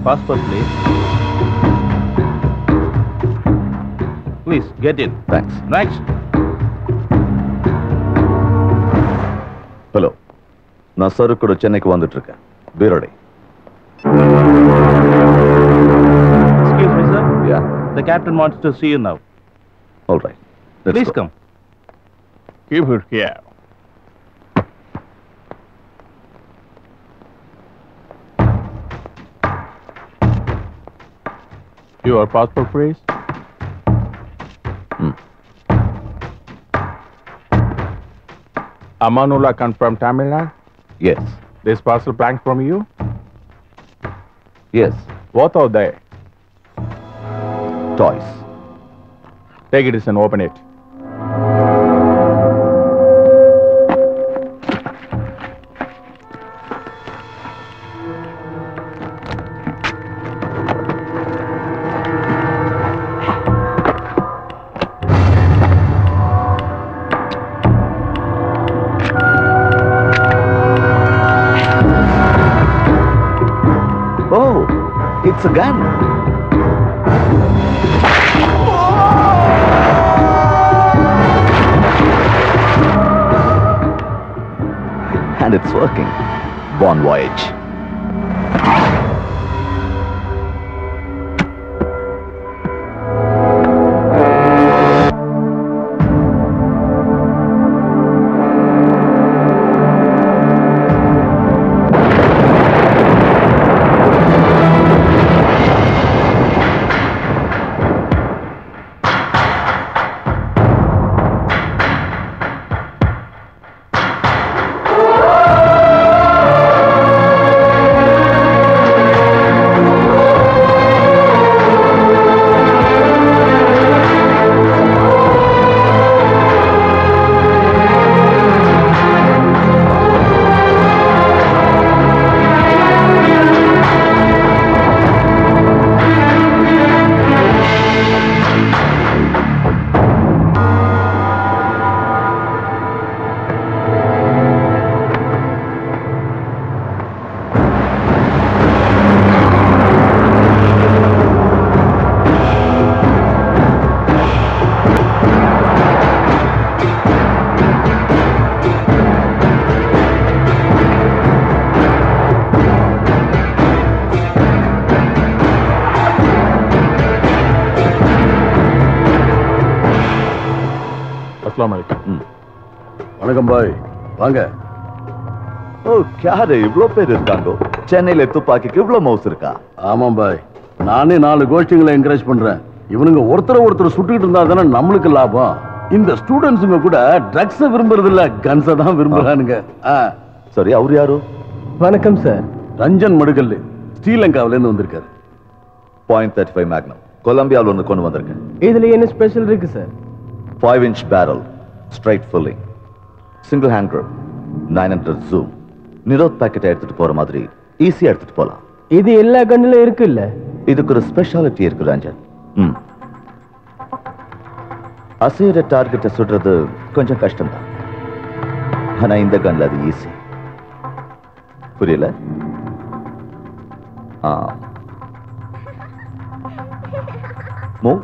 passport, please. Please, get in. Thanks Next. Hello நான் சருக்கூட சென்னைக்கு வந்துட்டு இருக்கேன் பீரோடை Excuse me, sir. Yeah The captain wants to see you now. All right Please come. Keep it here. Your passport, please. Hmm. Amanullah confirmed Tamil Nadu. Yes This parcel blank from you. Yes What are they? Toys Take it and open it. Oh it's a gun and it's working bon voyage Assalamu alaikum. ம். வணக்கம் பாய் வாங்க ஓ யாரு இவ்ளோ பேர் இருக்காங்க சென்னையில துப்பாக்கிக்கு இவ்ளோ mouse இருக்கா ஆமாம் பாய் நானே நாலு கோஷ்டிங்களை என்கரேஜ் பண்றேன் இவனுங்க ஒருத்தர் ஒருத்தர் சுட்டுக்கிட்டு இருந்தா தானே நம்மளுக்கு லாபம் இந்த ஸ்டூடெண்ட்ஸுங்க கூட ட்ரக்ஸ விரும்புறது இல்ல கன்ஸை தான் விரும்புறானுங்க ஆ, சரி அவர் யாரு வணக்கம் சார் ரஞ்சன் மடுகல்லு ஸ்ரீலங்காவில இருந்து வந்திருக்காரு பாயிண்ட் தேர்ட்டி ஃபைவ் மேக்னம் கொலம்பியாவில் ஒன்று கொண்டு வந்திருக்கேன் இதுல என்ன ஸ்பெஷல் இருக்கு sir five inch barrel straight filling single hand grip nine hundred zoom Nirodh பேக்கெட்டை எடுத்துட்டு போற மாதிரி ஈஸியா எடுத்துட்டு போலாம் இது எல்லா கண்ணுல இருக்கு இல்ல இதுக்கு ஒரு ஸ்பெஷாலிட்டி இருக்கு ரஞ்சன் ம் அசைற டார்கெட்டை சுடுறது கொஞ்சம் கஷ்டம்தான் ஆனா இந்த கன்ல அது ஈஸி புரியல ஆ மூவ்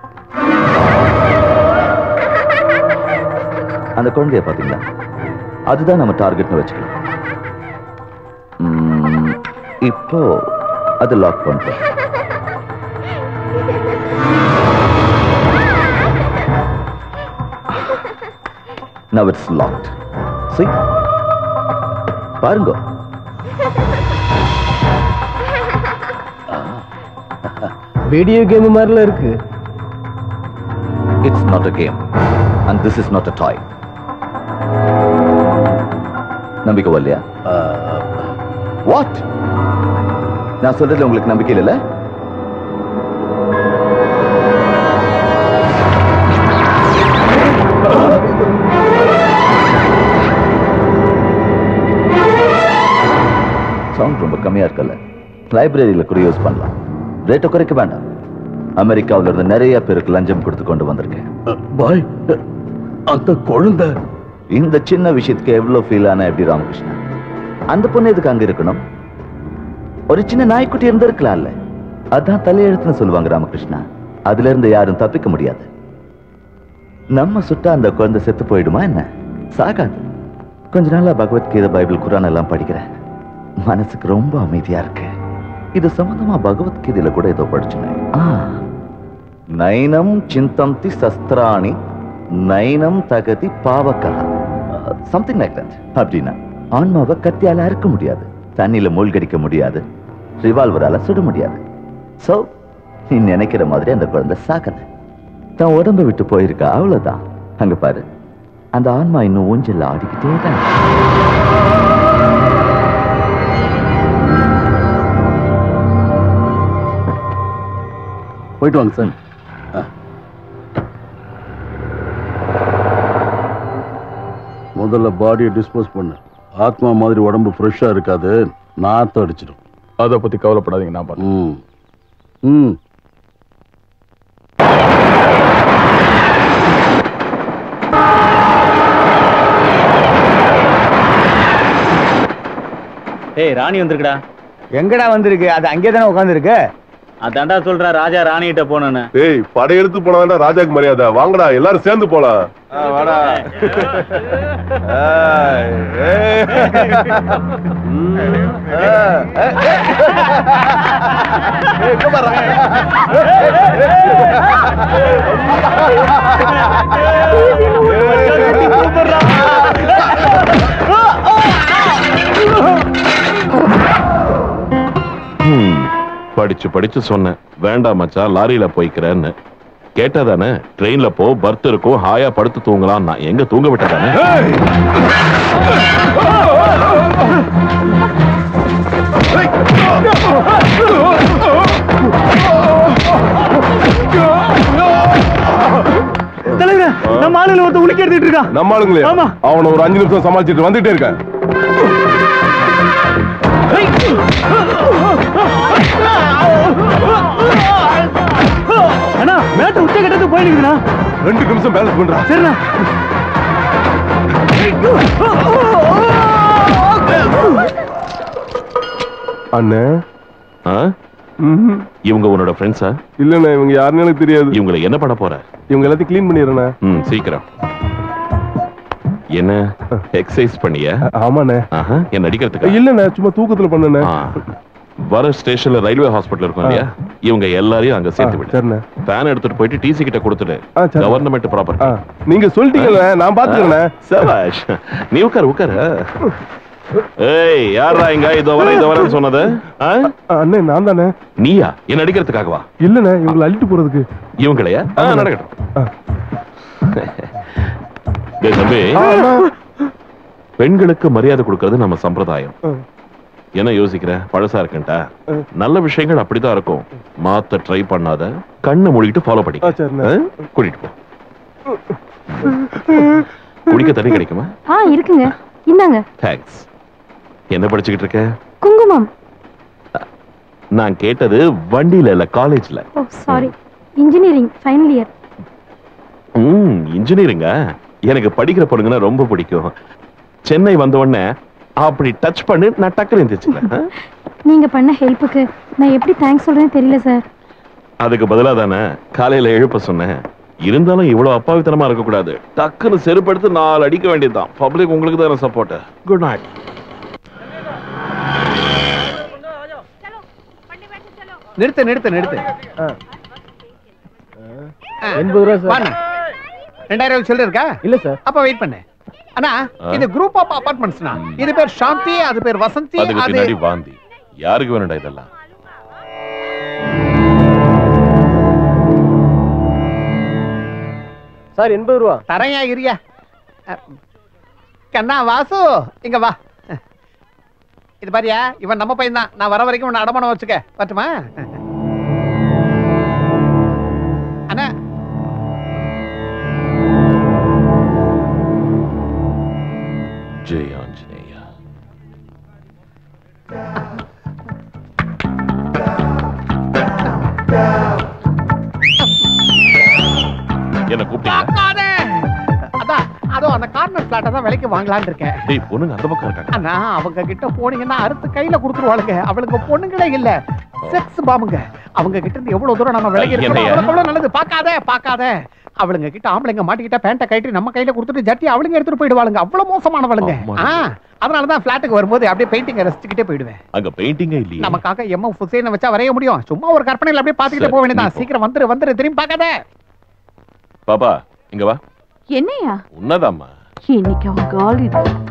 அந்த குழந்தைய பாத்தீங்களா அதுதான் நம்ம டார்கெட்னு வச்சுக்கலாம் ம், இப்போ அது லாக் பண்றோம் Now it's locked. See? பாருங்க வீடியோ கேம் மாதிரில இருக்கு It's not a game. And this is not a toy. நம்பிக்கை வரலையா ஆ, வாட் நான் சொல்றதுல உங்களுக்கு நம்பிக்கை இல்லைல்ல சவுண்ட் ரொம்ப கம்மியா இருக்கல லைப்ரரியில கூட யூஸ் பண்ணலாம் ரேட்டை குறைக்க வேண்டாம் அமெரிக்காவுல இருந்து நிறைய பேருக்கு லஞ்சம் கொடுத்து கொண்டு வந்திருக்கேன் பாய் அந்த குழந்தை இந்த சின்ன விஷயத்துக்கு எவ்வளவு ஃபீல் ஆன எப்படி ராமகிருஷ்ணன் அந்த பொண்ணு எதுக்கு அங்க இருக்கணும் ஒரு சின்ன நாய்க்குட்டி இருந்திருக்கலாம்ல அதான் தலையெழுத்துன்னு சொல்லுவாங்க ராமகிருஷ்ணா அதுல இருந்து யாரும் தப்பிக்க முடியாது நம்ம சுட்டா அந்த குழந்தை செத்து போயிடுமா என்ன சாகாது கொஞ்ச நாளா பகவத்கீதை பைபிள் குரான் எல்லாம் படிக்கிறேன் மனசுக்கு ரொம்ப அமைதியா இருக்கு இது சம்பந்தமா பகவத்கீதையில கூட ஏதோ படிச்சுனேன் ஆ நைனம் சிந்தந்தி சஸ்திராணி நைனம் தகதி பாவக்கா சம்திங் லைக் தட் அப்படின்னா ஆன்மாவை கத்தியால அறுக்க முடியாது தண்ணியில மூழ்கடிக்க முடியாது ரிவால்வரால சுட முடியாது சோ நீ நினைக்கிற மாதிரி அந்த குழந்தை சாக்கல தன் உடம்ப விட்டு போயிருக்கா அவ்வளவுதான் அங்க பாரு அந்த ஆன்மா இன்னும் ஊஞ்சல்ல ஆடிக்கிட்டே தான் இருக்கு. போயிட்டு வாங்க சார் ஆ. முதல்ல பாடியை டிஸ்போஸ் பண்ணு ஆத்மா மாதிரி உடம்பு ஃப்ரெஷ்ஷா இருக்காது நாத்தம் அடிச்சிடும் அதை பத்தி கவலைப்படாதீங்க நான் பார்த்து ம் ம் ஏய் ராணி வந்திருக்குடா எங்கடா வந்திருக்கு அது அங்கே தானே உட்காந்துருக்கு அதான்டா சொல்ற ராஜா ராணி கிட்ட போனேன்னு ஏய் படையெடுத்து போனா ராஜாக்கு மரியாதை வாங்கடா எல்லாரும் சேர்ந்து போலாம் வாடா ஏய், ஏய். ம், ஏய், ஏய், ஏய், இங்க பாருடா. படிச்சு படிச்சு சொன்னேன் வேண்டாம் மச்சான் லாரியில போய்க்கிறேன்னு கேட்டதானே ட்ரெயின்ல போ பர்த் இருக்கும் ஹாயா படுத்து தூங்கலாம் நான் எங்க தூங்க விட்டதானே நம்ம ஆளுல ஒருத்த உனக்கு எடுத்துட்டு இருக்கான் நம்ம ஆளுங்களே ஆமா. அவனை ஒரு அஞ்சு நிமிஷம் சமாளிச்சுட்டு வந்துட்டே இருக்கேன் அண்ணா மேட்ட உச்ச கட்டத்து போயிருக்குண்ணா ரெண்டு நிமிஷம் பேலன்ஸ் பண்றான் சரிண்ணா அண்ணே ஆ? ம்ஹும். இவங்க உன்னோட ஃப்ரெண்ட்ஸா இல்லண்ணே இவங்க யாருன்னு எனக்கு தெரியாது இவங்களை என்ன பண்ண போற இவங்க எல்லாத்தையும் க்ளீன் பண்ணிடுறேண்ணே ம் சீக்கிரம் என்ன எக்ஸசைஸ் பண்ணியா ஆமாண்ணே ஆஹா, என்ன அடிக்கிறதுக்கு இல்லண்ணே சும்மா தூக்கத்துல பண்ணண்ணே வர ஸ்டேஷன்ல ரயில்வே ஹாஸ்பிட்டல் இருக்கும் இல்லையா இவங்க எல்லாரையும் அங்க சேர்த்து விடு சரிண்ணே ஃபேன் எடுத்துட்டு போயிட்டு டிசி கிட்ட கொடுத்துடு ஆ, சரி. கவர்மெண்ட் ப்ராப்பர்ட்டி ஆ, நீங்க சொல்லிட்டீங்கண்ணே நான் பாத்துக்கிறேண்ணே சபாஷ் நீ உட்காரு உட்காரு ஏய் யாரா இங்க இதோ வர இதோ வரேன்னு சொன்னது ஆ? அண்ணே நான் தானே நீயா என்ன அடிக்கிறதுக்காகவா இல்லண்ணே இவங்களை அள்ளிட்டு போறதுக்கு இவங்களையா ஆ, நடக்கட்டும் ஆ. டேய் தம்பி ஆ, அண்ணா. பெண்களுக்கு மரியாதை கொடுக்கறது நம்ம சம்பிரதாயம் ஆ. என்ன யோசிக்கிற பழசா இருக்கேன்டா நல்ல விஷயங்கள் அப்படிதான் இருக்கும் மாத்த ட்ரை பண்ணாத கண்ணை மூடிட்டு ஃபாலோ ஆ, பண்ணிக்க சரிண்ணே. ஆ? கூட்டிட்டு போ குடிக்க தண்ணி கிடைக்குமா ஆ இருக்குங்க இந்தாங்க தேங்க்ஸ் என்ன படிச்சுக்கிட்டு இருக்க குங்குமம் நான் கேட்டது வண்டியில இல்ல காலேஜ்ல oh sorry engineering final year ம் இன்ஜினியரிங்க எனக்கு படிக்கிற பொண்ணுங்கன்னா ரொம்ப பிடிக்கும் சென்னை வந்த உடனே அப்படி டச் பண்ணி நான் டக்குனு எந்திரிச்சுக்கிறேன் நீங்க பண்ண ஹெல்ப்புக்கு நான் எப்படி தேங்க்ஸ் சொல்றேன்னு தெரியல சார் அதுக்கு பதிலா தானே காலையில எழுப்ப சொன்னேன் இருந்தாலும் இவ்வளவு அப்பாவித்தனமா இருக்க கூடாது டக்குன்னு செருப்படுத்து நாலு அடிக்க வேண்டியதுதான் பப்ளிக் உங்களுக்கு தானே சப்போர்ட் குட் நைட் நிறுத்து நிறுத்து நிறுத்து எண்பது ரூபா சார் வாண்ணா. ரெண்டாயிரம் சில்லற இருக்கா இல்ல சார் அப்ப வெயிட் பண்ணு அண்ணா ஆ. இது குரூப் ஆஃப் அபார்ட்மெண்ட்ஸ்னா இது பேர் சாந்தி அது பேர் வசந்தி அதுக்கு அது பின்னாடி வாந்தி யாருக்கு வேணும்டா இதெல்லாம் சார் எண்பது ரூபா தரையா இரியா அ, கண்ணா வாசு இங்க வா இது பாரியா இவன் நம்ம பையன் தான் நான் வர வரைக்கும் உன்னை அடமானம் வச்சுக்க பட்டுமா அண்ணா ஜெய் ஆஞ்சநேயா என்ன கூப்பிட்டீங்க பார்க்காதே. அதான் அதோ அந்த கார்னர் பிளாட்டை தான் விலைக்கு வாங்கலாம்னு இருக்கேன் டேய் பொண்ணுங்க அந்த பக்கம் இருக்காங்க ஆனா அவங்க கிட்ட போனீங்கன்னா அறுத்து கையில கொடுத்துருவாளுங்க அவளுங்க பொண்ணுங்களே இல்ல செக்ஸ் பாம்புங்க அவங்க கிட்ட இருந்து எவ்வளவு தூரம் நம்ம விலகி இருக்கோம் என்னையா? அவ்வளவு அவ்வளவு நல்லது பார்க்காத பார்க்காத அவளுங்க கிட்ட ஆம்பளைங்க மாட்டிக்கிட்ட பேண்ட்டை கட்டி நம்ம கையில கொடுத்துட்டு ஜட்டி அவளுங்க எடுத்துட்டு போயிடுவாளுங்க அவ்வளவு மோசமானவளுங்க ஆமா. ஆ அதனாலதான் பிளாட்டுக்கு வரும்போது அப்படியே பெயிண்டிங் ரசிச்சுக்கிட்டே போயிடுவேன் அங்க பெயிண்டிங்கே இல்லையே நமக்காக எம் எஃப் ஹுசேனை வச்சா வரைய முடியும் சும்மா ஒரு கற்பனையில அப்படியே பாத்துக்கிட்டே போக வேண்டியதான் சரி, சீக்கிரம் வந்துரு வந்துரு திரும்பி பார்க்காத பாப்பா இங்க வா என்னையா உன்னதாம்மா இன்னைக்கு அவன் காலி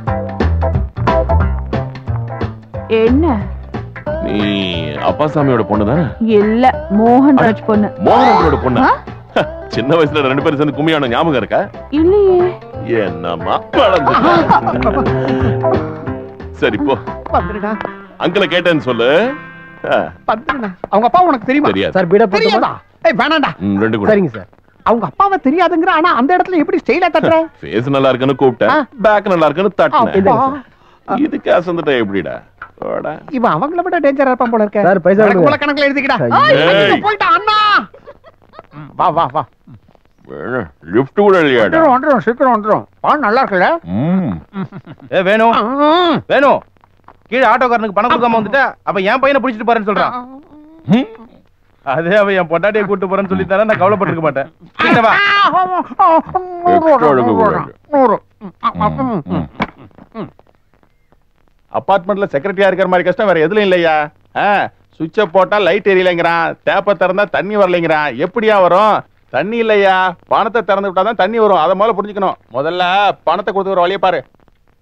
என்ன நீ அப்பா சாமியோட பொண்ணு தானே இல்ல மோகன் ராஜ் பொண்ணு மோகனோட பொண்ணா சின்ன வயசுல ரெண்டு பேரும் சேர்ந்து கும்மியான ஞாபகம் இருக்கா இல்லையே என்னம்மா வளர்ந்துட்ட. சரி போ வந்துருடா அங்கிள கேட்டேன்னு சொல்லு ஆ, வந்துருடா அவங்க அப்பா உனக்கு தெரியுமா தெரியாது சார் பீடா போட்டுமா தெரியாதா ஏய் வேணாம்டா ம், ரெண்டு கூட சரிங்க சார் அவங்க அப்பாவை தெரியாதுங்கிற ஆனா அந்த இடத்துல எப்படி ஸ்டைலா தட்டுற ஃபேஸ் நல்லா இருக்குன்னு கூப்பிட்டேன் ஆ. பேக் நல்லா இருக்குன்னு தட்டினேன் அப்பா. இதுக்கு அசந்துட்ட எப்படிடா போடா. இவன் அவங்கள விட டேஞ்சரா இருப்பான் போல இருக்க சார், பைசா வழக்கு கொடுங்க. போல கணக்குல எழுதிக்கிடா ஐயோ. ஏய், ஏய். போயிட்டான் அண்ணா ம், வா வா வா வேணும். லிஃப்ட் கூட இல்லையாடா வந்துடும் வந்துடும் சீக்கிரம் வந்துடும் பால் நல்லா இருக்குல்ல ம். ஏ வேணும் ம். வேணும் கீழே ஆட்டோக்காரனுக்கு பணம் கொடுக்காம வந்துட்டா அப்ப என் பையனை பிடிச்சிட்டு போறேன்னு சொல்றான் ம். அதே அவன் என் பொண்டாட்டியை கூட்டு போறேன்னு சொல்லி நான் கவலைப்பட்டிருக்க மாட்டேன் கிட்ட வா. Extra எடுக்க கூடாது. நூறு ம், ம், ம், ம். அபார்ட்மெண்ட்ல செக்ரட்டரியா இருக்கிற மாதிரி கஷ்டம் வேற எதுலயும் இல்லையா சுவிட்ச போட்டா லைட் எரியலைங்கிறான் டேப்ப திறந்தா தண்ணி வரலைங்கிறான் எப்படியா வரும் தண்ணி இல்லையா பணத்தை திறந்து விட்டாதான் தண்ணி வரும் அதை முதல்ல புரிஞ்சுக்கணும் முதல்ல பணத்தை கொடுத்து ஒரு வழியை பாரு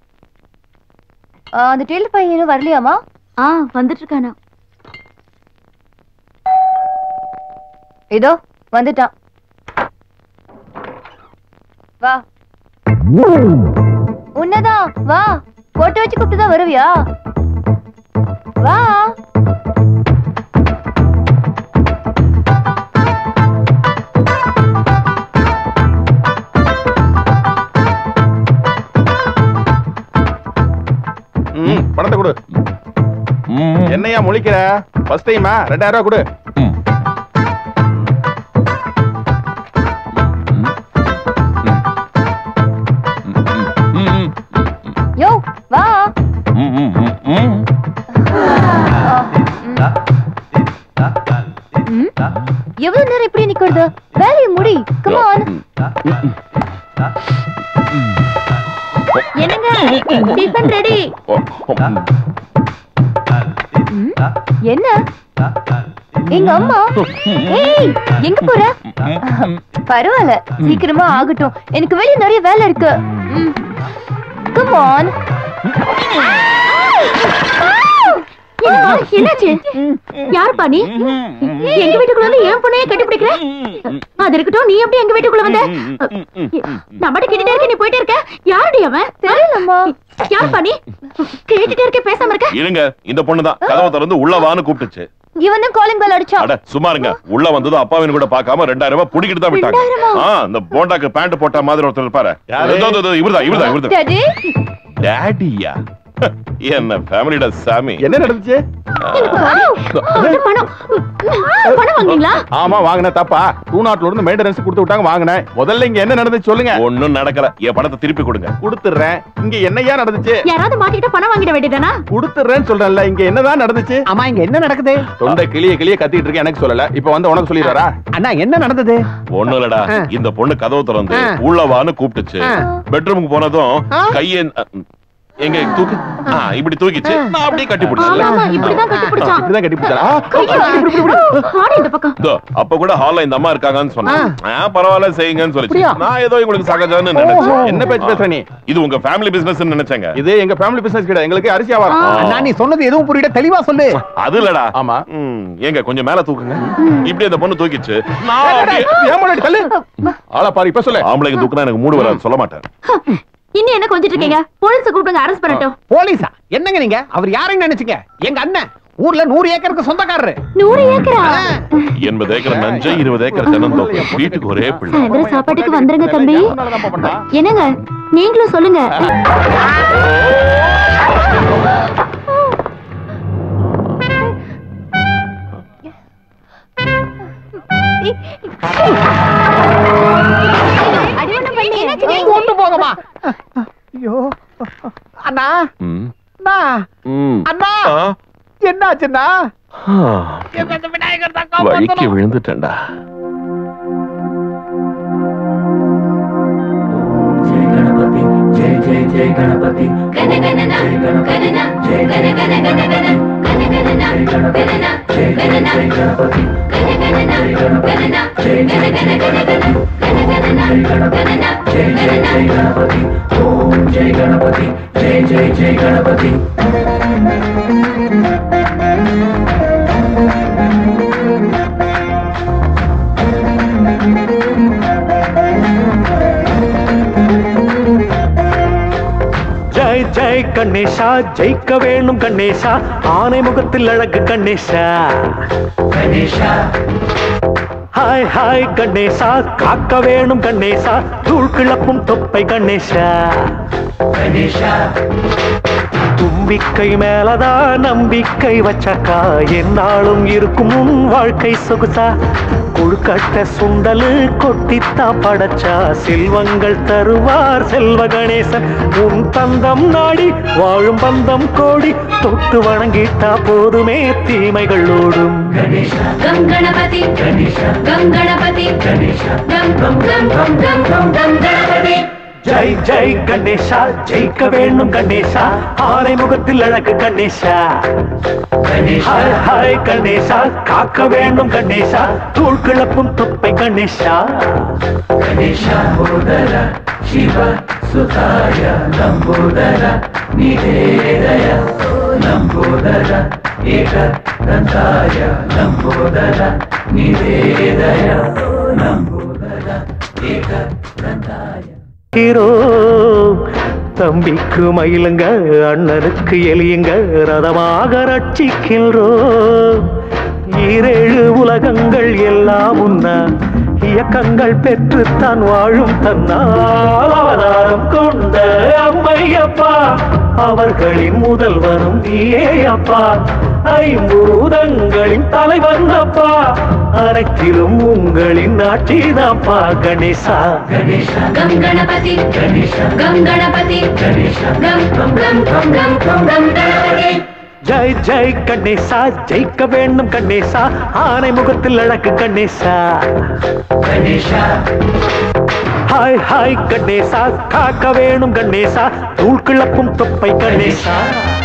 ஆ, அந்த டெய்லர் பையன் இன்னும் வரலையாமா ஆ வந்துட்டு இருக்கானா இதோ வந்துட்டான் வா உன்னதான் வா போட்டு வச்சு கூப்பிட்டு தான் வருவியா வா ம், பணத்தை கொடு ம். என்னையா முழிக்கிற ஃபர்ஸ்ட் டைமா ரெண்டாயிரம் ரூபாய் கொடு ம். ம். ம். யோ வா ம். ம். ம். ம். ம்? எவ்வளவு நேரம் இப்படி நிக்கிறது வேலையை முடி கமான் என்னங்க டிஃபன் ரெடி ஓ, ம். என்ன எங்க அம்மா ஏய் எங்க போற பரவாயில்ல சீக்கிரமா ஆகட்டும் எனக்கு வெளிய நிறைய வேலை இருக்கு கம் ஆன் என்னாச்சு யாருப்பா நீ எங்க வீட்டுக்குள்ள வந்து என் பொண்ணையே கட்டி பிடிக்கிற அது இருக்கட்டும் நீ எப்படி எங்க வீட்டுக்குள்ள வந்த நம்மட கிட்டே இருக்க நீ போயிட்டே இருக்க யாருடி அவன் தெரியலம்மா யாருப்பா நீ கேட்டுட்டே இருக்க பேசாம இருக்க இருங்க இந்த பொண்ணுதான் கதவை திறந்து உள்ள வான்னு கூப்பிட்டுச்சு இவன் தான் காலிங் பெல் அடிச்சான் அட சும்மா இருங்க உள்ள வந்ததும் அப்பாவின் கூட பார்க்காம ரெண்டாயிரம் ரூபாய் புடிக்கிட்டு தான் விட்டாங்க ரெண்டாயிரமா? ஆ இந்த போண்டாக்கு பேண்ட் போட்ட மாதிரி ஒருத்தர் இருப்பாரு யாரு? இதோ, இதோ, இதோ, இவர்தான் இவர்தான் இவர்தான் டாடி டேடியா என்ன ஃபேமிலிடா சாமி என்ன நடந்துச்சு அவன்கிட்ட பணம் பணம் வாங்குனீங்களா ஆமா வாங்கின தப்பா டூ நாட்ல இருந்து மெயின்டெனன்ஸ் கொடுத்து விட்டாங்க வாங்கினேன் முதல்ல இங்க என்ன நடந்துச்சு சொல்லுங்க ஒண்ணும் நடக்கல என் பணத்தை திருப்பி கொடுங்க கொடுத்துறேன் இங்க என்னையா நடந்துச்சு யாராவது மாட்டிக்கிட்ட பணம் வாங்கிட வேண்டியதானா கொடுத்துறேன்னு சொல்றேன்ல இங்க என்னதான் நடந்துச்சு ஆமா இங்க என்ன நடக்குது தொண்டை கிளிய கிளிய கத்திட்டு இருக்கேன் எனக்கு சொல்லல இப்ப வந்து உனக்கு சொல்லிடுறாரா அண்ணா என்ன நடந்தது ஒண்ணும் இல்லடா ஆ. இந்த பொண்ணு கதவு திறந்து ஆ. உள்ள வான்னு கூப்பிட்டுச்சு ஆ. பெட்ரூமுக்கு போனதும் ஆ. கையை அ, எங்க தூக்கு ஆ, இப்படி தூக்கிச்சு நான் அப்படியே கட்டி ஆமா பிடிச்சேன் இப்படிதான் கட்டி பிடிச்சான் இப்படிதான் கட்டி பிடிச்சா ஆடு இந்த பக்கம் இதோ, அப்ப கூட ஹால்ல இந்த அம்மா இருக்காங்கன்னு சொன்னேன் ஆ, பரவாயில்ல செய்யுங்கன்னு சொல்லிச்சு அப்படியா? நான் ஏதோ உங்களுக்கு சகஜம்னு நினைச்சேன் என்ன பேச்சு பேசுற நீ இது உங்க ஃபேமிலி பிசினஸ் நினைச்சேங்க இது எங்க ஃபேமிலி பிசினஸ் கிடையாது எங்களுக்கு அரிசி வியாபாரம் அண்ணா நீ சொன்னது எதுவும் புரியல தெளிவா சொல்லு அது இல்லடா ஆமா ம், ஏங்க கொஞ்சம் மேல தூக்குங்க இப்படி அந்த பொண்ணு தூக்கிச்சு நான் அப்படியே- ஏன் முன்னாடி தள்ளு ஆளா பாரு இப்ப சொல்லு ஆம்பளைங்க தூக்குனா எனக்கு மூடு வராது சொல்ல மாட்டேன் இன்னும் என்ன கொஞ்சிட்டு இருக்கீங்க போலீஸ் கூப்பிடுங்க அரெஸ்ட் பண்ணட்டும் போலீஸா என்னங்க நீங்க அவர் யாருன்னு நினைச்சீங்க எங்க அண்ணன் ஊர்ல நூறு ஏக்கருக்கு சொந்தக்காரரு நூறு ஏக்கரா எண்பது ஏக்கர் நஞ்சை இருபது ஏக்கர் தென்னந்தோப்பு வீட்டுக்கு ஒரே பிள்ளை சாயந்தரம் சாப்பாட்டுக்கு வந்துருங்க தம்பி என்னப்பா பண்றா? என்னங்க நீங்களும் சொல்லுங்க அடி ஒண்ணு பண்ணி கொண்டு போகமா அம்மா ஐயோ அண்ணா ம். அண்ணா ம். அண்ணா ஆ. என்னாச்சுண்ணா ஆ. என்ன இந்த விநாயகர் தான் வழிக்கு காப்பாத்தணும். விழுந்துட்டேன்டா ஜெய் ஜெய் கணேஷா ஜெயிக்க வேணும் கணேஷா ஆனை முகத்தில் அழகு கணேஷா கணேஷா ஹாய் ஹாய் கணேசா காக்க வேணும் கணேசா தூள் கிளப்பும் தொப்பை கணேசா கணேசா தும்பிக்கை மேலதான் நம்பிக்கை வச்சாக்கா என்னாலும் இருக்கும் உன் வாழ்க்கை சொகுசா கொழுக்கட்ட சுண்டலு கொட்டித்தா படைச்சா செல்வங்கள் தருவார் செல்வ கணேசன் உன் தந்தம் நாடி வாழும் பந்தம் கோடி தொட்டு வணங்கிட்டா போதுமே தீமைகள் ஓடும் கம் கணபதி கம் கணபதி கம் கம் கம் கம் கம் கம் கம் கணபதி ஜெய் ஜெய் கணேஷா ஜெயிக்க வேணும் கணேஷா ஆனை முகத்தில் அழகு கணேஷா ஹாய் ஹாய் கணேஷா காக்க வேணும் கணேஷா தூள் கிளப்பும் தொப்பை கணேஷா கணேஷா போதர சிவ சுதாய நம்போதர நிதேதய நம்போதர ஏக தந்தாய நம்போதர நிதேதய நம்போதர ஏக தந்தாய ஹீரோ தம்பிக்கு மயிலுங்க அண்ணனுக்கு எலியுங்க ரதமாக ரட்சிக்கின்றோம் ஈரேழு உலகங்கள் எல்லாம் உன்ன இயக்கங்கள் பெற்றுத்தான் வாழும் தன்னால் அவதாரம் கொண்ட அம்மையப்பா அவர்களின் முதல்வனும் நீயே அப்பா ஐம்பூதங்களின் தலைவன் அப்பா அனைத்திலும் உங்களின் ஆட்சிதாப்பா கணேசா கணேசா கம் கணபதி கம் கணபதி கம் கம் கம் கம் கம் கம் கம் கணபதி ஜெய் ஜெய் கணேசா ஜெயிக்க வேண்டும் கணேசா ஆனை முகத்தில் அழகு கணேசா கணேசா ஹாய் ஹாய் கணேசா காக்க வேணும் கணேசா தூள் கிளப்பும் தொப்பை கணேசா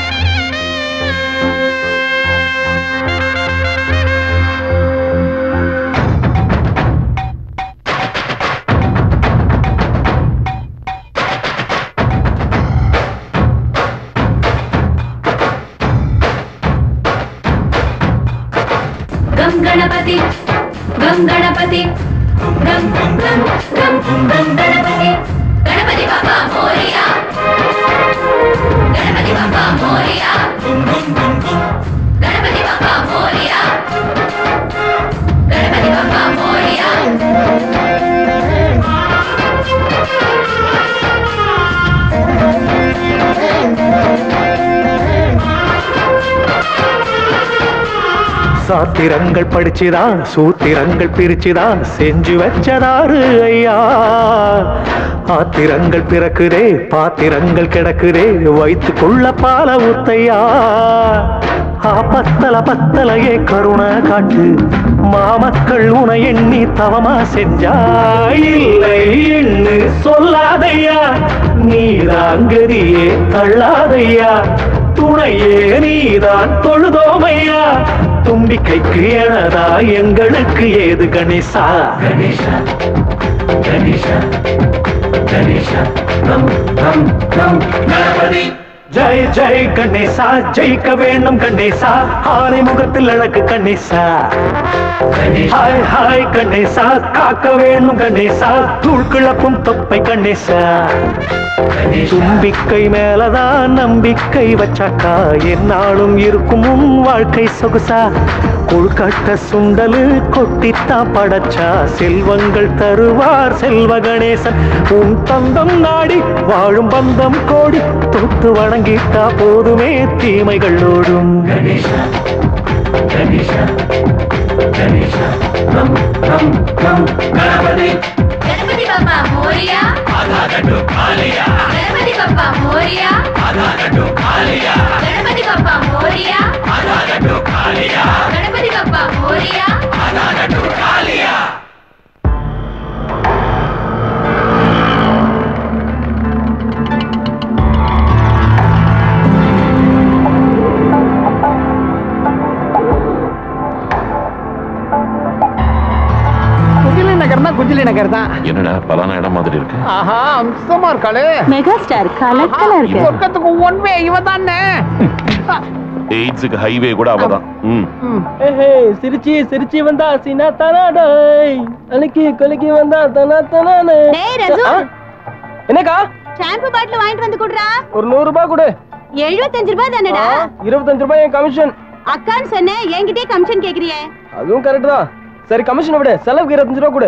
கம் கணபதி கம் கணபதி கம் கம் கம் கம் கம் கணபதி கணபதி பாபா மோரியா கணபதி பாபா மோரியா கணபதி பாபா மோரியா கணபதி பாபா மோரியா சாத்திரங்கள் படிச்சுதான் சூத்திரங்கள் பிரிச்சுதான் செஞ்சு வச்சதாரு ஐயா ஆத்திரங்கள் பிறக்குதே பாத்திரங்கள் கிடக்குதே வைத்து கொள்ள பால ஊத்தையா ஆ பத்தல பத்தலையே கருணை காட்டு மாமக்கள் உன எண்ணி தவமா செஞ்சா இல்லை என்று சொல்லாதையா நீதாங்கதியே தள்ளாதையா துணையே நீதான் தொழுதோமையா தும்பிக்கைக்கு எனதா எங்களுக்கு ஏது கணேசா கணேசா கணேசா கணேசா ரம் ரம் ரம் கணபதி ஜெய் ஜெய் கணேசா ஜெயிக்க வேண்டும் கணேசா ஆனை முகத்தில் அழகு கணேசா ஹாய் ஹாய் கணேசா காக்க வேணும் கணேசா தூள் கிளப்பும் தொப்பை கணேசா தும்பிக்கை மேலதான் நம்பிக்கை வச்சாக்கா என்னாலும் இருக்கும் உன் வாழ்க்கை சொகுசா கொழுக்கட்ட சுண்டலு கொட்டித்தான் படைச்சா செல்வங்கள் தருவார் செல்வ கணேசன் உன் தந்தம் நாடி வாழும் பந்தம் கோடி தொட்டு வணங்கிட்டா போதுமே தீமைகள் ஓடும் கணேசா கணேசா கணேசா ரம் ரம் ரம் கணபதி கணபதி బప్ప మోరియా గణపతి బప్ప మోరియా గణపతి బప్ప మోరియా గణపతి బప్ప మోరియా குஜிலி நகர் தான் குஜிலி நகர் தான் என்னடா பலான இடம் மாதிரி இருக்கு ஆஹா அம்சமா இருக்காளே மெகா ஸ்டார் கலக்கலா இருக்கு சொர்க்கத்துக்கு ஒன்வே இவ தானே எய்ட்ஸுக்கு ஹைவே கூட அவதான் ம் சிரிச்சி சிரிச்சி வந்தா சீனா தனாடாய் அழுக்கி கொலுக்கி வந்தா தனா தனானே டேய் ரசு என்னக்கா ஷாம்பு பாட்டில் வாங்கிட்டு வந்து குடுறா ஒரு நூறு ரூபாய் கொடு எழுபத்தஞ்சு ரூபாய் தானடா இருபத்தஞ்சு ரூபாய் என் கமிஷன் அக்கான்னு சொன்னேன் என்கிட்டயே கமிஷன் கேக்குறியே அதுவும் கரெக்ட் தான் சரி கமிஷனை விடு செலவுக்கு இருபத்தஞ்சு ரூபாய் கொடு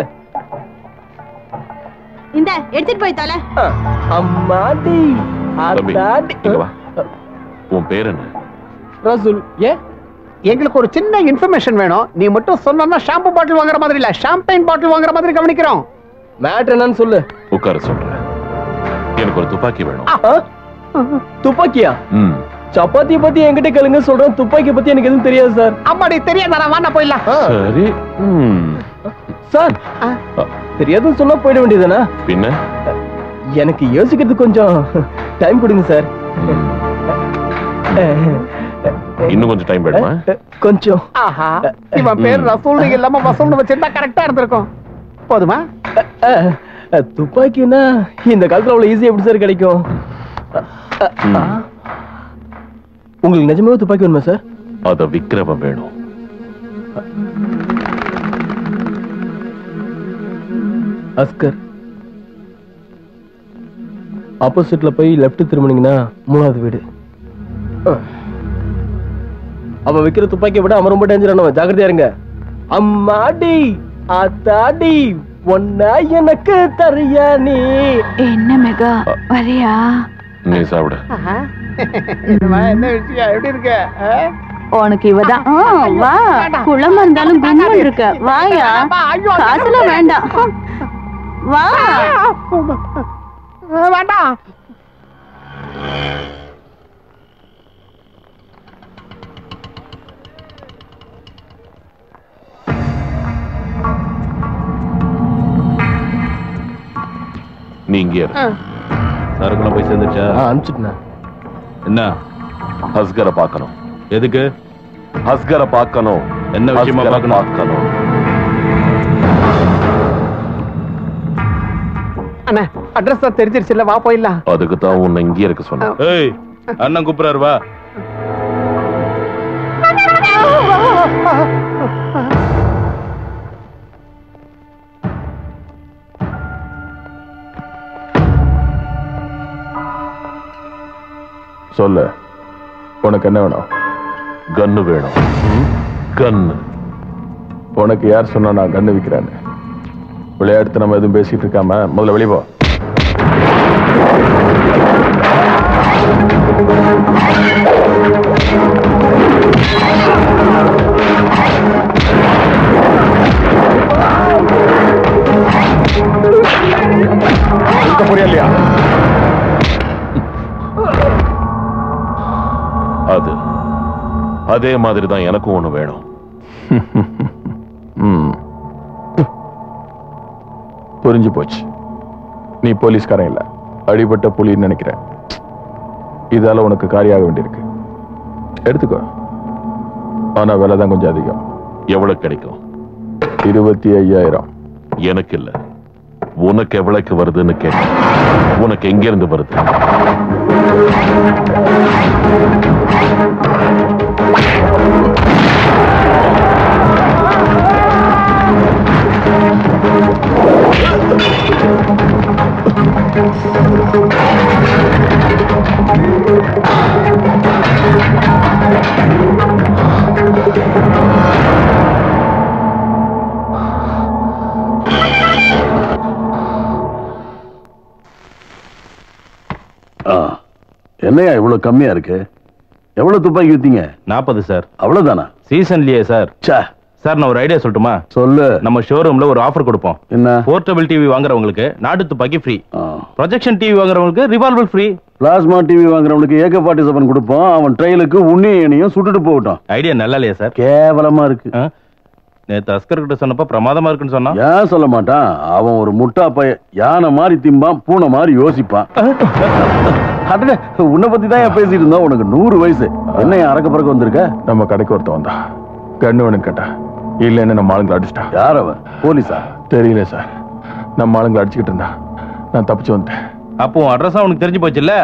இந்த எடுத்துட்டு போய் தொலை அம்மாடி தம்பி அத்தாடி இங்க வா உன் பேர் என்ன ரசூல் ஏ எங்களுக்கு ஒரு சின்ன இன்ஃபர்மேஷன் வேணும் நீ மட்டும் சொன்னா ஷாம்பு பாட்டில் வாங்குற மாதிரி இல்ல ஷாம்பைன் பாட்டில் வாங்குற மாதிரி கவனிக்கிறோம் மேட்ரு என்னன்னு சொல்லு உட்கார சொல்றேன் எனக்கு ஒரு துப்பாக்கி வேணும் ஆ? துப்பாக்கியா ம் சப்பாத்தி பத்தி என்கிட்ட கேளுங்க சொல்றேன் துப்பாக்கி பத்தி எனக்கு எதுவும் தெரியாது சார் அம்மாடி தெரியாதா வாண்ணா போயிடலாம் சரி ம் சார் தெரியாதுன்னு சொன்னா போயிட வேண்டியதுதானே பின்ன எனக்கு யோசிக்கிறதுக்கு கொஞ்சம் டைம் கொடுங்க சார் இன்னும் கொஞ்சம் டைம் வேணுமா கொஞ்சம் ஆஹா இவன் பேர் ரசூல் நீங்க இல்லாம வசூல்னு வச்சிருந்தா கரெக்டா இருந்திருக்கும் போதுமா அஹ், அஹ், துப்பாக்கின்னா இந்த காலத்துல அவ்வளவு ஈஸியா எப்படி சார் கிடைக்கும் அஹ், அஹ். உங்களுக்கு நிஜமாவே துப்பாக்கி வேணுமா சார் அத விக்கிரமம் வேணும் அஸ்கர் ஆப்போசிட்ல போய் லெஃப்ட் திரும்பினீங்கன்னா மூணாவது வீடு அஹ். அவ வைக்கிற துப்பாக்கியை விட அவன் ரொம்ப டேஞ்சரானவன் ஜாக்கிரதையா இருங்க அம்மாடி அத்தாடி ஒன்னா எனக்கு தரியா நீ என்ன மெகா வரியா நீ சாப்பிடு என்னம்மா, என்ன விஷயம் எப்படி இருக்க ஆ? உனக்கு இவதான் ஆ, வா குளமா இருந்தாலும் கும்பல் இருக்க வாயா காசுலாம் வேண்டாம் வா ஆ, வேண்டாம் நீ இங்கே இரு. சரக்குலாம் போய் சேர்ந்துச்சா அனுப்பிச்சுட்டேன் என்ன ஹஸ்கரை பார்க்கணும் எதுக்கு ஹஸ்கரை பார்க்கணும் என்ன விஷயமா ஹஸ்கரை பார்க்கணும்? பார்க்கணும் அண்ணா அட்ரஸ் தான் தெரிஞ்சிருச்சுல்ல வா போயிடலாம் அதுக்கு தான் உன்னை இங்கே இருக்க சொன்னேன் ஏய் அண்ணன் கூப்பிடுறாரு வா சொல்லு உனக்கு என்ன வேணும் கன்னு வேணும் கன்னு உனக்கு யார் சொன்னா நான் கண்ணு விற்கிறேன்னு விளையாட்டு நம்ம எதுவும் பேசிட்டு இருக்காம முதல்ல வெளியே போ இருக்க போறியா இல்லையா அது அதே மாதிரி தான் எனக்கும் ஒண்ணு வேணும் ம். புரிஞ்சு போச்சு நீ போலீஸ்காரன் இல்ல அடிபட்ட புலின்னு நினைக்கிறேன் இதால உனக்கு காரியாக வேண்டியிருக்கு எடுத்துக்கோ ஆனா விலை தான் கொஞ்சம் அதிகம் எவ்வளவு கிடைக்கும் இருபத்தி ஐயாயிரம் எனக்கு இல்ல உனக்கு எவ்வளவுக்கு வருதுன்னு கேட்டேன் உனக்கு எங்க இருந்து வருது ஆ. என்னய்யா இவ்வளவு கம்மியா இருக்கு எவ்வளவு துப்பாக்கி வித்தீங்க நாற்பது சார் அவ்வளவுதானா சீசன்லயே சார் ச்சே சார் நான் ஒரு ஐடியா சொல்லட்டுமா சொல்லு நம்ம ஷோரூம்ல ஒரு ஆஃபர் கொடுப்போம் என்ன போர்ட்டபிள் டிவி வாங்குறவங்களுக்கு நாட்டு துப்பாக்கி ஃப்ரீ ப்ரொஜெக்ஷன் டிவி வாங்குறவங்களுக்கு ரிவால்வர் ஃப்ரீ பிளாஸ்மா டிவி வாங்குறவனுக்கு ஏக ஃபார்ட்டி செவன் கொடுப்போம் அவன் ட்ரெயிலுக்கு உன்னியனையும் சுட்டுட்டு போகட்டும் ஐடியா நல்லா இல்லையா சார் கேவலமா இருக்கு நேத்து அஸ்கர் கிட்ட சொன்னப்ப பிரமாதமா இருக்குன்னு சொன்னா ஏன் சொல்ல மாட்டான் அவன் ஒரு முட்டா பைய யானை மாதிரி திம்பான் பூனை மாதிரி யோசிப்பான் அடடே, உன்னை பத்தி தான் ஏன் பேசிட்டு இருந்தோம் உனக்கு நூறு வயசு என்ன ஏன் அறக்க பறக்க வந்திருக்க நம்ம கடைக்கு ஒருத்தன் வந்தா கண்ணு வேணும் கேட்டா இல்லைன்னு நம்ம ஆளுங்களை அடிச்சிட்டான் யார் அவன் போலீஸா தெரியல சார் நம்ம ஆளுங்களை அடிச்சுக்கிட்டு இருந்தா நான் தப்பிச்சு வந்துட்டேன் அப்போ அட்ரஸ் அவனுக்கு தெரிஞ்சு போச்சுல்ல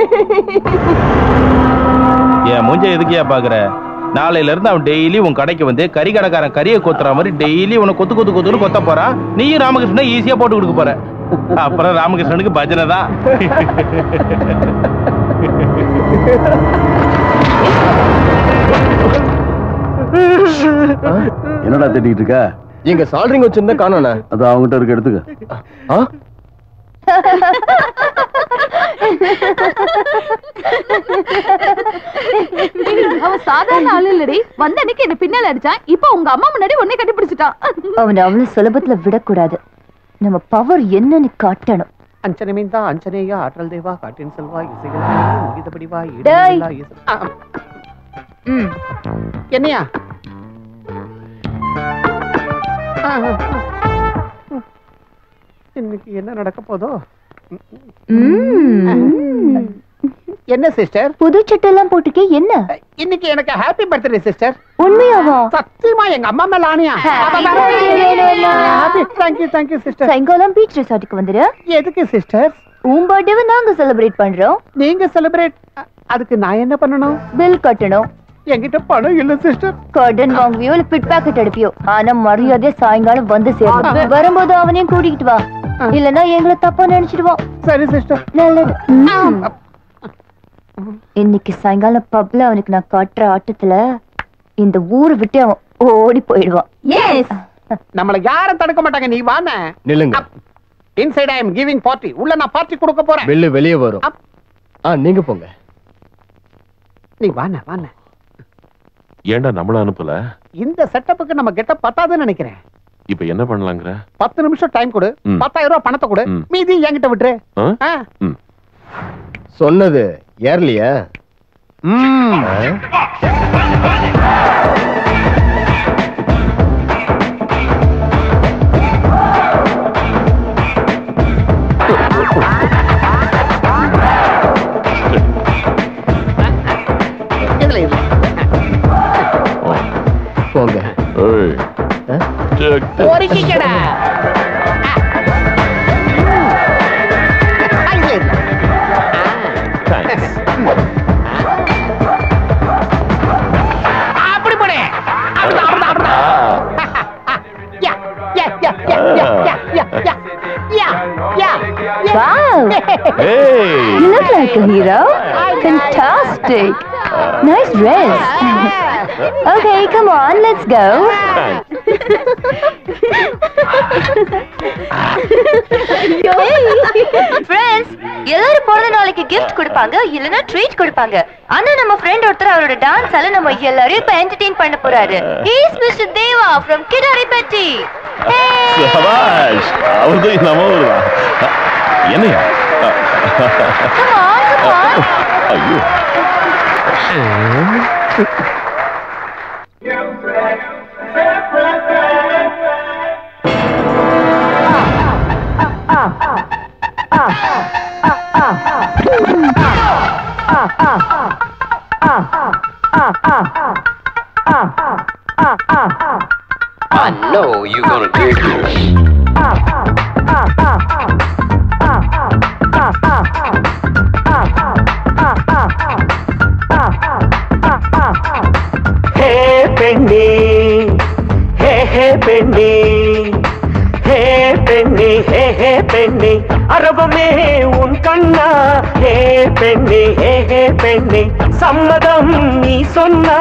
என் மூஞ்ச எதுக்கியா பாக்குற நாளையில இருந்து அவன் டெய்லி உன் கடைக்கு வந்து கறி கடைக்காரன் கறியை கொத்துற மாதிரி டெய்லி உன கொத்து கொத்து கொத்துன்னு கொத்த போறான் நீயும் ராமகிருஷ்ணன் ஈஸியா போட்டு கொடுக்க போற அப்புறம் ராமகிருஷ்ணனுக்கு பஜனை தான் என்னடா திட்டிட்டு இருக்க எங்க சால்ரிங் வச்சிருந்தா காணோண்ணே அது அவங்ககிட்ட இருக்க எடுத்துக்க ஆ அவன் சாதாரண ஆளு இல்லடி வந்த அன்னைக்கு என்ன பின்னால அடிச்சான் இப்ப உங்க அம்மா முன்னாடி உன்னை கட்டிப்பிடிச்சிட்டான் அவனை அவ்வளவு சுலபத்துல விடக்கூடாது நம்ம பவர் என்னன்னு காட்டணும் அஞ்சனமேந்தா அஞ்சனேயா ஆற்றல் தேவா காட்டின் செல்வா இசைகள் முடித்தபடி வா டேய். ஈடுகளா இசை- ஆ, ம். என்னையா ஆ, ஆ, ஆ. இன்னைக்கு என்ன நடக்க போதோ என்ன சிஸ்டர் புது சட்டெல்லாம் போட்டுக்கே என்ன இன்னைக்கு எனக்கு ஹாப்பி பர்த்டே சிஸ்டர் உண்மையாவா சத்தியமா எங்க அம்மா மேல ஆணியா Happy birthday. Thank you thank you sister சாயங்காலம் பீச் ரிசார்ட்டுக்கு வந்துரு எதுக்கு சிஸ்டர் உன் பர்த்டேவை நாங்க செலிப்ரேட் பண்றோம் நீங்க செலிப்ரேட் அதுக்கு நான் என்ன பண்ணணும் பில் கட்டணும் என்கிட்ட பணம் இல்ல சிஸ்டர் கடன் வாங்குவியோ இல்ல பிட் பாக்கெட் அடிப்பியோ ஆனா மரியாதை சாயங்காலம் வந்து சேரும் வரும்போது அவனையும் கூட்டிக்கிட்டு வா இல்லனா எங்களை தப்பா நினைச்சிடுவான் சரி சிஸ்டர் நல்லது ம். இன்னைக்கு சாயங்காலம் பப்ல அவனுக்கு நான் காட்டுற ஆட்டத்துல இந்த ஊரை விட்டு அவன் ஓடி போயிடுவான் எஸ் நம்மள யாரும் தடுக்க மாட்டாங்க நீ வான நில்லுங்க inside I am giving party உள்ள நான் பார்ட்டி கொடுக்க போறேன் வெளில வெளியே வரும் ஆ நீங்க போங்க நீ வான வான ஏன்டா நம்மள அனுப்பல இந்த செட்டப்புக்கு நம்ம கெட்ட பத்தாதுன்னு நினைக்கிறேன் இப்ப என்ன பண்ணலாங்கிற பத்து நிமிஷம் டைம் கொடு ம். பத்தாயிரம் ரூபாய் பணத்தை கொடு ம். மீதி என்கிட்ட விட்டுரு ஆ? ஆ. ம். சொன்னது ஏர்லியா இதுல இல்ல போங்க ஏய் check this. பொறுக்கிக்கடா ஆ, இதுல இல்ல. Thanks. அப்படி போடு அப்படிதான் அப்படிதான் அப்படிதான் yeah yeah yeah yeah yeah yeah yeah yeah yeah yeah Wow. Hey. You look like a hero. Fantastic. Nice dress. okay, come on, let's go. Friends எல்லாரும் பிறந்த நாளைக்கு gift கொடுப்பாங்க இல்லனா ட்ரீட் கொடுப்பாங்க ஆனா நம்ம ஃப்ரெண்ட் ஒருத்தர் அவரோட டான்ஸால நம்ம எல்லாரையும் இப்ப என்டர்டெயின் பண்ண போறாரு he's mister Deva from Kidaripatti சபாஷ் அவர்தான் நம்ம ஊருதான் என்னையா ஐயோ I know you're gonna dig this. ஹே பெண்ணே ஹே ஹே பெண்ணே ஹே பெண்ணே ஹே ஹே பெண்ணே அரபமே உன் கண்ணா ஹே பெண்ணே ஹே ஹே பெண்ணே சம்மதம் நீ சொன்னா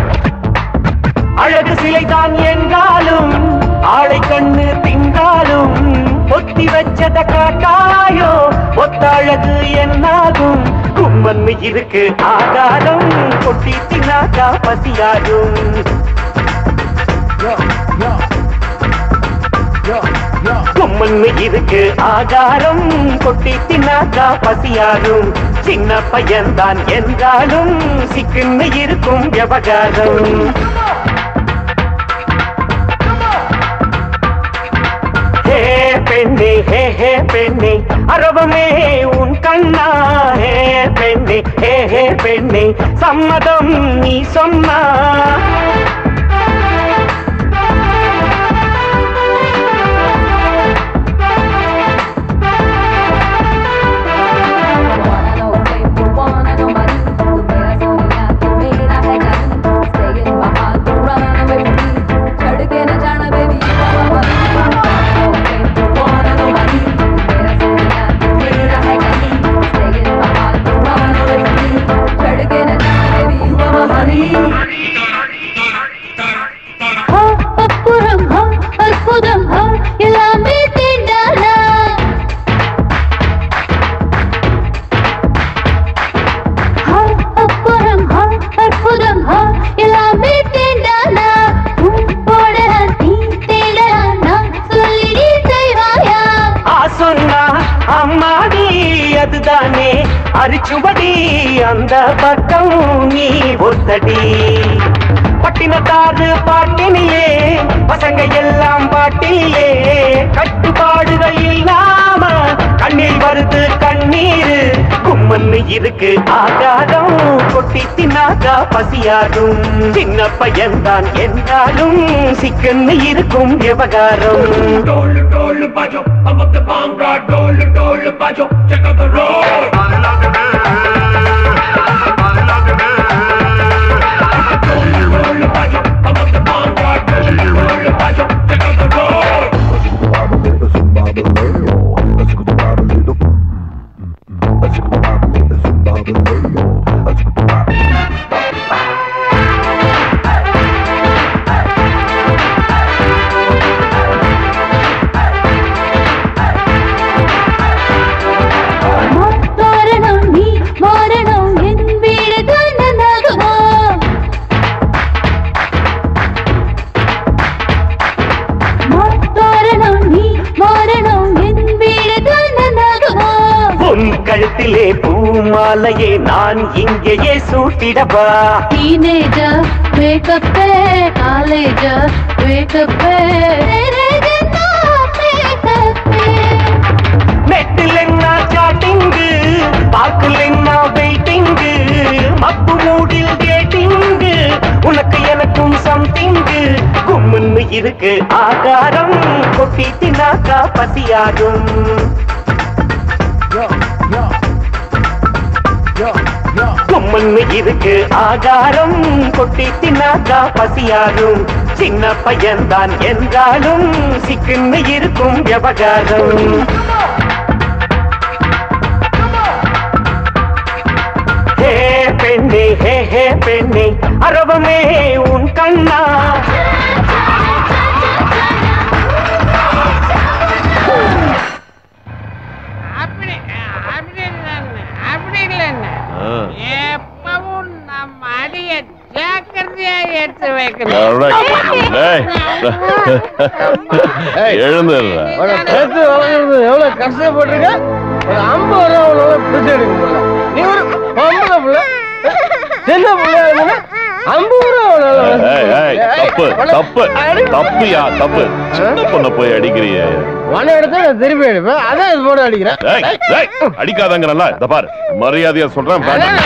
அழகு சிலைதான் என்றாலும் ஆளை கண்ணு திங்காலும் பொத்தி வச்சத காட்டாயோ ஒத்தழகு என்னாகும் கும்மன்னு இருக்கு ஆகாரம் கொட்டி தின்னாக்கா பசியாகும் கும்மன்னு இருக்கு ஆகாரம் கொட்டி தின்னாக்கா பசியாரும் சின்ன பையன்தான் என்றாலும் சிக்குன்னு இருக்கும் விவகாரம் ஹே பெண்ணே ஹே ஹே பெண்ணே அரவமே உன் கண்ணா ஹே பெண்ணே ஹே ஹே பெண்ணே சம்மதம் நீ சொன்னா அப்புறம் ஹா, அற்புதம் ஹா, எல்லாமே தீண்டானா ஹா, அப்புறம் ஹா, அற்புதம் ஹா, எல்லாமே தீண்டானா உன்போட நீ தேடனா சொல்லி நீ செய்வாயா ஆ சொன்னா அம்மாடி அதுதானே அரிச்சுவடி அந்த பக்கம் நீ ஒத்தடி பட்டினத்தாறு பாட்டினிலே பசங்க எல்லாம் பாட்டிலே கட்டுப்பாடுகள் இல்லாம கண்ணில் வருது கண்ணீர் கும்மன்னு இருக்கு ஆகாதம் கொட்டி தின்னாக்கா பசியாகும் சின்ன பையன்தான் என்றாலும் சிக்கன்னு இருக்கும் விவகாரம் Dole, dole, bajo, I'm up the bonga. Dole, dole, bajo, check out the road. Dole, bajo, I'm up the bonga. Dole, dole, bajo, check out the road. மாறணும் நீ மாறணும் என் வீடு தானதாகுமா மாறணும் நீ மாறணும் என் வீடு தானதாகுமா உன் கழுத்திலே பூமாலையே நான் இங்கேயே சூட்டிடவா டீனேஜர் மேக்கப் காலேஜர் வேக்கப் நெட்டில் என்ன சாட்டிங்கு பார்க்கல் என்ன வெயிட்டிங்கு மப்பு மூடில் டேட்டிங்கு உனக்கு எனக்கும் சம்திங்கு கும்முன்னு இருக்கு ஆகாரம் கொட்டி தினாக்கா பசியாகும் கும்முன்னு இருக்கு ஆகாரம் கொட்டி தினாக்கா பசியாகும் சின்ன பையன்தான் என்றாலும் சிக்குன்னு இருக்கும் விவகாரம் ஹே பெண்ணே ஹே ஹே பெண்ணே அரவமே உன் கண்ணா அப்படி அப்படி இல்லைன்னு அப்படி இல்லைன்னு எப்பவும் நம்ம அடிய ஜாக்கிரதையா எடுத்து வைக்கணும் எழுந்துடுறா சேர்த்து வளர்ந்து எவ்வளவு கஷ்டப்பட்டிருக்க ஒரு ஐம்பது ரூபா உன்னால பிடிச்சு எடுக்க முடியல நீ ஒரு பொம்பளை புள்ள சின்ன பிள்ளையா இருந்தா ஐம்பது ரூபா உன்னால ஏய், ஏய், தப்பு தப்பு தப்புயா தப்பு சின்ன பொண்ணை போய் அடிக்கிறியே உன்னை எடுத்தா நான் திருப்பி எடுப்பேன் அதான் இது போட்டு அடிக்கிறேன் ஏய், ஏய், அடிக்காதங்கிறல்ல இந்த பாரு மரியாதையா சொல்றேன் வேண்டாம்.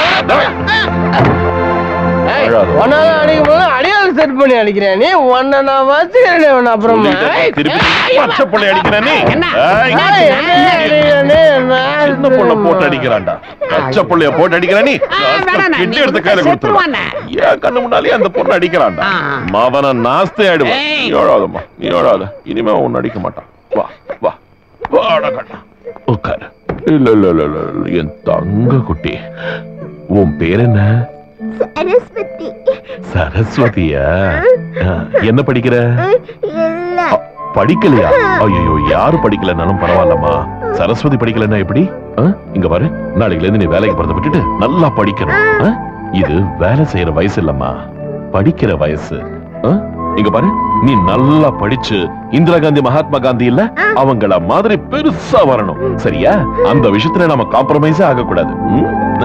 ஏய், அழாத. உன்னால அடிக்கும் போது அடியால் செட் பண்ணி அடிக்கிறேன் நீ உன்னை நான் வச்சுக்கிறேன் உன்னை அப்புறமா சொல்லிட்டேன், ஏய், திருப்பி ஏய், பச்சை பிள்ளை அடிக்கிறேன் நீ ஏய், ஏய், என்ன அடிக்கிறேனே, நான் சின்ன பொண்ணை போட்டு அடிக்கிறான்டா பச்சை புள்ளைய போட்டு அடிக்கிற நீ கிட்டி எடுத்து கையில கொடுத்துருவான் ஏன் கண்ணு முன்னாலே அந்த பொண்ணு அடிக்கிறான்டா மவன நாஸ்தே ஆயிடுவான் நீ ஓடாதம்மா நீ ஓடாத இனிமே உன்னை அடிக்க மாட்டான் வா வா வாடா கண்ணா உட்காரு இல்ல இல்ல இல்ல இல்ல இல்ல, என் தங்க குட்டி உன் பேர் என்ன சரஸ்வதி சரஸ்வதியா ஆ, என்ன படிக்கிற இல்ல படிக்கலையா ஐயோ யாரு படிக்கலனாலும் பரவாயில்லம்மா சரஸ்வதி படிக்கலன்னா எப்படி ஆ? இங்க பாரு நாளைக்குல இருந்து நீ வேலைக்கு போறத விட்டுட்டு நல்லா படிக்கணும் ஆ? இது வேலை செய்யற வயசு இல்லம்மா படிக்கிற வயசு ஆ? இங்க பாரு நீ நல்லா படிச்சு இந்திரா காந்தி மகாத்மா காந்தி இல்ல அவங்கள மாதிரி பெருசா வரணும் சரியா அந்த விஷயத்துல நம்ம காம்ப்ரமைஸே ஆகக்கூடாது ம்?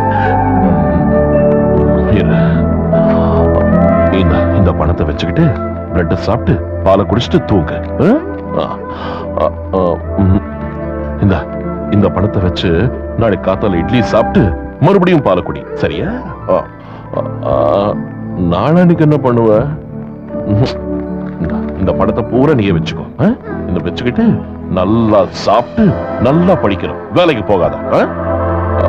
இரு. இந்த இந்த பணத்தை வச்சுக்கிட்டு பிரெட் சாப்பிட்டு பாலை குடிச்சிட்டு தூங்கு ஆ? ஆ, ஆ, ஆ, ம். இந்தா இந்த பணத்தை வச்சு நாளைக்கு காத்தால இட்லி சாப்பிட்டு மறுபடியும் பாலை குடி சரியா ஆ, ஆ, ஆ, நாளான்னைக்கு என்ன பண்ணுவ ம்ஹும். இந்தா, இந்த பணத்தை பூரா நீயே வச்சுக்கோ ஆ? இந்த வச்சுக்கிட்டு நல்லா சாப்பிட்டு நல்லா படிக்கணும் வேலைக்கு போகாத ஆ? ஆ,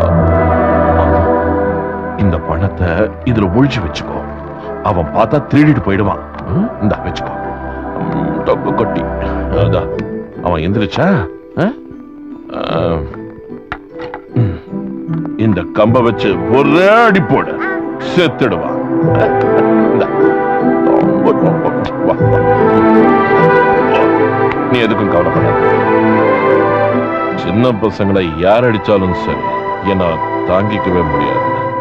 இந்த பணத்தை இதுல ஒழிச்சு வச்சுக்கோ அவன் பார்த்தா திருடிட்டு போயிடுவான் ம், இந்தா வச்சுக்கோ ம், தொக்கு கொட்டி அதான் அவன் எந்திரிச்சா ஆ? ஆ, ம், இந்த கம்ப வச்சு ஒரே அடி போடு செத்துடுவான் இந்தா. தொம்பு, தொம்பு. வா, வா. நீ எதுக்கும் கவலைப்படாத சின்ன பசங்களை யார் அடிச்சாலும் சரி என்ன தாங்கிக்கவே முடியாது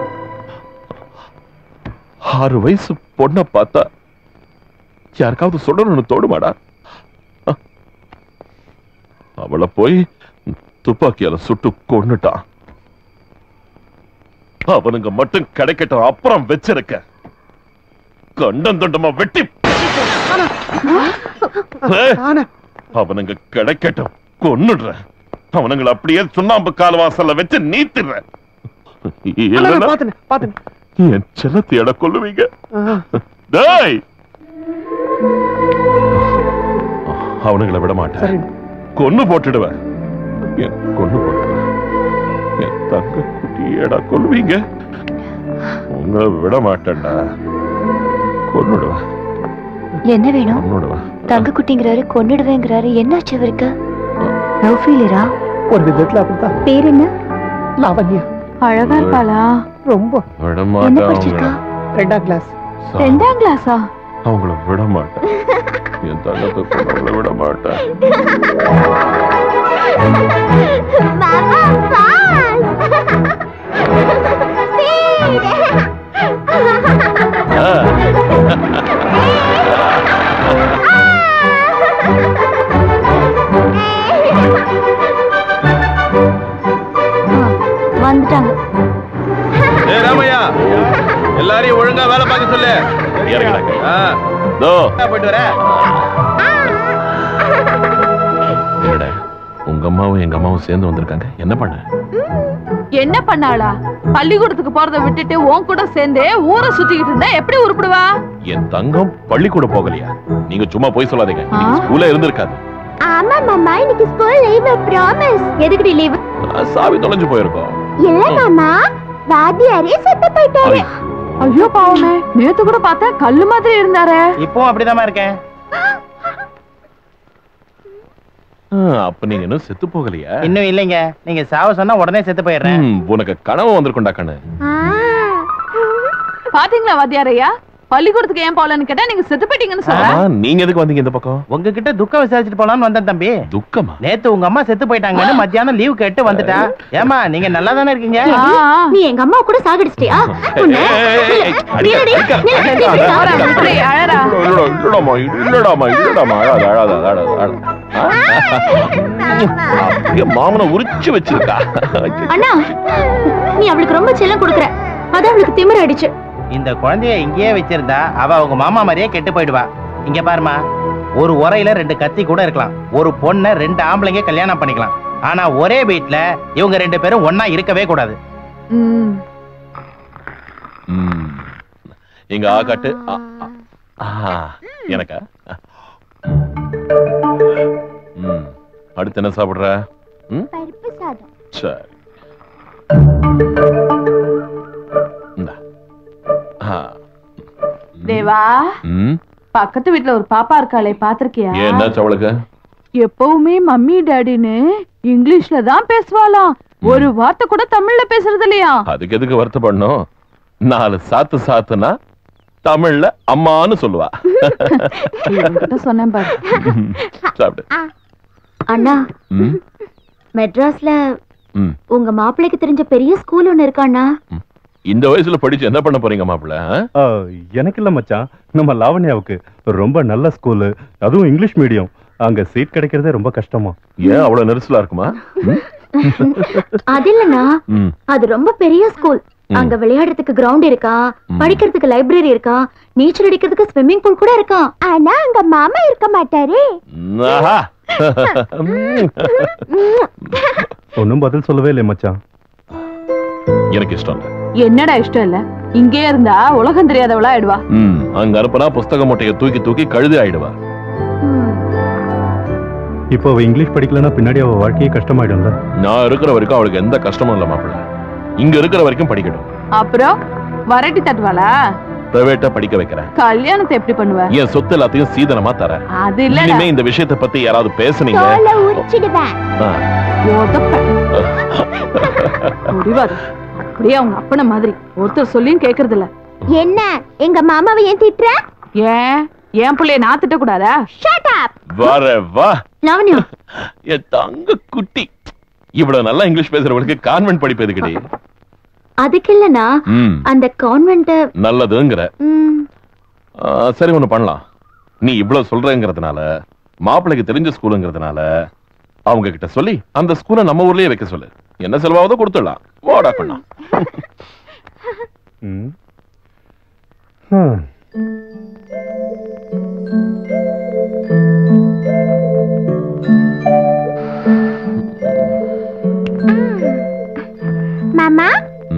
ஆறு வயசு பொண்ண பார்த்தா யாருக்காவது சொல்லணும்னு தோடுமாடா அஹ். அவளை போய் துப்பாக்கியால சுட்டு கொன்னுட்டான் அவனுங்க மட்டும் கிடைக்கட்டும் அப்புறம் வச்சிருக்க கண்டம் தண்டமா வெட்டி ஏய், அவனுங்க கிடைக்கட்டும் கொன்னுடுறேன் அவனுங்களை அப்படியே சுண்ணாம்பு கால் வாசல்ல வச்சு நீத்திடுறேன் இல்லைன்னா பாத்துனேன் பாத்துனேன் என் செல்லத்தை எட கொல்லுவீங்க டேய் அவனுங்களை விட மாட்டேன் கொன்னு போட்டுடுவேன் என் கொன்னு போட்டுடுவேன் என் தங்க குட்டியடா கொல்லுவீங்க உங்களை விட மாட்டேன்டா கொன்னுடுவேன் என்ன வேணும் கொன்னுடுவேன் தங்க குட்டிங்கிறாரு கொன்னுடுவேங்கிறாரு என்னாச்சு அவருக்கு லவ் ஃபீலரா ஒரு விதத்துல அப்படித்தான் பேர் என்ன லாவண்யா அழகா இருப்பாளா ரொம்ப விட என்ன மாட்டேன் படிச்சிருக்கா அவங்கள ரெண்டாம் கிளாஸ் ரெண்டாம் கிளாஸா அவங்கள விட மாட்டேன் என் தங்கத்தை கொண்டவங்கள விட மாட்டேன் மாமா வந்துட்டாங்க ஏய் ராமையா எல்லாரையும் ஒழுங்கா வேலை பார்க்க சொல்லு இறங்குறாங்க ஆ, தோ போயிட்டு வரேன் என்னடா உங்க அம்மாவும் எங்க அம்மாவும் சேர்ந்து வந்திருக்காங்க என்ன பண்ண என்ன பண்ணாளா பள்ளிக்கூடத்துக்கு போறத விட்டுட்டு உன் கூட சேர்ந்தே ஊரை சுத்திக்கிட்டு இருந்தா எப்படி உருப்பிடுவா என் தங்கம் பள்ளிக்கூடம் போகலையா நீங்க சும்மா போய் சொல்லாதீங்க இன்னைக்கு ஸ்கூல்ல இருந்திருக்காது ஆமா மாமா இன்னைக்கு ஸ்கூல் லீவ் ப்ராமிஸ் எதுக்குடி லீவ் ஆ, சாவி தொலைஞ்சு போயிருக்கோம் இல்ல மாமா வாத்தியாரே செத்து போயிட்டாரு ஐயோ பாவமே நேத்து கூட பார்த்தா கல்லு மாதிரி இருந்தாரே இப்பவும் அப்படிதான் இருக்கேன் ஆ, அப்ப நீங்க இன்னும் செத்து போகலையா இன்னும் இல்லைங்க நீங்க சாவ சொன்னா உடனே செத்து போயிடுறேன் ம், உனக்கு கனவு வந்திருக்கும்டா கண்ணு பாத்தீங்களா வாத்தியாரையா பள்ளிக்கூடத்துக்கு ஏன் போலன்னு கேட்டா நீங்க செத்து போயிட்டீங்கன்னு சொல்ற ஆமா, நீங்க எதுக்கு வந்தீங்க இந்த பக்கம் உங்ககிட்ட துக்கம் விசாரிச்சுட்டு போலாம்னு வந்தேன் தம்பி துக்கமா நேத்து உங்க அம்மா செத்து போயிட்டாங்கன்னு மத்தியானம் லீவ் கேட்டு வந்துட்டா ஏமா நீங்க நல்லா தானே இருக்கீங்க நீ எங்க அம்மா கூட சாகடிச்சிட்டியா உன்னை- நில்லுடி, நில்லு, நில்லு, அவரா, இப்படி அழறா. இல்லடா, இல்லடாமா, இல்லடாமா, இல்லடாமா, அழாத, அழாத, அழாத, அழாத. ஆ? அப்படியே மாமனை உரிச்சு வச்சிருக்கா அண்ணா நீ அவளுக்கு ரொம்ப செல்லம் கொடுக்குற அதான் அவளுக்கு திமிர அடிச்சு இந்த குழந்தைய இங்கேயே வச்சிருந்தா அவ அவங்க மாமா மாதிரியே கெட்டு போயிடுவா இங்க பாருமா ஒரு உரையில ரெண்டு கத்தி கூட இருக்கலாம் ஒரு பொண்ணை ரெண்டு ஆம்பளைங்க கல்யாணம் பண்ணிக்கலாம் ஆனா ஒரே வீட்ல இவங்க ரெண்டு பேரும் ஒண்ணா இருக்கவே கூடாது ம். இங்க ஆ காட்டு ஆ, ஆ. ஆ, எனக்கா ம். அடுத்து என்ன சாப்பிடுற ம்? பருப்பு சாதம் சரி இந்தா. ஆ. தேவா ம். பக்கத்து வீட்ல ஒரு பாப்பா இருக்காளே பாத்திருக்கியா ஏன் என்னாச்சு அவளுக்கு எப்பவுமே மம்மி டாடின்னு இங்கிலீஷ்ல தான் பேசுவாளாம் ஒரு வார்த்தை கூட தமிழ்ல பேசுறது இல்லையா அதுக்கு எதுக்கு வருத்தப்படணும் நாலு சாத்து சாத்துனா தமிழ்ல அம்மான்னு சொல்லுவா இவன்கிட்ட சொன்னேன் பாரு சாப்பிடு அண்ணா ம், மெட்ராஸ்ல ம். உங்க மாப்பிள்ளைக்கு தெரிஞ்ச பெரிய ஸ்கூல் ஒண்ணு இருக்காண்ணா இந்த வயசுல படிச்சு என்ன பண்ண போறீங்க மாப்பிள்ள ஆ, எனக்கு இல்ல மச்சான் நம்ம லாவண்யாவுக்கு ரொம்ப நல்ல ஸ்கூலு அதுவும் இங்கிலீஷ் மீடியம் அங்க சீட் கிடைக்கிறதே ரொம்ப கஷ்டமா ஏன் அவ்வளவு நெரிசலா இருக்குமா அது இல்லனா ம். அது ரொம்ப பெரிய ஸ்கூல் ம். அங்க விளையாடுறதுக்கு கிரவுண்ட் இருக்கா படிக்கிறதுக்கு லைப்ரரி இருக்கா நீச்சல் அடிக்கிறதுக்கு ஸ்விம்மிங் பூல் கூட இருக்கா ஆனா அங்க மாமா இருக்க மாட்டாரு ஆஹா. ஒன்னும் பதில் சொல்லவே இல்லை மச்சான் எனக்கு இஷ்டம் இல்ல என்னடா இஷ்டம் இல்ல இங்கே இருந்தா உலகம் தெரியாதவளா ஆயிடுவா ம், அங்க அனுப்புனா புஸ்தக மூட்டையை தூக்கி தூக்கி கழுதி ஆயிடுவா இப்போ அவ இங்கிலீஷ் படிக்கலன்னா பின்னாடி அவ வாழ்க்கையே கஷ்டமாயிடும்ல நான் இருக்கிற வரைக்கும் அவளுக்கு எந்த கஷ்டமும் இல்ல மாப்பிள்ள இங்க இருக்கிற வரைக்கும் படிக்கட்டும் அப்புறம் வரட்டி தட்டுவாளா பிரைவேட்டா படிக்க வைக்கிறேன் கல்யாணத்தை எப்படி பண்ணுவ என் சொத்து எல்லாத்தையும் சீதனமா தரேன் அது இல்லடா இனிமே இந்த விஷயத்தை பத்தி யாராவது பேசுனீங்க தோலை உரிச்சிடுவேன் ஆ. உதப்பேன். முடிவாது அப்படியே அவங்க அப்பன மாதிரி ஒருத்தர் சொல்லியும் கேக்குறது இல்ல என்ன எங்க மாமாவை ஏன் திட்டுற ஏன் என் பிள்ளைய நான் திட்ட கூடாதா ஷட் அப் வர வா லாவண்யா என் தங்க குட்டி இவ்வளவு நல்லா இங்கிலீஷ் பேசுறவளுக்கு கான்வென்ட் படிப்பு எதுக்குடி அதுக்கு இல்லனா ம் அந்த கான்வென்ட் நல்லதுங்கிற ஆ, சரி ஒண்ணு பண்ணலாம் நீ இவ்வளவு சொல்றேங்கிறதுனால மாப்பிள்ளைக்கு தெரிஞ்ச ஸ்கூலுங்கிறதுனால அவங்க கிட்ட சொல்லி அந்த ஸ்கூலை நம்ம ஊர்லயே வைக்க சொல்லு என்ன செலவாவதோ கொடுத்துடலாம் வாடா பண்ணா ம். ஹம். மாமா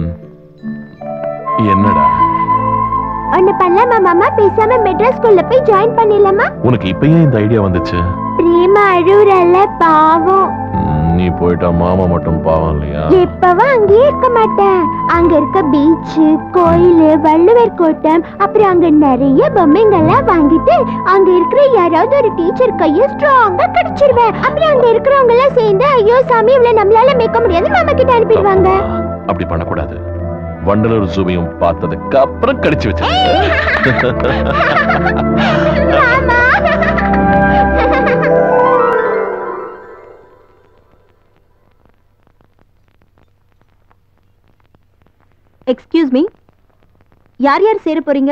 என்னடா ஒண்ணு பண்ணலாமா மாமா பேசாம மெட்ராஸ் ஸ்கூல்ல போய் ஜாயின் பண்ணிடலாமா உனக்கு இப்ப ஏன் இந்த ஐடியா வந்துச்சு பிரேமா அழுவுறல்ல பாவம் ம், நீ போயிட்டா மாமா மட்டும் பாவம் இல்லையா எப்பவும் அங்கேயே இருக்க மாட்டேன் அங்க இருக்க பீச் கோயிலு வள்ளுவர் கோட்டம் அப்புறம் அங்க நிறைய பொம்மைங்கெல்லாம் வாங்கிட்டு அங்க இருக்கிற யாராவது ஒரு டீச்சர் கைய ஸ்ட்ராங்கா கடிச்சிருவேன் அப்புறம் அங்க இருக்கிறவங்க எல்லாம் சேர்ந்து ஐயோ சாமி இவ்வளவு நம்மளால மேய்க்க முடியாது மாமா கிட்ட அனுப்பிடுவாங்க அப்படி பண்ணக்கூடாது வண்டலூர் ஜூவையும் பார்த்ததுக்கு அப்புறம் கடிச்சு வச்சு எக்ஸ்கியூஸ் மீ யார் யார் சேர போறீங்க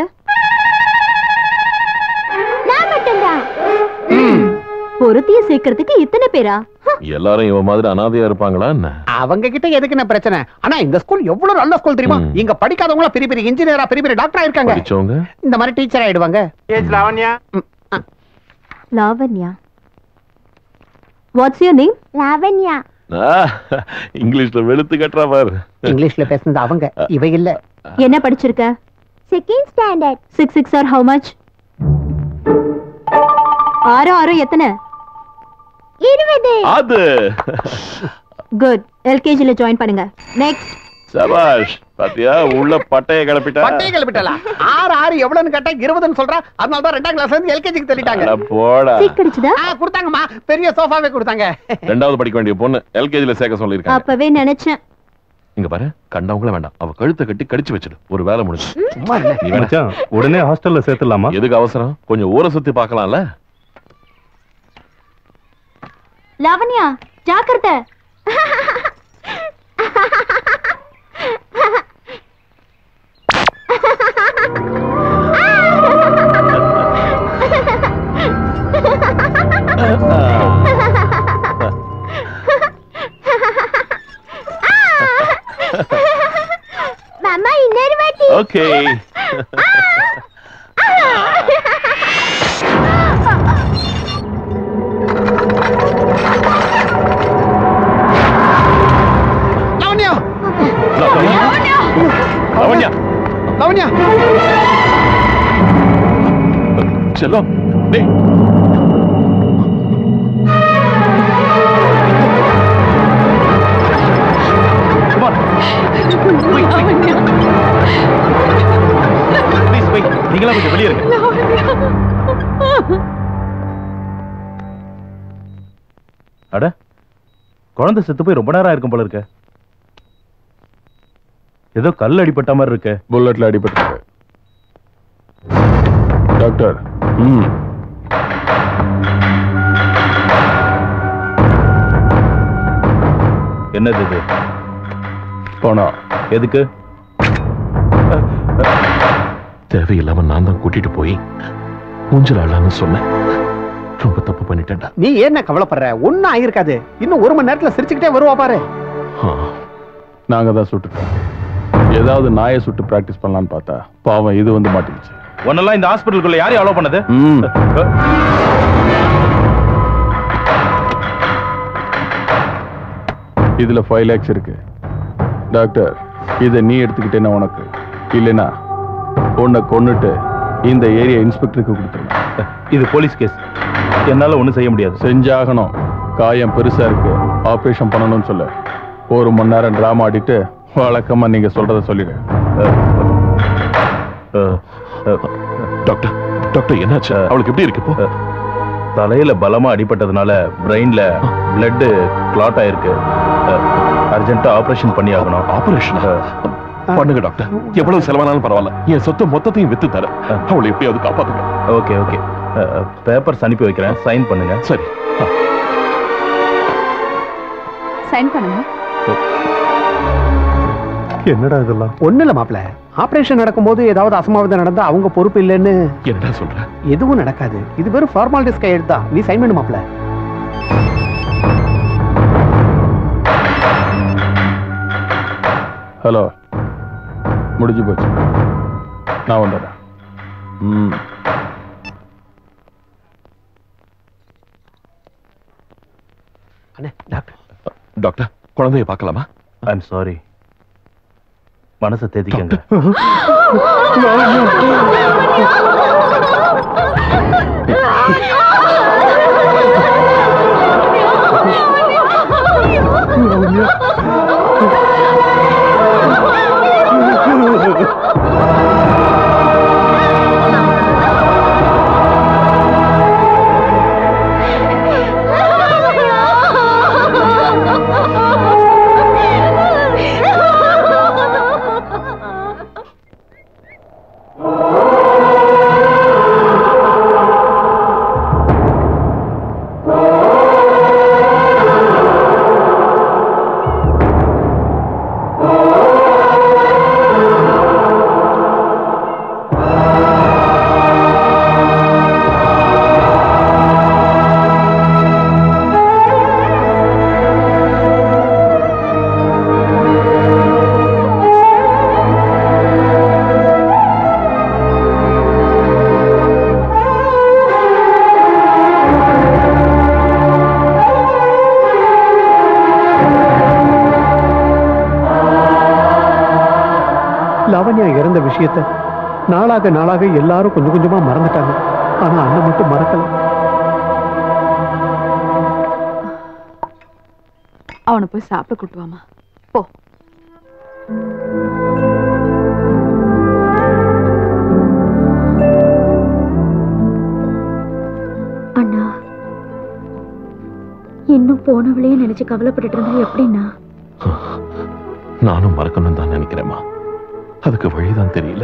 நான் மட்டும்தான் பொருத்திய சேர்க்கறதுக்கு இத்தனை பேரா எல்லாரும் இவ மாதிரி அனாதையா இருப்பாங்களா என்ன அவங்க கிட்ட எதுக்கு என்ன பிரச்சனை ஆனா இந்த ஸ்கூல் எவ்வளவு நல்ல ஸ்கூல் தெரியுமா இங்க படிக்காதவங்க பெரிய பெரிய இன்ஜினியரா பெரிய பெரிய டாக்டரா இருக்காங்க படிச்சவங்க இந்த மாதிரி டீச்சர் ஆயிடுவாங்க age Lavanya Lavanya what's your name Lavanya ஆ, இங்கிலீஷ்ல வெளுத்து கட்டுறா பாரு இங்கிலீஷ்ல பேசுனது அவங்க இவ இல்ல என்ன படிச்சிருக்க second standard six six or how much ஆறு ஆறு எத்தனை இருபது அது குட் எல்கேஜில ஜாயின் பண்ணுங்க நெக்ஸ்ட் சபாஷ் பாத்தியா உள்ள பட்டைய கிளப்பிட்டா பட்டையை கிளப்பிட்டலா ஆறு ஆறு எவ்வளவுன்னு கேட்டா இருபதுன்னு சொல்றா அதனால தான் ரெண்டாம் கிளாஸ்ல இருந்து எல்கேஜிக்கு தள்ளிட்டாங்க அட போடா கிடைச்சதா ஆ, கொடுத்தாங்கம்மா பெரிய சோஃபாவே கொடுத்தாங்க ரெண்டாவது படிக்க வேண்டிய பொண்ணு எல்கேஜில சேர்க்க சொல்லிருக்காங்க அப்பவே நினைச்சேன் இங்க பாரு கண்டவங்கள வேண்டாம் அவ கழுத்தை கட்டி கடிச்சு வச்சிடு ஒரு வேலை முடிஞ்சு சும்மா இல்ல நீ வேணா மச்சான் உடனே ஹாஸ்டல்ல சேர்த்துடலாமா எதுக்கு அவசரம் கொஞ்சம் ஊரை சுத்தி பார்க்கலாம்ல லாவண்யா ஜாக்கிரதை மாமா இன்னொரு வாட்டி ஓகே லாவண்யா லவண்யா லாவண்யா செல்லம் டேய் ப்ளீஸ் வெயிட் நீங்களா கொஞ்சம் வெளியே இருங்க அட குழந்தை செத்து போய் ரொம்ப நேரம் இருக்கும் போல இருக்க ஏதோ கல் அடிபட்ட மாதிரி இருக்க புல்லட்ல அடிபட்டு டாக்டர் ம் என்னது இது பணம் எதுக்கு தேவையில்லாம நான் தான் கூட்டிட்டு போய் ஊஞ்சல் ஆடலாம்னு சொன்னேன் ரொம்ப தப்பு பண்ணிட்டேன்டா நீ என்ன கவலைப்படுற ஒன்னும் ஆகிருக்காது இன்னும் ஒரு மணி நேரத்துல சிரிச்சுக்கிட்டே வருவா பாரு நாங்க தான் சுட்டுட்டோம் ஏதாவது நாயை சுட்டு பிராக்டிஸ் பண்ணலாம்னு பார்த்தா பாவம் இது வந்து மாட்டிக்கிச்சு உன்னெல்லாம் இந்த ஹாஸ்பிட்டலுக்குள்ள யாரையும் அலோவ் பண்ணது ம் இதுல ஃபைவ் லேக்ஸ் இருக்கு டாக்டர் இதை நீ எடுத்துக்கிட்டேன்னா உனக்கு இல்லைனா உன்னை கொன்னுட்டு இந்த ஏரியா இன்ஸ்பெக்டருக்கு கொடுத்துருவேன் இது போலீஸ் கேஸ் என்னால ஒண்ணும் செய்ய முடியாது செஞ்சாகணும் காயம் பெருசா இருக்கு ஆபரேஷன் பண்ணணும்னு சொல்லு ஒரு மணி நேரம் டிராமா ஆடிட்டு வழக்கமா நீங்க சொல்றத சொல்லிடு டாக்டர் டாக்டர் என்னாச்சு அவளுக்கு எப்படி இருக்கு இப்போ தலையில பலமா அடிபட்டதுனால பிரெயின்ல பிளட் கிளாட் ஆயிருக்கு அர்ஜென்ட்டா ஆபரேஷன் பண்ணி ஆகணும் ஆபரேஷன் பண்ணுங்க டாக்டர் எவ்வளவு செலவானாலும் பரவாயில்ல என் சொத்து மொத்தத்தையும் வித்து தர அவளை எப்படியாவது காப்பாத்துங்க ஓகே ஓகே பேப்பர்ஸ் அனுப்பி வைக்கிறேன் சைன் பண்ணுங்க சரி சைன் பண்ணுங்க என்னடா இதெல்லாம் ஒண்ணு இல்ல மாப்ள ஆபரேஷன் நடக்கும்போது ஏதாவது அசம்பாவிதம் நடந்தா அவங்க பொறுப்பு இல்லைன்னு என்னடா சொல்ற எதுவும் நடக்காது இது வெறும் ஃபார்மாலிட்டிஸ் கையெழுத்து தான் நீ சைன் பண்ணு மாப்ள ஹலோ முடிஞ்சு போச்சு நான் வந்துடுறேன் ம் அண்ணே டாக்டர் டாக்டர் குழந்தைய பார்க்கலாமா ஐம் சாரி மனசை தேத்திக்கங்க லாவண்யா இறந்த விஷயத்த நாளாக நாளாக எல்லாரும் கொஞ்சம் கொஞ்சமா மறந்துட்டாங்க ஆனா அண்ணன் மட்டும் மறக்கல அவனை போய் சாப்பிட கூட்டு வாமா போ அண்ணா இன்னும் போனவளையே நினைச்சு கவலைப்பட்டுட்டு இருந்தா எப்படின்னா நானும் மறக்கணும் தான் நினைக்கிறேம்மா அதுக்கு வழிதான் தெரியல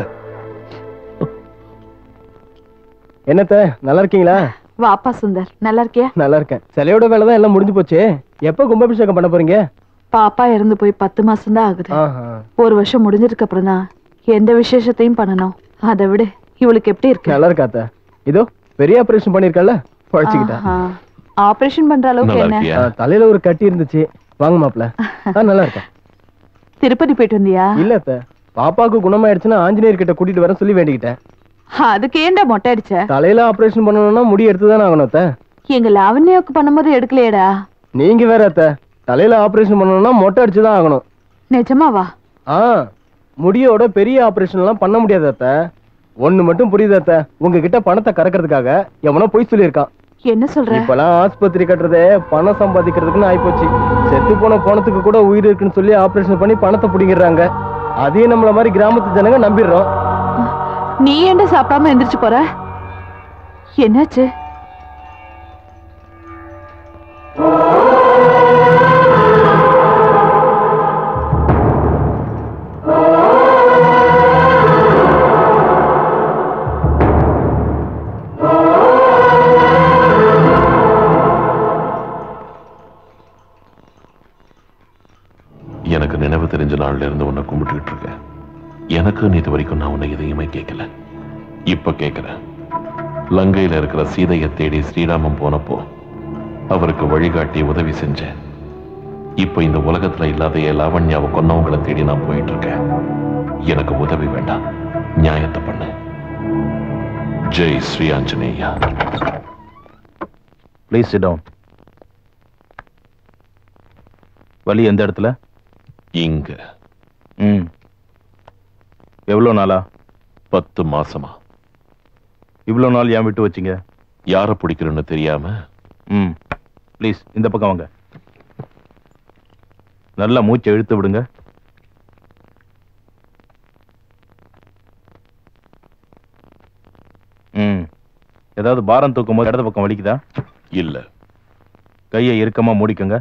என்னத்த நல்லா இருக்கீங்களா வாப்பா சுந்தர் நல்லா இருக்கியா நல்லா இருக்கேன் சிலையோட வேலை தான் எல்லாம் முடிஞ்சு போச்சு எப்போ கும்பாபிஷேகம் பண்ண போறீங்க பாப்பா இறந்து போய் பத்து மாசம் தான் ஆகுது ஆஹா. ஒரு வருஷம் முடிஞ்சதுக்கு அப்புறம் தான் எந்த விசேஷத்தையும் பண்ணணும் அதை விட இவளுக்கு எப்படி இருக்கு நல்லா இருக்காத்த இதோ பெரிய ஆபரேஷன் பண்ணிருக்கல பழச்சிக்கிட்டா ஆபரேஷன் பண்ற அளவுக்கு என்ன ஆ, தலையில ஒரு கட்டி இருந்துச்சு வாங்க மாப்ள ஆ, நல்லா இருக்கேன் திருப்பதி போயிட்டு வந்தியா இல்ல அத்தை பாப்பாக்கு குணமாயிடுச்சுன்னா ஆஞ்சநேயர் கிட்ட கூட்டிட்டு வரேன் சொல்லி வேண்டிக்கிட்டேன் அதுக்கு ஏன்டா மொட்டை அடிச்ச தலையில ஆபரேஷன் பண்ணணும்னா முடி எடுத்து தானே ஆகணும் அத்தை எங்க லாவண்யாவுக்கு பண்ணும்போது எடுக்கலையேடா நீங்க வேற அத்தை தலையில ஆபரேஷன் பண்ணணும்னா மொட்டை அடிச்சு தான் ஆகணும் நிஜமாவா ஆ முடியோட பெரிய ஆபரேஷன் எல்லாம் பண்ண முடியாது அத்தை ஒண்ணு மட்டும் புரியுது அத்தை உங்ககிட்ட பணத்தை கறக்கிறதுக்காக எவனோ பொய் சொல்லியிருக்கான் என்ன சொல்ற இப்பெல்லாம் ஆஸ்பத்திரி கட்டுறதே பணம் சம்பாதிக்கிறதுக்குன்னு ஆயிப்போச்சு செத்து போன பணத்துக்கு கூட உயிர் இருக்குன்னு சொல்லி ஆபரேஷன் பண்ணி பணத்தை பிடிங்கிடுறாங்க அதையும் நம்மள மாதிரி கிராமத்து ஜனங்க நம்பிடுறோம் நீ ஏன்டா சாப்பிடாம எந்திரிச்சு போற என்னாச்சு எனக்கு நினைவு தெரிஞ்ச நாள்ல இருந்து உன்னை கும்பிட்டுக்கிட்டு இருக்கேன் எனக்கு இது வரைக்கும் நான் உன்னை எதையுமே கேட்கல இப்ப கேக்குறேன் லங்கையில இருக்கிற சீதையை தேடி ஸ்ரீராமன் போனப்போ அவருக்கு வழிகாட்டி உதவி செஞ்சேன் இப்ப இந்த உலகத்துல இல்லாத என் லாவண்யாவை கொன்னவங்களை தேடி நான் போயிட்டு இருக்கேன் எனக்கு உதவி வேண்டாம் நியாயத்தை பண்ணு ஜெய் Shri Anjaneya please sit down வலி எந்த இடத்துல இங்க ம் எவ்வளோ நாளா பத்து மாசமா இவ்வளோ நாள் ஏன் விட்டு வச்சீங்க யாரை பிடிக்கிறேன்னு தெரியாம ம் ப்ளீஸ் இந்த பக்கம் வாங்க நல்லா மூச்சை இழுத்து விடுங்க ம் ஏதாவது பாரம் தூக்கும் போது இடது பக்கம் வலிக்குதா இல்ல கையை இறுக்கமா மூடிக்கங்க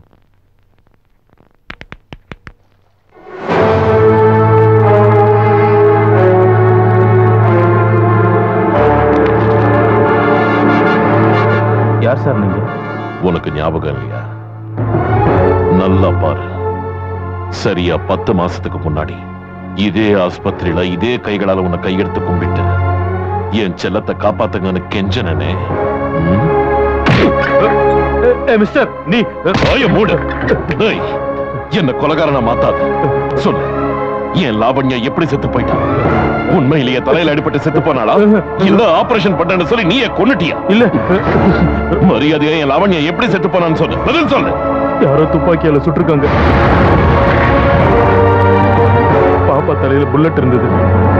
யார் சார் நீங்க உனக்கு ஞாபகம் இல்லையா நல்லா பாரு சரியா பத்து மாசத்துக்கு முன்னாடி இதே ஆஸ்பத்திரியில இதே கைகளால உன்னை கையெடுத்து கும்பிட்டு என் செல்லத்தை காப்பாத்துங்கன்னு கெஞ்சனே மிஸ்டர் நீ வாய மூடு டேய், என்ன கொலகாரனா மாத்தாத சொல்லு என் லாவண்யா எப்படி செத்து போயிட்டான் உண்மையிலேயே தலையில அடிபட்டு செத்து போனாளா இல்ல ஆபரேஷன் பண்ணேன்னு சொல்லி நீயே கொன்னுட்டியா இல்ல மரியாதையா என் லாவண்யா எப்படி செத்து போனான்னு சொல்லு பதில் சொல்லு யாரோ துப்பாக்கியால சுட்டிருக்காங்க பாப்பா தலையில புல்லட் இருந்தது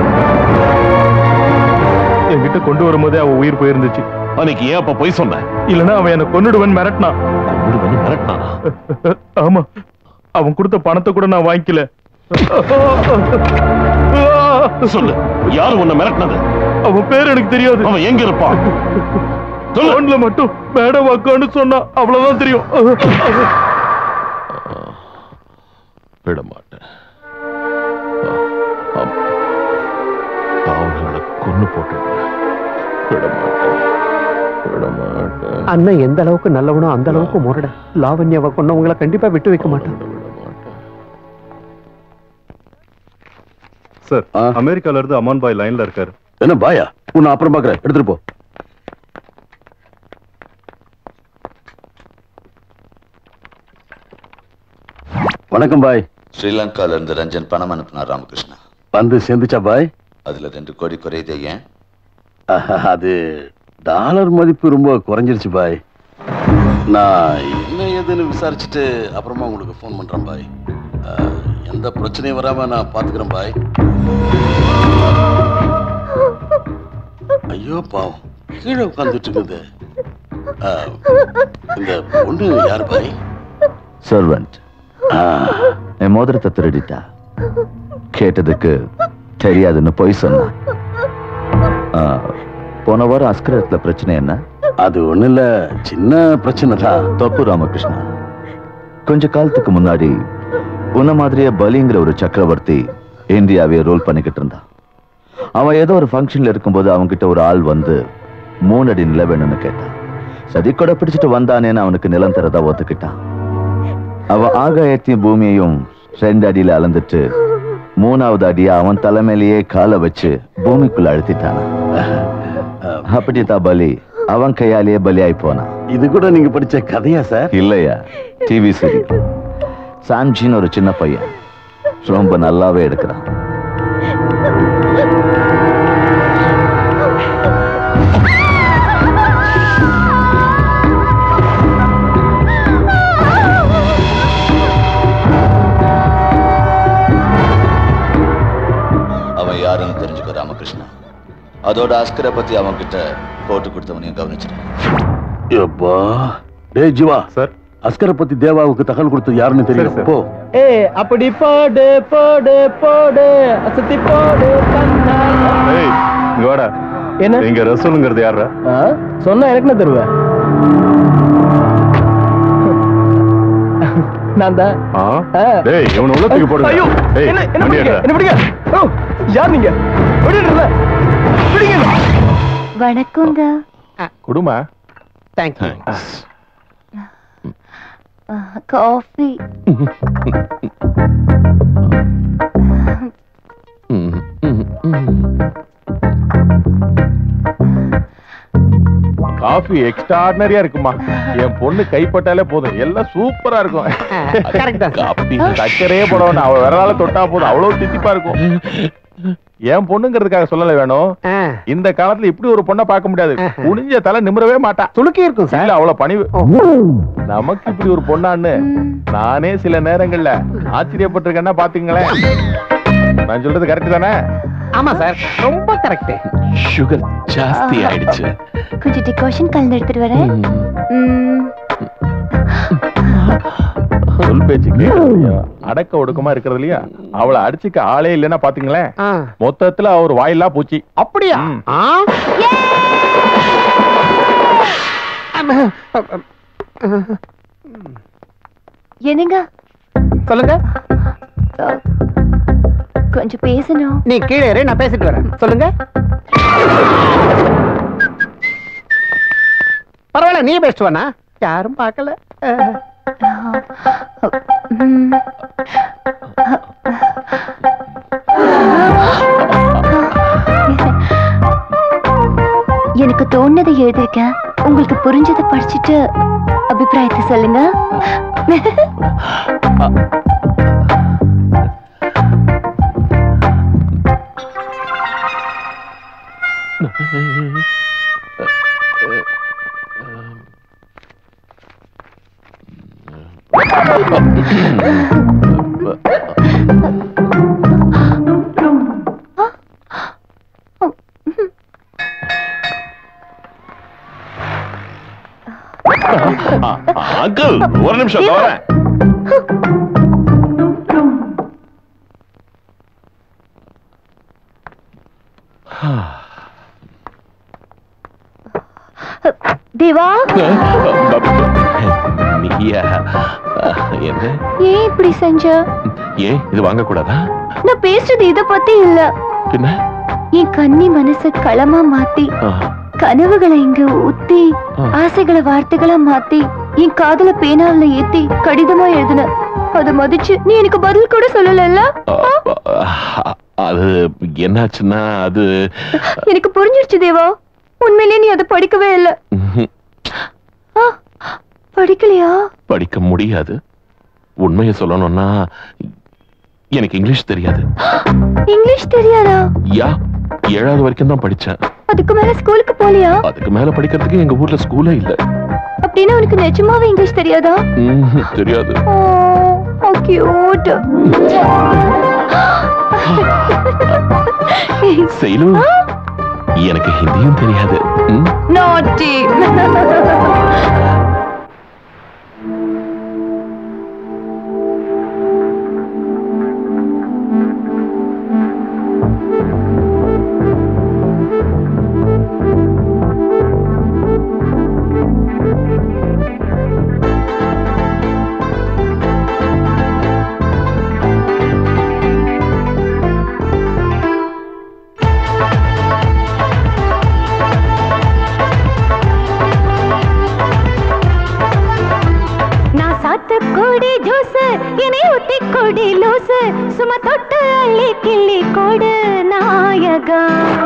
என்கிட்ட கொண்டு வரும்போதே அவ உயிர் போயிருந்துச்சு அன்னைக்கு ஏன் அப்ப போய் சொன்ன இல்லனா அவன் என்ன கொன்னுடுவன் மிரட்டினான் கொன்னுடுவன் மிரட்டினானா ஆமா அவன் கொடுத்த பணத்தை கூட நான் வாங்கிக்கல சொல்லு யாரு உன்னை மிரட்டினது அவன் பேர் எனக்கு தெரியாது அவன் எங்க இருப்பான் போன்ல மட்டும் மேடம் வாக்கான்னு சொன்னா அவ்வளவுதான் தெரியும் விட மாட்டேன் ஆ- ஆம். அவங்களை கொன்னு போட்டுடுவேன் விட மாட்டேன் விட மாட்டேன் அண்ணன் எந்த அளவுக்கு நல்லவனோ அந்த அளவுக்கு முரட லாவண்யாவை கொண்டவங்கள கண்டிப்பா விட்டு வைக்க மாட்டான் சார் அமெரிக்கால இருந்து அமான் பாய் லைன்ல இருக்காரு என்ன பாயா உன்னை அப்புறம் பாக்குறேன் எடுத்துட்டு போ வணக்கம் பாய் ஸ்ரீலங்கால இருந்து ரஞ்சன் பணம் அனுப்புனார் ராமகிருஷ்ணா வந்து சேர்ந்துச்சா பாய் அதுல ரெண்டு கோடி குறையுதே ஏன் ஆஹா, அது டாலர் மதிப்பு ரொம்ப குறைஞ்சிருச்சு பாய் நான் என்ன ஏதுன்னு விசாரிச்சுட்டு அப்புறமா உங்களுக்கு ஃபோன் பண்றேன் பாய் ஆஹ், எந்த பிரச்சனையும் வராம நான் பாத்துக்கிறேன் பாய் ஐயோ பாவம் கீழே உட்காந்துட்டு இருக்குது ஆஹ், இந்த பொண்ணு யார் பாய் சர்வெண்ட் என் மோதிரத்தை திருடிட்டா கேட்டதுக்கு தெரியாதுன்னு பொய் சொன்னான் ஆ, போன வாரம் அஸ்கரத்துல பிரச்சனை என்ன அது ஒண்ணு இல்ல சின்ன பிரச்சனை தான் தப்பு ராமகிருஷ்ணா கொஞ்ச காலத்துக்கு முன்னாடி உன்ன மாதிரியே பலிங்கிற ஒரு சக்கரவர்த்தி இந்தியாவையே ரோல் பண்ணிக்கிட்டு இருந்தான் அவன் ஏதோ ஒரு ஃபங்க்ஷன்ல இருக்கும்போது அவன்கிட்ட ஒரு ஆள் வந்து மூணு அடி நில வேணும்னு கேட்டான் சதி கூட பிடிச்சிட்டு வந்தானேன்னு அவனுக்கு நிலம் தரதா ஒத்துக்கிட்டான் அவன் ஆகாயத்தையும் பூமியையும் ரெண்டு அடியில அளந்துட்டு மூணாவது அடியா அவன் தலைமையிலேயே காலை வச்சு பூமிக்குள்ள அழுத்திட்டான் அப்படித்தான் பலி அவன் கையாலேயே பலியாய் போனான் இது கூட நீங்க படிச்ச கதையா சார் இல்லையா டிவி சீரியல் சாம்ஜின்னு ஒரு சின்ன பையன் ரொம்ப நல்லாவே எடுக்கிறான் அவன் யாருன்னு தெரிஞ்சுக்கோ ராமகிருஷ்ணா அதோட அஸ்கரை பத்தி அவன் கிட்ட போட்டு கொடுத்தவனையும் கவனிச்சிட்டேன் எப்பா டேய் ஜீவா சார் அஸ்கரை பத்தி தேவாவுக்கு தகவல் கொடுத்தது யாருன்னு தெரியல போ ஏ அப்படி போடு போடு போடு அசத்தி போடு ஏய் இங்க வாடா என்ன இங்க ரசூலுங்கிறது யாரா ஆ, சொன்னா எனக்கு என்ன தருவேன் நான் தான் ஆ ஆ. டேய் இவனை உள்ள தூக்கி போடுங்க ஐயோ டேய் என்ன என்ன வண்டி பிடிங்க எடுடா. என்ன பிடிங்க ஓ யார் நீங்க ஓடிடுறல பிடிங்க வணக்கங்க குடுமா தேங்க்யூ காஃபி காஃபி எக்ஸ்ட்ராடினரியா இருக்குமா என் பொண்ணு கைப்பட்டாலே போதும் எல்லாம் சூப்பரா இருக்கும் correct தான் காப்பி சக்கரையே போட வேண்டாம் அவ விரலால தொட்டா போதும் அவ்வளவு தித்திப்பா இருக்கும் என் பொண்ணுங்கிறதுக்காக சொல்லல வேணும் இந்த காலத்துல இப்படி ஒரு பொண்ணை பார்க்க முடியாது குனிஞ்ச தலை நிமிரவே மாட்டா துளுக்கி இருக்கும் சார் அவ்வளவு பணிவு நமக்கு இப்படி ஒரு பொண்ணான்னு நானே சில நேரங்கள்ல ஆச்சரியப்பட்டிருக்கேன்னா பாத்துங்களேன் நான் சொல்றது கரெக்ட் தானே ஆமா சார் ரொம்ப கரெக்ட் சுகர் ஜாஸ்தி ஆயிடுச்சு கொஞ்சம் டிகாஷன் கலந்து எடுத்துட்டு வரேன் ம், சொல் பேச்சு கேட்கறதுலயா அடக்க ஒடுக்கமா இருக்கிறது இல்லையா அவளை அடிச்சுக்க ஆளே இல்லைன்னா பாத்துங்களேன் மொத்தத்துல அவர் வாயிலா பூச்சி அப்படியா ஆ? என்னங்க சொல்லுங்க கொஞ்சம் பேசணும் நீ கீழே இரு நான் பேசிட்டு வரேன் சொல்லுங்க பரவாயில்ல நீ பேசிட்டு வாண்ணா யாரும் பார்க்கல அஹ். ம். எனக்கு தோணுனதை எழுதிருக்கேன் உங்களுக்கு புரிஞ்சதை படிச்சுட்டு அபிப்பிராயத்தை சொல்லுங்க அங்கிள் ஒரு நிமிஷம் இதோ வரேன் தேவா நீயா என்ன ஏன் இப்படி செஞ்ச ஏன் இது வாங்கக்கூடாதா நான் பேசுறது இத பத்தி இல்ல பின்ன என் கன்னி மனச களமா மாத்தி ஆ, கனவுகளை இங்க ஊத்தி ஆ. ஆசைகளை வார்த்தைகளா மாத்தி என் காதல பேனாவுல ஏத்தி கடிதமா எழுதுன அத மதிச்சு நீ எனக்கு பதில் கூட சொல்லல அ- அது என்னாச்சுன்னா அது எனக்கு புரிஞ்சிருச்சு தேவா உண்மையிலேயே நீ அதை படிக்கவே இல்ல ம்ஹும், ஆ, படிக்கலையா படிக்க முடியாது உண்மையை சொல்லணும்னா எனக்கு இங்கிலீஷ் தெரியாது இங்கிலீஷ் தெரியாதா யா ஏழாவது வரைக்கும் தான் படிச்சேன் அதுக்கு மேல ஸ்கூலுக்கு போலியா அதுக்கு மேல படிக்கிறதுக்கு எங்க ஊர்ல ஸ்கூலே இல்ல அப்படின்னா உனக்கு நிஜமாவே இங்கிலீஷ் தெரியாதா ம்ஹும், தெரியாது Oh, cute. செயலு எனக்கு ஹிந்தியும் தெரியாது ம்? Naughty. நான் சாத்துக்குடி ஜூஸ் என்னை ஊத்தி கொடி லூசு சும்மா தொட்டு அள்ளி கிள்ளி கொடு நாயகா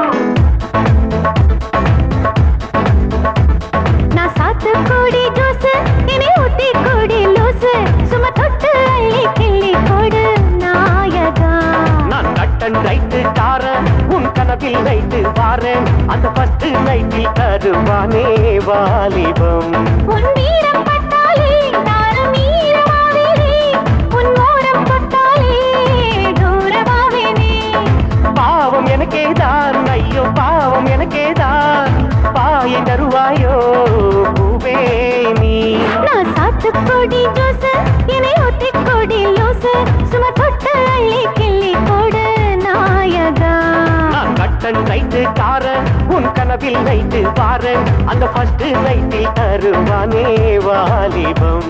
நான் சாத்துக்குடி ஜூஸ் என்னை ஊத்தி கொடி லூசு சும்மா தொட்டு அள்ளி கிள்ளி கொடு நாயகா நான் கட்டன் ரைட்டு கார உன் கனவில் வைத்து வாரேன் அந்த ஃபர்ஸ்ட் நைட்டில் தருவானே வாலிபம் உன் வீரம் பட்டாலே நானும் ஈரமாவேனே உன் மோரம் தொட்டாலே தூரமாவேனே பாவம் எனக்கே தான் ஐயோ பாவம் எனக்கே தான் பாயை தருவாயோ பூவே நீ நான் சாத்துக்குடி ஜூஸ் என்னை ஊத்தி கொடி லூசு சும்மா தொட்டு அள்ளி கிள்ளி கொடு நாயகா நான் கட்டன் ரைட்டு கார உன் கனவில் வைத்து வாரேன் அந்த ஃபர்ஸ்ட் நைட்டில் தருவானே வாலிபம்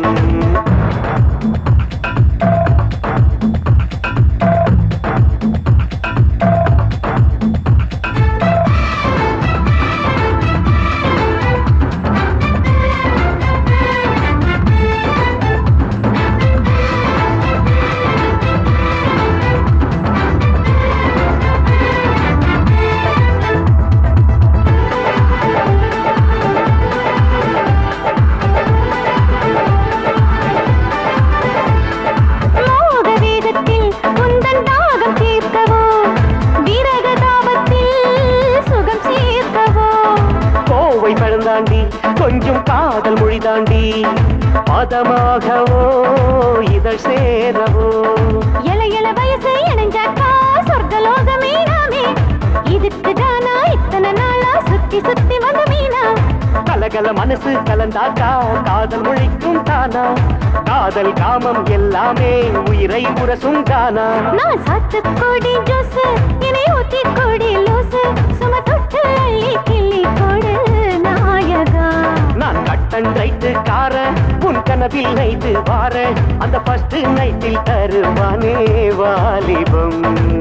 பதமாகவோ இதழ் சேரவோ இல இல வயசு இணைஞ்சாக்கா சொர்க்கலோகமே நாமே இதுக்கு தானா இத்தனை நாளா சுத்தி சுத்தி வந்த மீனா கலகல மனசு கலந்தாக்கா காதல் முழிக்கும் தானா காதல் காமம் எல்லாமே உயிரை உரசும் தானா நான் சாத்து கொடி ஜூஸ் இணை ஊத்தி கொடி லூசு சும தொட்டு அள்ளி கிள்ளி கொடு நாயகா நான் கட்டன் ரைட்டு கார உன் கனவில் நைட்டு வார அந்த ஃபர்ஸ்ட் நைட்டில் தருவானே வாலிபம்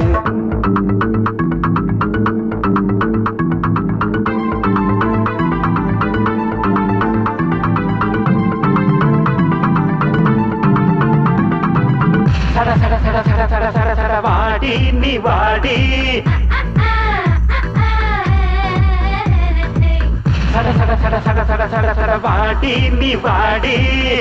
சட சட சட சட சட சட சட வாடி நீ வாடி சட சட சட சட சட சட சட வாடி நீ வாடி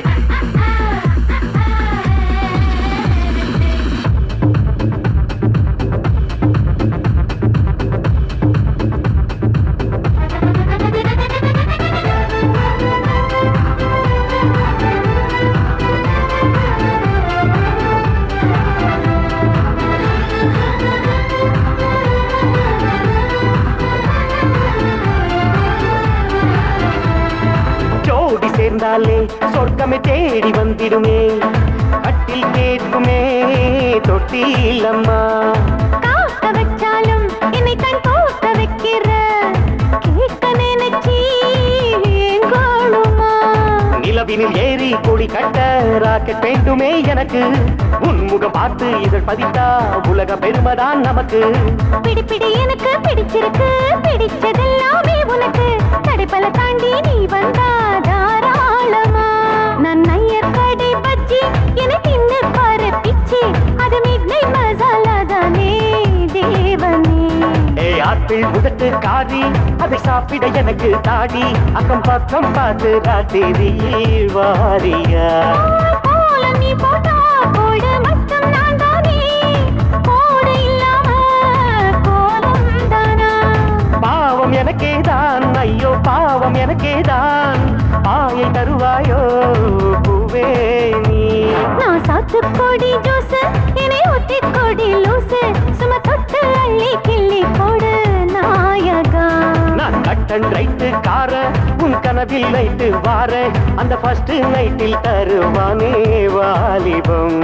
ஜோடி சேர்ந்தாலே சொர்க்கமே தேடி வந்திடுமே கட்டில் கேட்குமே தொட்டில் அம்மா காக்க வச்சாலும் என்னை தன் தோக்க வைக்கிற கேட்க நினைச்சி ஏங்கோளுமா நிலவினில் ஏறி கொடி கட்ட ராக்கெட் வேண்டுமே எனக்கு உன்முகம் பார்த்து இதழ் பதித்தா உலக பெருமைதான் நமக்கு பிடி பிடி எனக்கு பிடிச்சிருக்கு பிடிச்சதெல்லாமே உனக்கு தடைப்பல தாண்டி நீ வந்தா தாராளமா நான் நையர் கடை பஜ்ஜி என தின்னு பாரு பிச்சி அது மிட்னை மசாலா தானே தேவனே ஏய் ஆப்பிள் உதட்டு காரி அதை சாப்பிட எனக்கு தாடி அக்கம் பக்கம் பார்த்து ராத்திரி வாரியா போல நீ போட்டா போடு மட்டும் நான் தானே போடு இல்லாம கோலம் தானா பாவம் எனக்கே தான் ஐயோ பாவம் எனக்கே தான் பாயை தருவாயோ பூவே நீ நான் சாத்து கொடி ஜூஸ் என்னை ஊத்தி கொடி லூசு சும தொட்டு அள்ளி கிள்ளி போடு நாயகா நான் கட்டன் ரைட்டு கார உன் கனவில் நைட்டு வார அந்த ஃபர்ஸ்ட் நைட்டில் தருவானே வாலிபம்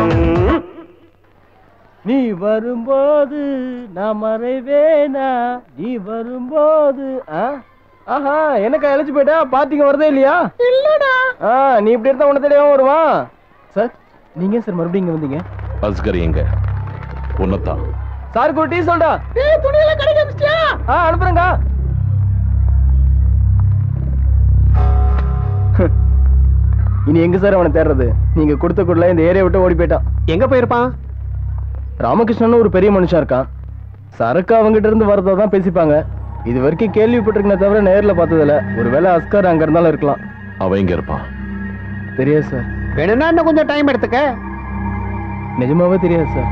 நீ வரும்போது நான் மறைவேனா நீ வரும்போது ஆ? ஆஹா என்னக்கா இழைச்சு போயிட்டா பாத்தீங்க வரதே இல்லையா இல்லடா ஆ நீ இப்படி இருந்தா உன தெரியாம வருவான் சார் நீங்க ஏன் சார் மறுபடியும் இங்க வந்தீங்க அஸ்கர் எங்க உன்னதான் சாருக்கு ஒரு டீ சொல்டா ஏய் துணியெல்லாம் கிடைக்க ஆரம்பிச்சிட்டியா ஆ அனுப்புறேங்க இனி எங்க சார் அவனை தேடுறது நீங்க கொடுத்த குடல இந்த ஏரியா விட்டு ஓடி போயிட்டான் எங்க போயிருப்பான் ராமகிருஷ்ணன் ஒரு பெரிய மனுஷன் இருக்கான் சரக்கு அவங்கிட்ட இருந்து வரதா தான் பேசிப்பாங்க இது வரைக்கும் கேள்விப்பட்டிருக்கனே தவிர நேர்ல பார்த்ததில்ல ஒருவேளை அஸ்கர் அங்க இருந்தாலும் இருக்கலாம் அவன் எங்க இருப்பான் தெரியாது சார் வேணும்னா இன்னும் கொஞ்சம் டைம் எடுத்துக்க நிஜமாவே தெரியாது சார்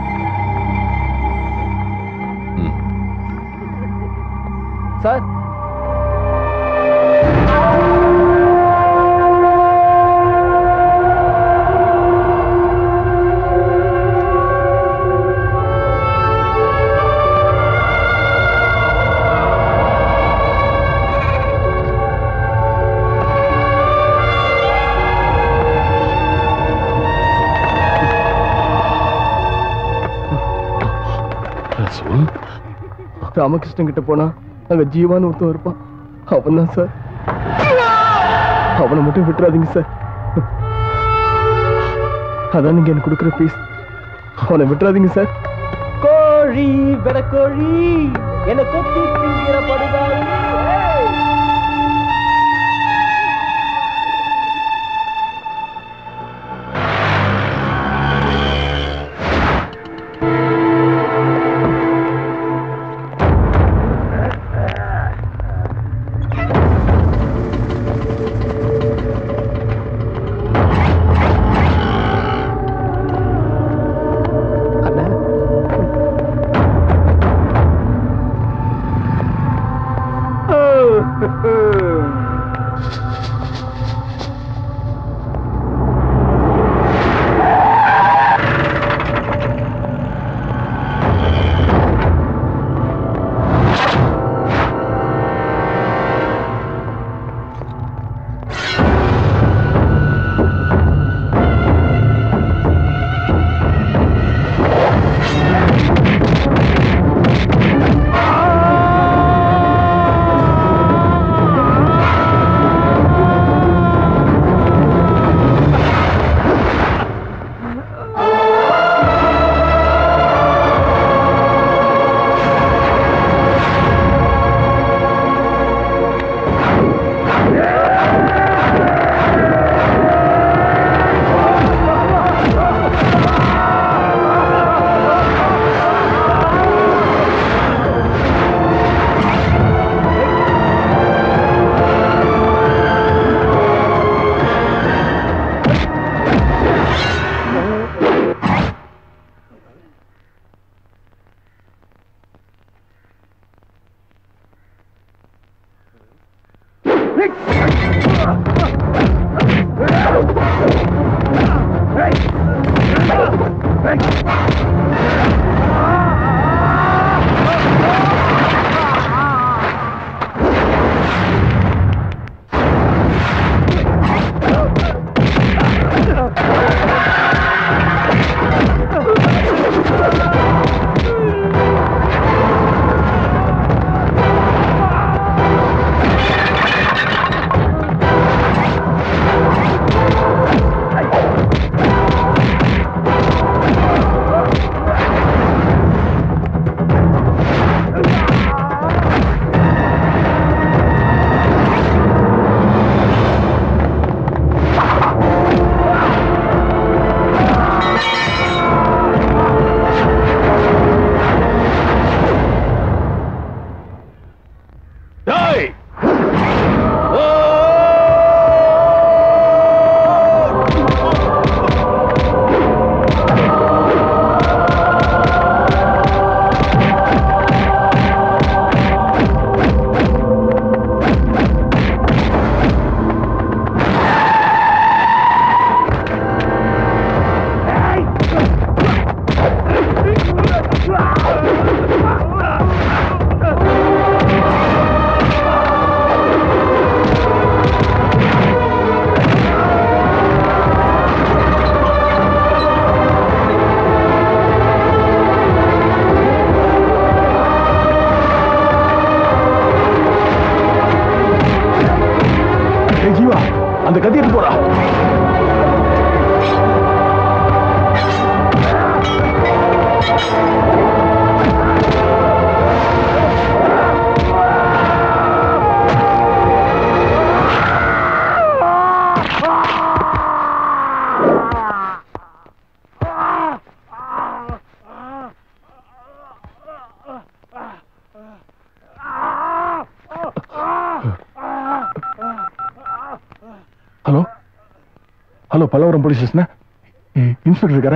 சார் ராமகிருஷ்ணன் கிட்ட போனா அங்க ஜீவான்னு ஒருத்தன் இருப்பான் அவன் தான் சார் அவனை மட்டும் விட்டுறாதீங்க சார் அதான் நீங்க எனக்கு கொடுக்குற பீஸ் அவனை விட்டுறாதீங்க சார் கோழி வெடக்கோழி என்ன கொத்தி திங்கிற படுதாய் ஏய் ஜீவா அந்த கத்தி எடுத்து போடா hello hello Pallavaram police station inspector இருக்காரா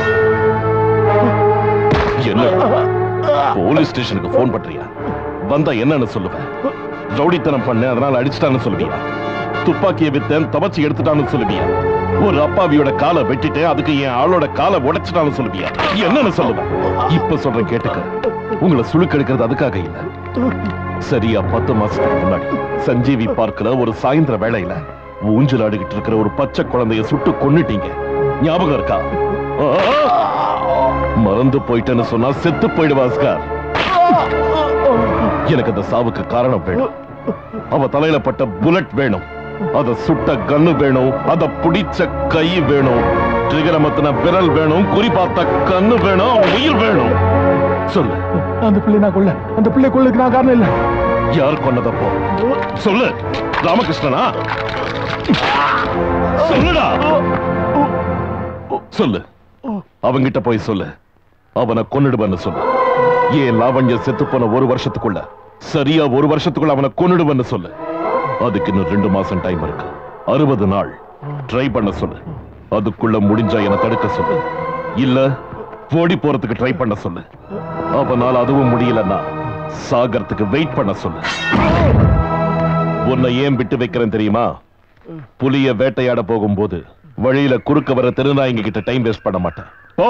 என்ன போலீஸ் ஸ்டேஷனுக்கு போன் பண்றியா வந்தா என்னன்னு சொல்லுவேன் ரவுடித்தனம் பண்ண அதனால அடிச்சிட்டான்னு சொல்லுவியா துப்பாக்கியை வித்தேன் தவச்சி எடுத்துட்டான்னு சொல்லுவியா ஒரு அப்பாவியோட காலை வெட்டிட்டேன் அதுக்கு என் ஆளோட காலை உடைச்சிட்டான்னு சொல்லுவியா என்னன்னு சொல்லுவேன் இப்ப சொல்றேன் கேட்டுக்க உங்களை சுழுக்கெடுக்கிறது அதுக்காக இல்ல சரியா பத்து மாசத்துக்கு முன்னாடி சஞ்சீவி பார்க்கல ஒரு சாயந்தர வேளையில ஊஞ்சல் ஆடிக்கிட்டு இருக்கிற ஒரு பச்சை குழந்தைய சுட்டு கொன்னுட்டீங்க ஞாபகம் இருக்கா ஆ! மறந்து போயிட்டேன்னு சொன்னா செத்து போயிடுவா அஸ்கார் எனக்கு அந்த சாவுக்கு காரணம் வேணும் அவ தலையில பட்ட புல்லட் வேணும் அத சுட்ட கன்னு வேணும் அத பிடிச்ச கை வேணும் ட்ரிகர் அமத்தின விரல் வேணும் குறி பார்த்த கண்ணு வேணும் அவன் உயிர் வேணும் சொல்லு அந்த பிள்ளை நான் கொல்ல அந்த பிள்ளை கொல்லுக்கு நான் காரணம் இல்ல யார் கொன்னதப்போ சொல்லு ராமகிருஷ்ணனா சொல்லுடா சொல்லு அவங்கிட்ட போய் சொல்லு அவனை கொன்னுடுவன்னு சொல்லு ஏன் லாவண்ய செத்து போன ஒரு வருஷத்துக்குள்ள சரியா ஒரு வருஷத்துக்குள்ள அவனை கொன்னுடுவன்னு சொல்லு அதுக்கு இன்னும் ரெண்டு மாசம் டைம் இருக்கு அறுபது நாள் ட்ரை பண்ண சொல்லு அதுக்குள்ள முடிஞ்சா என்ன தடுக்க சொல்லு இல்ல ஓடி போறதுக்கு ட்ரை பண்ண சொல்லு அவனால அதுவும் முடியலன்னா சாகறதுக்கு வெயிட் பண்ண சொல்லு உன்னை ஏன் விட்டு வைக்கிறேன் தெரியுமா புலிய வேட்டையாட போகும்போது வழியில குறுக்க வர திருநாயங்க கிட்ட டைம் வேஸ்ட் பண்ண மாட்டேன் ஓ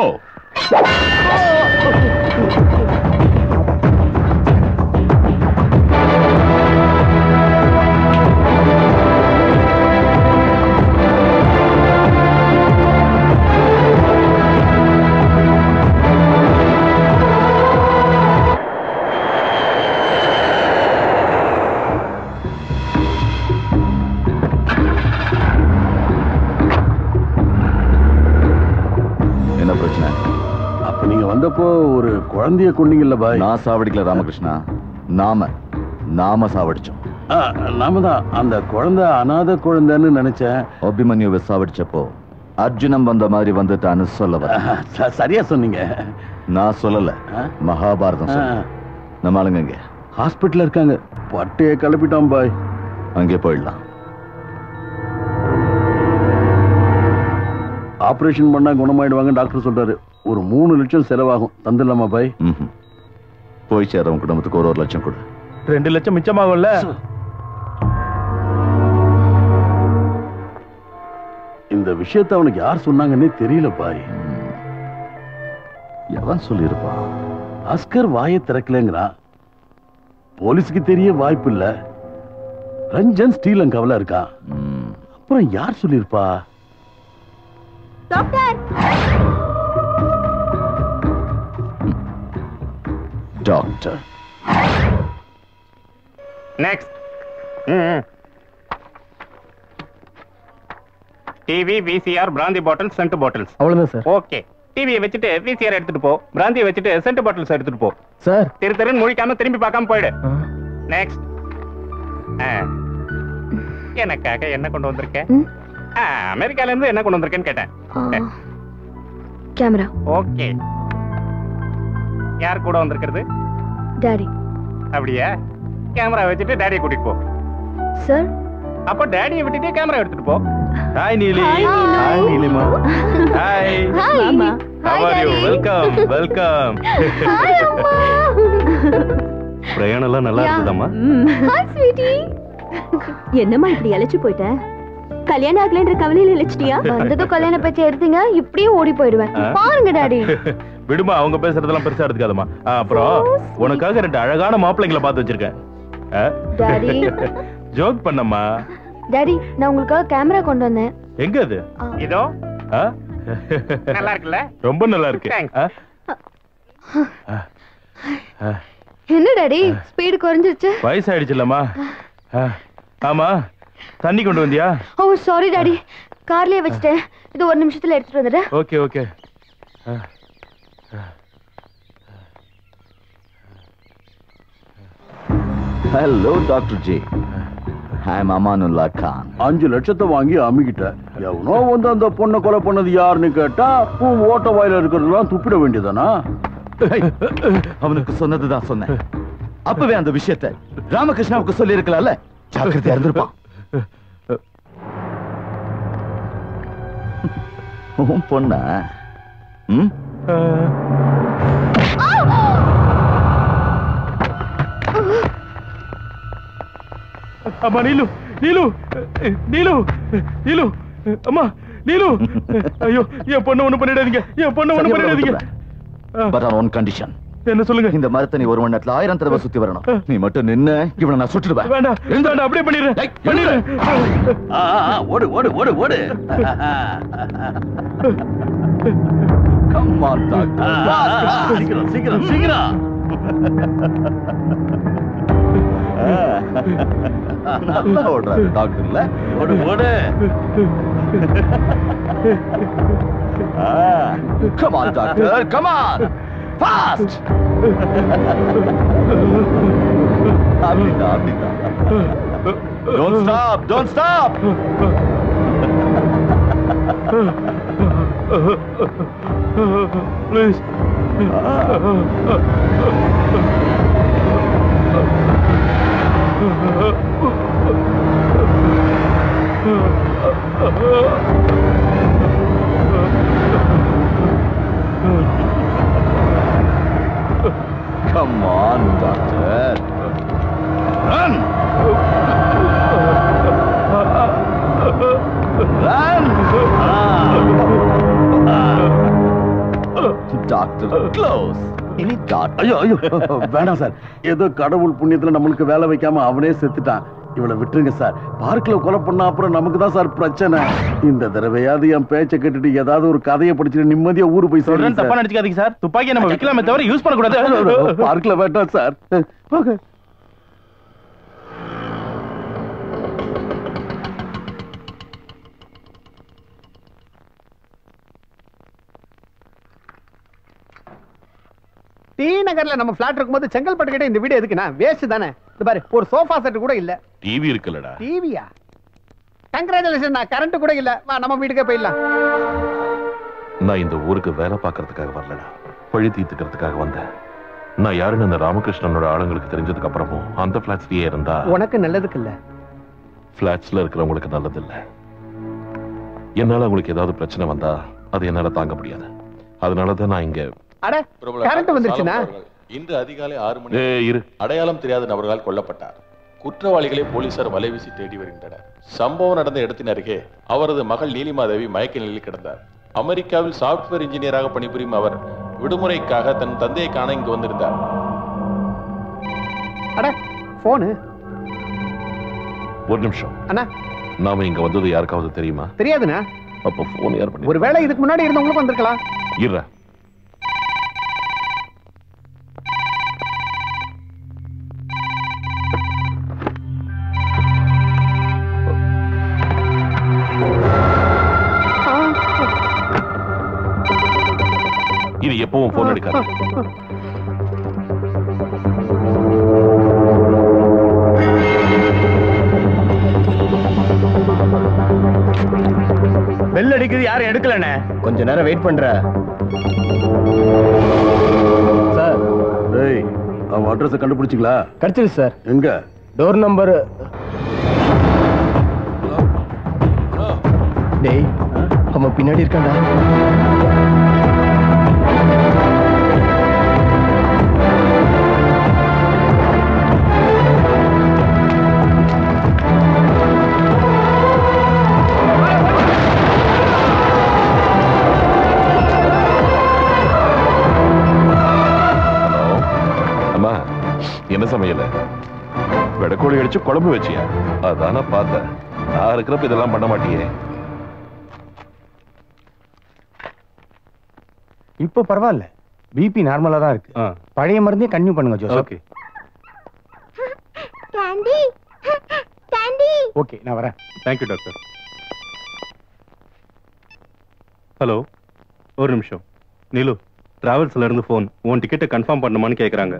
என்ன பிரச்சனை அப்ப நீங்க வந்தப்போ ஒரு குழந்தைய கொண்டீங்கல்ல பாய் நான் சாவடிக்கல ராமகிருஷ்ணா நாம நாம சாவடிச்சோம் ஆ, நாம தான் அந்த குழந்தை அனாதை குழந்தைன்னு நினைச்சேன் அபிமன்யுவை சாவடிச்சப்போ அர்ஜுனம் வந்த மாதிரி வந்துட்டான்னு சொல்ல வர ச- சரியா சொன்னீங்க நான் சொல்லல மகாபாரதம் சொல்ல நம்ம ஆளுங்க இங்க ஹாஸ்பிட்டல்ல இருக்காங்க பட்டைய கிளப்பிட்டான் பாய் அங்கே போயிடலாம் ஆபரேஷன் பண்ணா குணமாயிடுவாங்க டாக்டர் சொல்றாரு ஒரு மூணு லட்சம் செலவாகும் தந்துடலாமா பாய் ம்ஹும். போய் சேர உன் குடும்பத்துக்கு ஒரு ஒரு லட்சம் கொடு ரெண்டு லட்சம் மிச்சமாகும்ல இந்த விஷயத்தை அவனுக்கு யார் சொன்னாங்கன்னே தெரியல பாய் எவன் சொல்லியிருப்பான் அஸ்கர் வாயை திறக்கலங்கிறான் போலீஸுக்கு தெரிய வாய்ப்பு இல்ல ரஞ்சன் ஸ்ரீலங்காவில் இருக்கான் அப்புறம் யார் சொல்லியிருப்பா doctor doctor next TV VCR brandy bottle scent bottles அவ்வளவுதான் சார் ஓகே டிவியை வச்சுட்டு விசிஆர் எடுத்துட்டு போ பிராந்தியை வச்சுட்டு சென்ட் பாட்டில்ஸ் எடுத்துட்டு போ சார் திரு திருன்னு முழிக்காம திரும்பி பார்க்காம போயிடு நெக்ஸ்ட் எனக்காக என்ன கொண்டு வந்திருக்க ஆ, அமெரிக்கால இருந்து என்ன கொண்டு வந்திருக்கேன்னு கேட்டேன் கேமரா ஓகே யார் கூட வந்திருக்கிறது டாடி அப்படியா கேமரா வச்சுட்டு டேடியை கூட்டிட்டு போ சார் அப்போ டேடியை விட்டுட்டு கேமரா எடுத்துட்டு போ ஹாய் நீலி Hi, நீலு. Hi Neelima hi Hi. மாமா. How are you welcome welcome பிரயாணம் எல்லாம் நல்லா இருந்ததாம்மா ஹாய் ஸ்வீட்டி என்னம்மா இப்படி இழைச்சு போயிட்ட கல்யாணம் ஆகலன்ற கவலையில இழைச்சிட்டியா வந்ததும் கல்யாண பேச்சை எடுத்தீங்க இப்படியே ஓடி போயிடுவேன் ஆ? பாருங்க டாடி விடுமா அவங்க பேசுறதெல்லாம் பெருசா எடுத்துக்காதம்மா ஆ, அப்புறம் உனக்காக ரெண்டு அழகான மாப்பிள்ளைங்களை பார்த்து வச்சிருக்கேன் Daddy. ஜோக் பண்ணம்மா டாடி நான் உங்களுக்காக கேமரா கொண்டு வந்தேன் எங்க அது இதோ ஆ? நல்லா இருக்குல்ல ரொம்ப நல்லா இருக்கு Thanks. ஆ? ஆ. ஆ. என்ன டாடி ஸ்பீடு குறைஞ்சிருச்சு வயசாயிடுச்சுல்லம்மா ஆ. ஆமா தண்ணி கொண்டு வந்தியா ஓ சாரி டாடி கார்லயே வச்சுட்டேன் இது ஒரு நிமிஷத்துல எடுத்துட்டு வந்துடுறேன் ஓகே ஓகே ஆ. Hello doctor ji I am Amanullah Khan அஞ்சு லட்சத்தை வாங்கி அமிக்கிட்ட எவனோ வந்து அந்த பொண்ணை கொலை பண்ணது யாருன்னு கேட்டா உன் ஓட்ட வாயில இருக்கிறதெல்லாம் துப்பிட வேண்டியதானா அவனுக்கு சொன்னதுதான் சொன்னேன் அப்பவே அந்த விஷயத்தை ராமகிருஷ்ணாவுக்கு சொல்லி இருக்கலாம்ல ஜாக்கிரதையா இருந்திருப்பான் உன் பொண்ண ம் அம்மா நீலு நீலு நீலு நீலு அம்மா நீலு ஐயோ என் பொண்ணு ஒண்ணு பண்ணிடாதீங்க என் பொண்ணு ஒண்ணு பண்ணிடாதீங்க பட் ஆன் ஒன் கண்டிஷன் என்ன சொல்லுங்க இந்த மரத்தை நீ ஒரு மணி நேரத்துல ஆயிரம் தடவை சுத்தி வரணும் நீ மட்டும் நின்னு இவனை நான் சுட்டுடுவேன் வேண்டாம் வேண்டாம் அப்படியே பண்ணிடுறேன் பண்ணிடுறேன் ஆ, ஆ, ஆ, ஓடு ஓடு ஓடு ஓடு Come on, doctor. ஆ, ஆ, ஆ, சீக்கிரம் சீக்கிரம் சீக்கிரம் நல்லா ஓடுறாரு டாக்டர் இல்ல ஓடு ஓடு come on doctor come on fast அப்படிதான் அப்படிதான் don't stop don't stop please Come on, doctor. Run! Run! Doctor, close. Any doctor? ஐயோ ஐயோ வேண்டாம் சார் ஏதோ கடவுள் புண்ணியத்துல நம்மளுக்கு வேலை வைக்காம அவனே செத்துட்டான் இவளை விட்டுருங்க சார் பார்க்ல கொலை பண்ணா அப்புறம் நமக்கு தான் சார் பிரச்சனை இந்த தடவையாவது என் பேச்சை கேட்டுட்டு ஏதாவது ஒரு கதையை படிச்சுட்டு நிம்மதியா ஊரு போய் சொல்றேன் தப்பா சொல்றேன் நினைச்சுக்காதீங்க சார் துப்பாக்கியை நம்ம விக்கலாமே தவிர யூஸ் பண்ணக்கூடாது பார்க்ல வேண்டாம் சார் போங்க டி நகர்ல நம்ம பிளாட் இருக்கும்போது செங்கல்பட்டு கிட்ட இந்த வீடு எதுக்குண்ணா வேஸ்ட் தானே இந்த பாரு ஒரு சோஃபா செட் கூட இல்ல டிவி இருக்குல்லடா டிவியா கங்க்ராச்சுலேஷன் நான் கரண்ட் கூட இல்ல வா நம்ம வீட்டுக்கே போயிடலாம் நான் இந்த ஊருக்கு வேலை பார்க்கறதுக்காக வரலடா பழி தீர்த்துக்கிறதுக்காக வந்தேன் நான் யாருன்னு அந்த ராமகிருஷ்ணனோட ஆளுங்களுக்கு தெரிஞ்சதுக்கு அப்புறமும் அந்த பிளாட்ஸ்லயே இருந்தா உனக்கு நல்லதுக்கு இல்ல பிளாட்ஸ்ல இருக்கிறவங்களுக்கு நல்லது இல்ல என்னால உங்களுக்கு ஏதாவது பிரச்சனை வந்தா அது என்னால தாங்க முடியாது அதனாலதான் நான் இங்க அட கரண்ட் வந்துருச்சுண்ணா இன்று அதிகாலை ஆறு மணி ஏய், இரு அடையாளம் தெரியாத நபர்களால் கொல்லப்பட்டார் குற்றவாளிகளை போலீசார் வலைவீசி தேடி வருகின்றனர் சம்பவம் நடந்த இடத்தின் அருகே அவரது மகள் நீலிமாதேவி மயக்க நிலையில் கிடந்தார் அமெரிக்காவில் சாப்ட்வேர் இன்ஜினியராக பணிபுரியும் அவர் விடுமுறைக்காக தன் தந்தையை காண இங்கு வந்திருந்தார் அட போனு ஒரு நிமிஷம் அண்ணா நாம இங்க வந்தது யாருக்காவது தெரியுமா தெரியாதுண்ணா அப்ப போன் யார் பண்ணி ஒருவேளை இதுக்கு முன்னாடி இருந்தவங்களுக்கு வந்திருக்கலாம் இருற இது எப்பவும் போன் எடுக்காது பெல் அடிக்குது யாரும் எடுக்கலண்ணே கொஞ்ச நேரம் வெயிட் பண்ற சார் டேய் அவன் அட்ரஸை கண்டுபிடிச்சிங்களா கிடைச்சிருச்சு சார் எங்க டோர் நம்பர் டேய் அவன் பின்னாடி இருக்கான்டா அம்மா என்ன சமையல வெடக்கோழி அடிச்சு குழம்பு வச்சியா அதான் நான் பார்த்தேன் நான் இருக்கிறப்ப இதெல்லாம் பண்ண மாட்டியே இப்போ பரவாயில்ல பிபி நார்மலா தான் இருக்கு பழைய மருந்தே கன்டினியூ பண்ணுங்க Joseph okay candy candy okay நான் வரேன் தேங்க்யூ டாக்டர் ஹலோ ஒரு நிமிஷம் நீலு டிராவல்ஸ்ல இருந்து ஃபோன் உன் டிக்கெட்டை கன்ஃபார்ம் பண்ணுமான்னு கேக்குறாங்க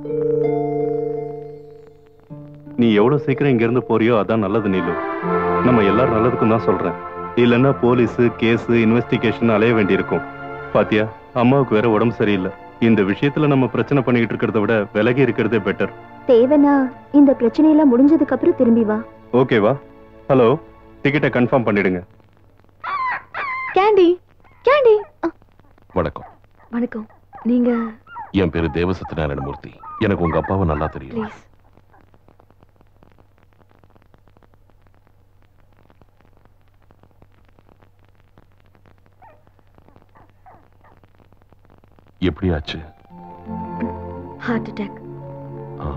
நீ எவ்வளவு சீக்கிரம் இங்க இருந்து போறியோ அதான் நல்லது நீலு நம்ம எல்லாரும் நல்லதுக்கும் தான் சொல்றேன் இல்லைன்னா போலீஸ் கேஸ் இன்வெஸ்டிகேஷன் அலைய வேண்டியிருக்கும் பாத்தியா அம்மாவுக்கு வேற உடம்பு சரியில்லை இந்த விஷயத்துல நம்ம பிரச்சனை பண்ணிக்கிட்டு இருக்கிறத விட விலகி இருக்கிறதே பெட்டர் தேவனா இந்த பிரச்சனையெல்லாம் முடிஞ்சதுக்கு அப்புறம் திரும்பி வா ஓகேவா ஹலோ டிக்கெட்டை கன்ஃபார்ம் பண்ணிடுங்க கேண்டி கேண்டி வணக்கம் வணக்கம் நீங்க என் பேரு தேவசத்யநாராயணமூர்த்தி எனக்கு உங்க அப்பாவை நல்லா தெரியும் ப்ளீஸ் எப்படி ஆச்சு ஹார்ட் அட்டாக் ஆ.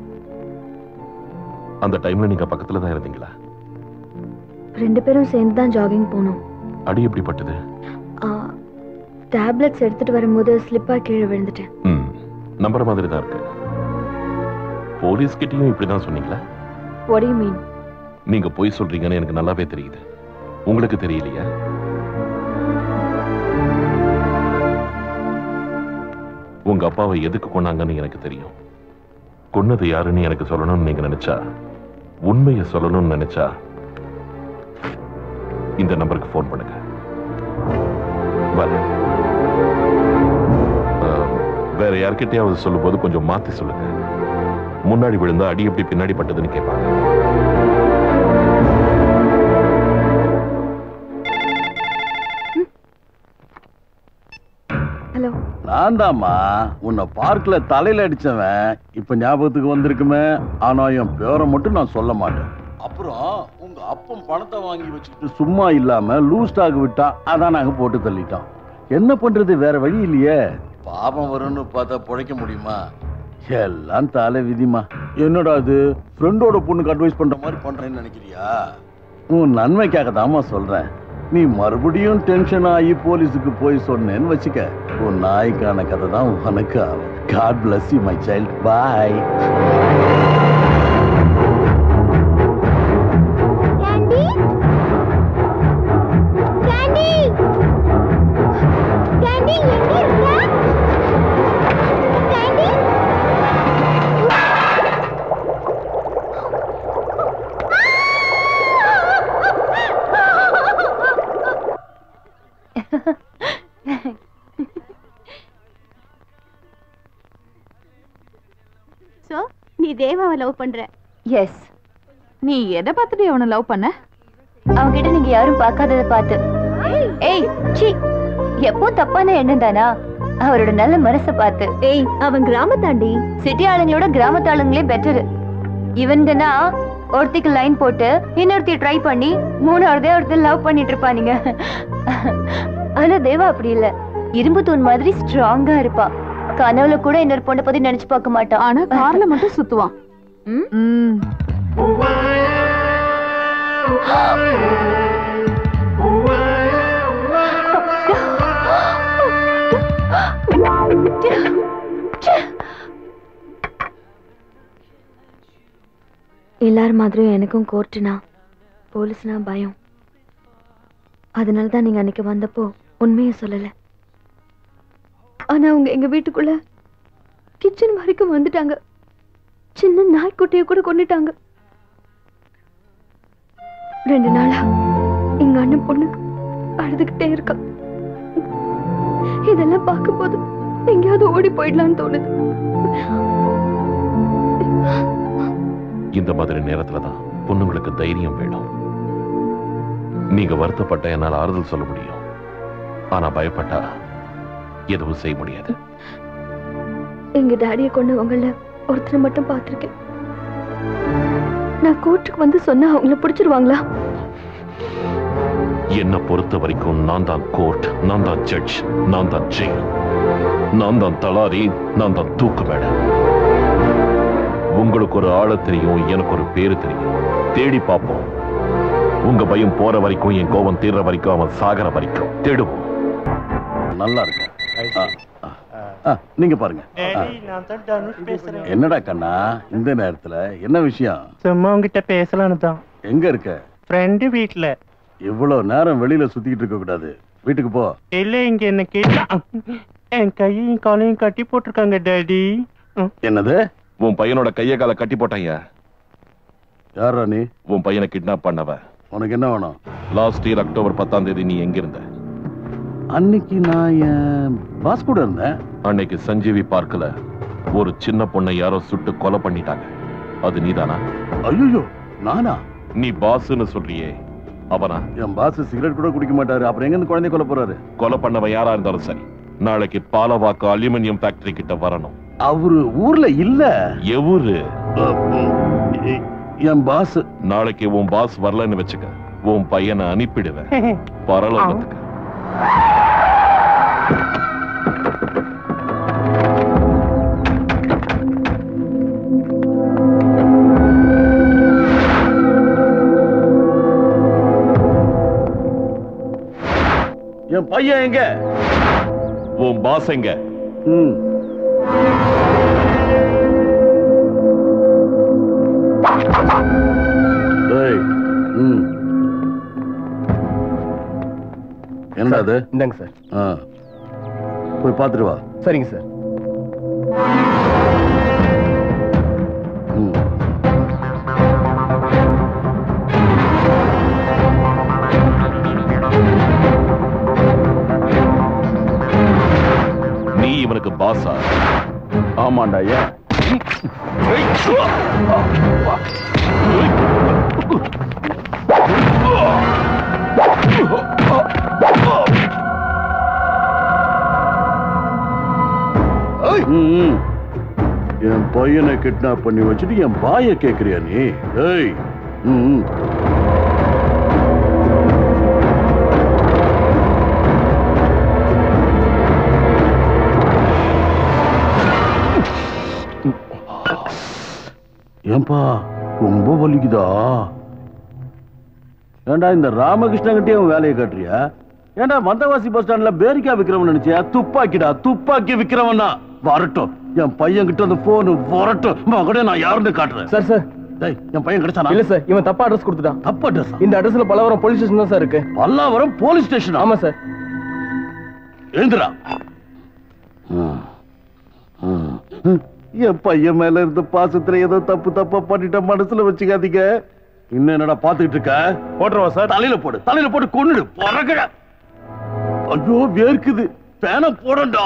அந்த டைம்ல நீங்க பக்கத்துல தான் இருந்தீங்களா ரெண்டு பேரும் சேர்ந்து தான் ஜாகிங் போனோம் அடி எப்படி பட்டது டேப்லெட்ஸ் எடுத்துட்டு வரும்போது ஸ்லிப்பா கீழே விழுந்துட்டேன் ம் நம்புற மாதிரி தான் இருக்கு போலீஸ் கிட்டயும் இப்படிதான் சொன்னீங்களா what do you mean நீங்க பொய் சொல்றீங்கன்னு எனக்கு நல்லாவே தெரியுது உங்களுக்கு தெரியலையா உங்க அப்பாவை எதுக்கு கொன்னாங்கன்னு எனக்கு தெரியும் கொன்னது யாருன்னு எனக்கு சொல்லணும்னு நீங்க நினைச்சா உண்மையை சொல்லணும்னு நினைச்சா இந்த நம்பருக்கு ஃபோன் பண்ணுங்க வரேன். அஹ், வேற யார்கிட்டயாவது சொல்லும்போது கொஞ்சம் மாத்தி சொல்லுங்க முன்னாடி விழுந்தா அடி எப்படி பின்னாடி பட்டதுன்னு கேட்பாங்க ஹலோ நான் தாம்மா உன்னை பார்க்ல தலையில அடிச்சவன் இப்ப ஞாபகத்துக்கு வந்திருக்குமே ஆனா என் பேரை மட்டும் நான் சொல்ல மாட்டேன் அப்புறம் உங்க அப்பன் பணத்தை வாங்கி வச்சுக்கிட்டு சும்மா இல்லாம லூஸ் ஸ்டாக் விட்டா அதான் நாங்க போட்டு தள்ளிட்டோம் என்ன பண்றது வேற வழி இல்லையே பாபம் வரும்னு பார்த்தா பிழைக்க முடியுமா எல்லாம் தலை விதிமா என்னடா அது ஃப்ரெண்டோட பொண்ணுக்கு அட்வைஸ் பண்ற மாதிரி பண்றேன்னு நினைக்கிறியா உன் நன்மைக்காக தாம்மா சொல்றேன் நீ மறுபடியும் டென்ஷன் ஆகி போலீஸுக்கு போய் சொன்னேன்னு வச்சுக்க உன் நாய்க்கான கதை தான் உனக்கு ஆகும் God bless you my child bye candy candy candy எங்க இருக்க கேண்டி சோ நீ தேவாவை லவ் பண்ற எஸ் நீ எதை பார்த்துட்டு அவனை லவ் பண்ண அவன்கிட்ட நீங்க யாரும் பார்க்காதத பார்த்து ஏய் சீ எப்போ தப்பான எண்ணம் தானா அவரோட நல்ல மனசை பார்த்து ஏய் அவன் கிராமத்தாண்டி சிட்டி ஆளுங்களோட கிராமத்து ஆளுங்களே பெட்டர் இவனுங்கன்னா ஒருத்திக்கு லைன் போட்டு இன்னொருத்தி ட்ரை பண்ணி மூணாவதே ஒருத்தர் லவ் பண்ணிட்டு இருப்பானுங்க ஆனா தேவா அப்படி இல்ல இரும்பு தூண் மாதிரி ஸ்ட்ராங்கா இருப்பா கனவுல கூட இன்னொரு பொண்ணை பத்தி நினைச்சு பார்க்க மாட்டான் ஆனா கார்ல மட்டும் சுத்துவான் ம். எல்லார் மாதிரியும் எனக்கும் கோர்ட்டுனா போலீஸ்னா பயம் அதனால தான் நீங்க அன்னைக்கு வந்தப்போ உண்மையை சொல்லல ஆனா அவங்க எங்க வீட்டுக்குள்ள கிச்சன் வரைக்கும் வந்துட்டாங்க சின்ன நாய்க்குட்டியை கூட கொண்டுட்டாங்க ரெண்டு நாளா எங்க அண்ணன் பொண்ணு அழுதுகிட்டே இருக்கா இதெல்லாம் பார்க்கும்போது எங்கேயாவது ஓடி போயிடலான்னு தோணுது இந்த மாதிரி நேரத்துல தான் பொண்ணுங்களுக்கு தைரியம் வேணும் நீங்க வருத்தப்பட்ட என்னால் ஆறுதல் சொல்ல முடியும் ஆனா பயப்பட்டா எதுவும் செய்ய முடியாது எங்க டாடியை கொண்டவங்கள ஒருத்தரை மட்டும் பார்த்திருக்கேன் நான் கோர்ட்டுக்கு வந்து சொன்னா அவங்கள பிடிச்சிருவாங்களா என்னை பொறுத்த வரைக்கும் நான் தான் கோர்ட் நான் தான் ஜட்ஜ் நான் தான் ஜெயில் நான் தான் தலாரி நான் தான் தூக்கு மேடை உங்களுக்கு ஒரு ஆள தெரியும் எனக்கு ஒரு பேரு தெரியும் தேடி பார்ப்போம் உங்க பயம் போற வரைக்கும் என் கோபம் தீர்ற வரைக்கும் அவன் சாகர வரைக்கும் தேடுவோம் நல்லா இருக்கு ஆ, ஆ, ஆ, நீங்க பாருங்க ஆ. நான் தான் தனுஷ் பேசுறேன் என்னடா கண்ணா இந்த நேரத்துல என்ன விஷயம் சும்மா உங்ககிட்ட பேசலான்னு தான் எங்க இருக்க ஃப்ரெண்டு வீட்ல இவ்வளவு நேரம் வெளியில சுத்திக்கிட்டு இருக்க கூடாது வீட்டுக்கு போ இல்ல இங்க என்ன கேட்டா என் கையையும் காலையும் கட்டி போட்டிருக்காங்க டாடி என்னது உன் பையனோட கைய கால கட்டி போட்டாங்க யாரா நீ உன் பையனை கிட்னாப் பண்ணவ உனக்கு என்ன வேணும் லாஸ்ட் இயர் அக்டோபர் பத்தாம் தேதி நீ எங்க இருந்த அன்னைக்கு நான் என் பாஸ் கூட இருந்தேன் அன்னைக்கு சஞ்சீவி பார்க்கல ஒரு சின்ன பொண்ணை யாரோ சுட்டு கொலை பண்ணிட்டாங்க அது நீதானா ஐயோ நானா நீ பாஸ்ன்னு சொல்றியே அவனா என் பாஸ் சிகரெட் கூட குடிக்க மாட்டாரு அப்புறம் எங்க இருந்து குழந்தை கொல்ல போறாரு கொலை பண்ணவன் யாரா இருந்தாலும் சரி நாளைக்கு பாலவாக்கு அலுமினியம் ஃபேக்டரி கிட்ட வரணும் அவரு ஊர்ல இல்ல எவரு என் பாஸ் நாளைக்கு உன் பாஸ் வரலன்னு வச்சுக்க உன் பையனை அனுப்பிடுவேன் பரலோகத்துக்கு என் பையன் எங்க உன் பாஸ் எங்க ம் டேய், ம். என்னடா அது இந்தாங்க சார் ஆ. போய் பார்த்துட்டு வா சரிங்க சார் ம். நீ இவனுக்கு பாஸா ஆமாண்டா ஏன் ம், ம். என் பையனை கிட்னாப் பண்ணி வச்சுட்டு என் பாய கேக்குறியா நீ ஏய் ம், ம். ஏன்பா ரொம்ப வலிக்குதா ஏண்டா இந்த ராமகிருஷ்ணன் கிட்டே அவன் வேலையை காட்டுறியா ஏண்டா மந்தவாசி பஸ் ஸ்டாண்ட்ல பேரிக்கா விக்கிறவன் நினைச்சியா துப்பாக்கிடா துப்பாக்கி விக்கிறவனா வரட்டும் என் பையன் கிட்ட அந்த போன் வரட்டும் மகனே நான் யாருன்னு காட்டுறேன் சார் சார் டேய் என் பையன் கிடைச்சானா இல்ல சார் இவன் தப்பா அட்ரஸ் கொடுத்துட்டான் தப்பு அட்ரஸ் இந்த அட்ரஸ்ல பலவரம் போலீஸ் ஸ்டேஷன் தான் சார் இருக்கு பல்லாவரம் போலீஸ் ஸ்டேஷன் ஆமா சார் எழுந்துடா ம். ம். என் பையன் மேல இருந்த பாசத்துல ஏதோ தப்பு தப்பா பண்ணிட்ட மனசுல வச்சுக்காதீங்க இன்னும் என்னடா பாத்துக்கிட்டு இருக்க போட்டுருவா சார் தலையில போடு தலையில போட்டு கொன்னுடு பறக்கட ஐயோ வேர்க்குது பேன போடண்டா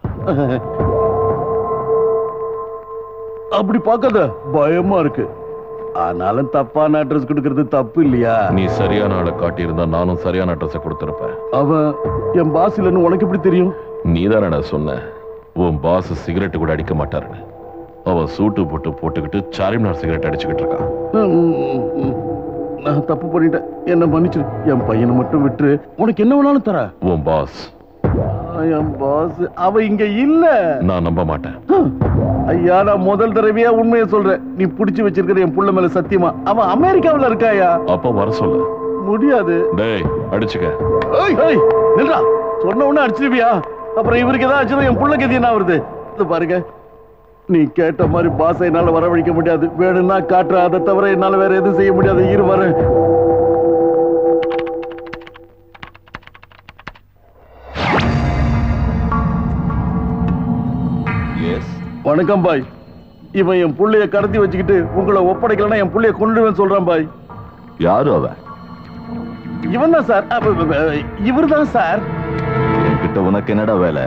அப்படி பார்க்காத பயமா இருக்கு ஆனாலும் தப்பான அட்ரஸ் கொடுக்கறது தப்பு இல்லையா நீ சரியான ஆளை காட்டியிருந்தா நானும் சரியான அட்ரஸை கொடுத்திருப்பேன் அவன் என் பாஸ் இல்லைன்னு உனக்கு எப்படி தெரியும் நீதானடா சொன்ன உன் பாஸ் சிகரெட் கூட அடிக்க மாட்டாருன்னு அவ சூட்டு போட்டு போட்டுக்கிட்டு சாரிமினார் சிகரெட் அடிச்சுக்கிட்டு இருக்கான் நான் தப்பு பண்ணிட்டேன் என்ன மன்னிச்சிரு என் பையனை மட்டும் விட்டுரு உனக்கு என்ன வேணாலும் தர உன் பாஸ் என் பாஸ் அவ இங்க இல்ல நான் நம்ப மாட்டேன் ஐயா நான் முதல் தடவையா உண்மையை சொல்றேன் நீ புடிச்சு வச்சிருக்கிற என் புள்ள மேல சத்தியமா அவன் அமெரிக்காவுல இருக்காயா அப்ப வர சொல்லு முடியாது டேய் அடிச்சுக்க ஏய், ஏய், நில்றா சொன்ன உடனே அடிச்சிருவியா அப்புறம் இவருக்கு ஏதாவது ஆச்சுன்னா என் புள்ள கதி என்ன வருது இது பாருங்க நீ கேட்ட மாதிரி பாச என்னால வரவழைக்க முடியாது வேணும்னா காட்டுற அதை தவிர என்னால வேற எதுவும் செய்ய முடியாது இரு வரேன் வணக்கம் பாய் இவன் என் புள்ளைய கடத்தி வச்சுக்கிட்டு உங்களை ஒப்படைக்கலன்னா என் புள்ளைய கொண்டுடுவேன் சொல்றான் பாய் யாரு அவன் இவன் தான் சார் இவர் தான் சார் என்கிட்ட உனக்கு என்னடா வேலை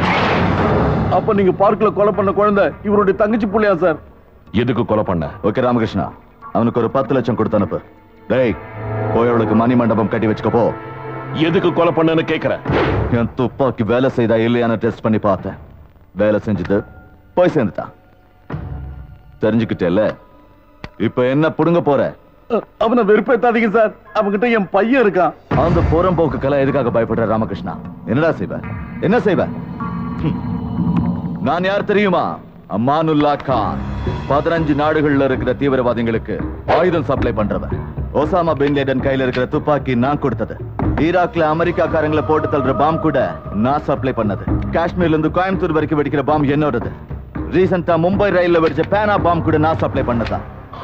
அப்ப நீங்க பார்க்ல கொலை பண்ண குழந்தை இவருடைய தங்கச்சி புள்ளையா சார் எதுக்கு கொலை பண்ண ஓகே ராமகிருஷ்ணா அவனுக்கு ஒரு பத்து லட்சம் கொடுத்து அனுப்பு டேய் போய் அவளுக்கு மணி மண்டபம் கட்டி வச்சுக்க போ எதுக்கு கொலை பண்ணன்னு கேக்குறேன் என் துப்பாக்கி வேலை செய்தா இல்லையான்னு டெஸ்ட் பண்ணி பார்த்தேன் வேலை செஞ்சது போய் சேர்ந்துட்டான் தெரிஞ்சுக்கிட்டேல்ல இப்ப என்ன புடுங்க போற அஹ், அவனை வெறுப்பேத்தாதீங்க சார் அவன்கிட்ட என் பையன் இருக்கான் அந்த புறம்போக்குக்கெல்லாம் எதுக்காக பயப்படுற ராமகிருஷ்ணா என்னடா செய்வ என்ன செய்வ ஹம். நான் யார் தெரியுமா அமானுல்லா கான் பதினஞ்சு நாடுகள்ல இருக்கிற தீவிரவாதிகளுக்கு ஆயுதம் சப்ளை பண்றவன் ஒசாமா பின் லேடன் கையில இருக்கிற துப்பாக்கி நான் கொடுத்தது ஈராக்ல அமெரிக்காக்காரங்களை போட்டு தள்ளுற பாம் கூட நான் சப்ளை பண்ணது காஷ்மீர்ல இருந்து கோயம்புத்தூர் வரைக்கும் வெடிக்கிற பாம் என்னோடது ரீசெண்டா மும்பை ரயில்ல வெடிச்ச பேனா பாம் கூட நான் சப்ளை பண்ணதா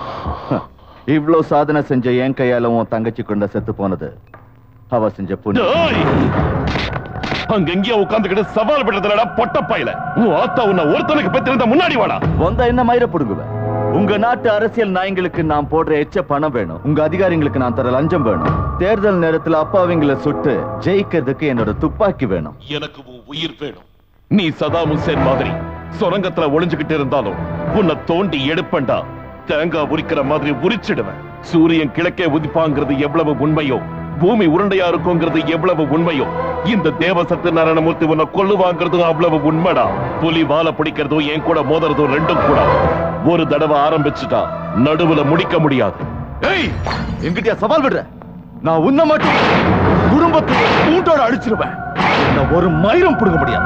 இவ்ளோ சாதனை செஞ்ச என் கையால உன் தங்கச்சி கொண்ட செத்து போனது அவ செஞ்ச புண்ணியம் அங்க எங்கேயோ உட்காந்துக்கிட்டு சவால் விடுறதுலடா பொட்ட பையல உன் ஆத்தா உன்னை ஒருத்தனுக்கு பெற்றிருந்த முன்னாடி வாடா வந்தா என்ன மயிர புடுங்குவேன் உங்க நாட்டு அரசியல் நாயங்களுக்கு நான் போடுற எச்ச பணம் வேணும் உங்க அதிகாரிங்களுக்கு நான் தர லஞ்சம் வேணும் தேர்தல் நேரத்துல அப்பாவிங்களை சுட்டு ஜெயிக்கிறதுக்கு என்னோட துப்பாக்கி வேணும் எனக்கு உன் உயிர் வேணும் நீ சதாம் ஹுசேன் மாதிரி சுரங்கத்துல ஒளிஞ்சுகிட்டு இருந்தாலும் உன்னை தோண்டி எடுப்பண்டா தேங்காய் உரிக்கிற மாதிரி உரிச்சிடுவேன் சூரியன் கிழக்கே உதிப்பாங்கிறது எவ்வளவு உண்மையோ பூமி உருண்டையா இருக்குங்கிறது எவ்வளவு உண்மையோ இந்த தேவசத்து நாராயணமூர்த்தி உன்னை கொல்லுவாங்கிறதும் அவ்வளவு உண்மைடா புலி வாழை பிடிக்கிறதும் என் கூட மோதுறதும் ரெண்டும் கூட ஒரு தடவை ஆரம்பிச்சுட்டா நடுவுல முடிக்க முடியாது ஏய் என்கிட்ட சவால் விடுற நான் உன்ன மட்டும் குடும்பத்தை கூட்டோட அடிச்சிருவேன் நான் ஒரு மயிரும் புடுங்க முடியாது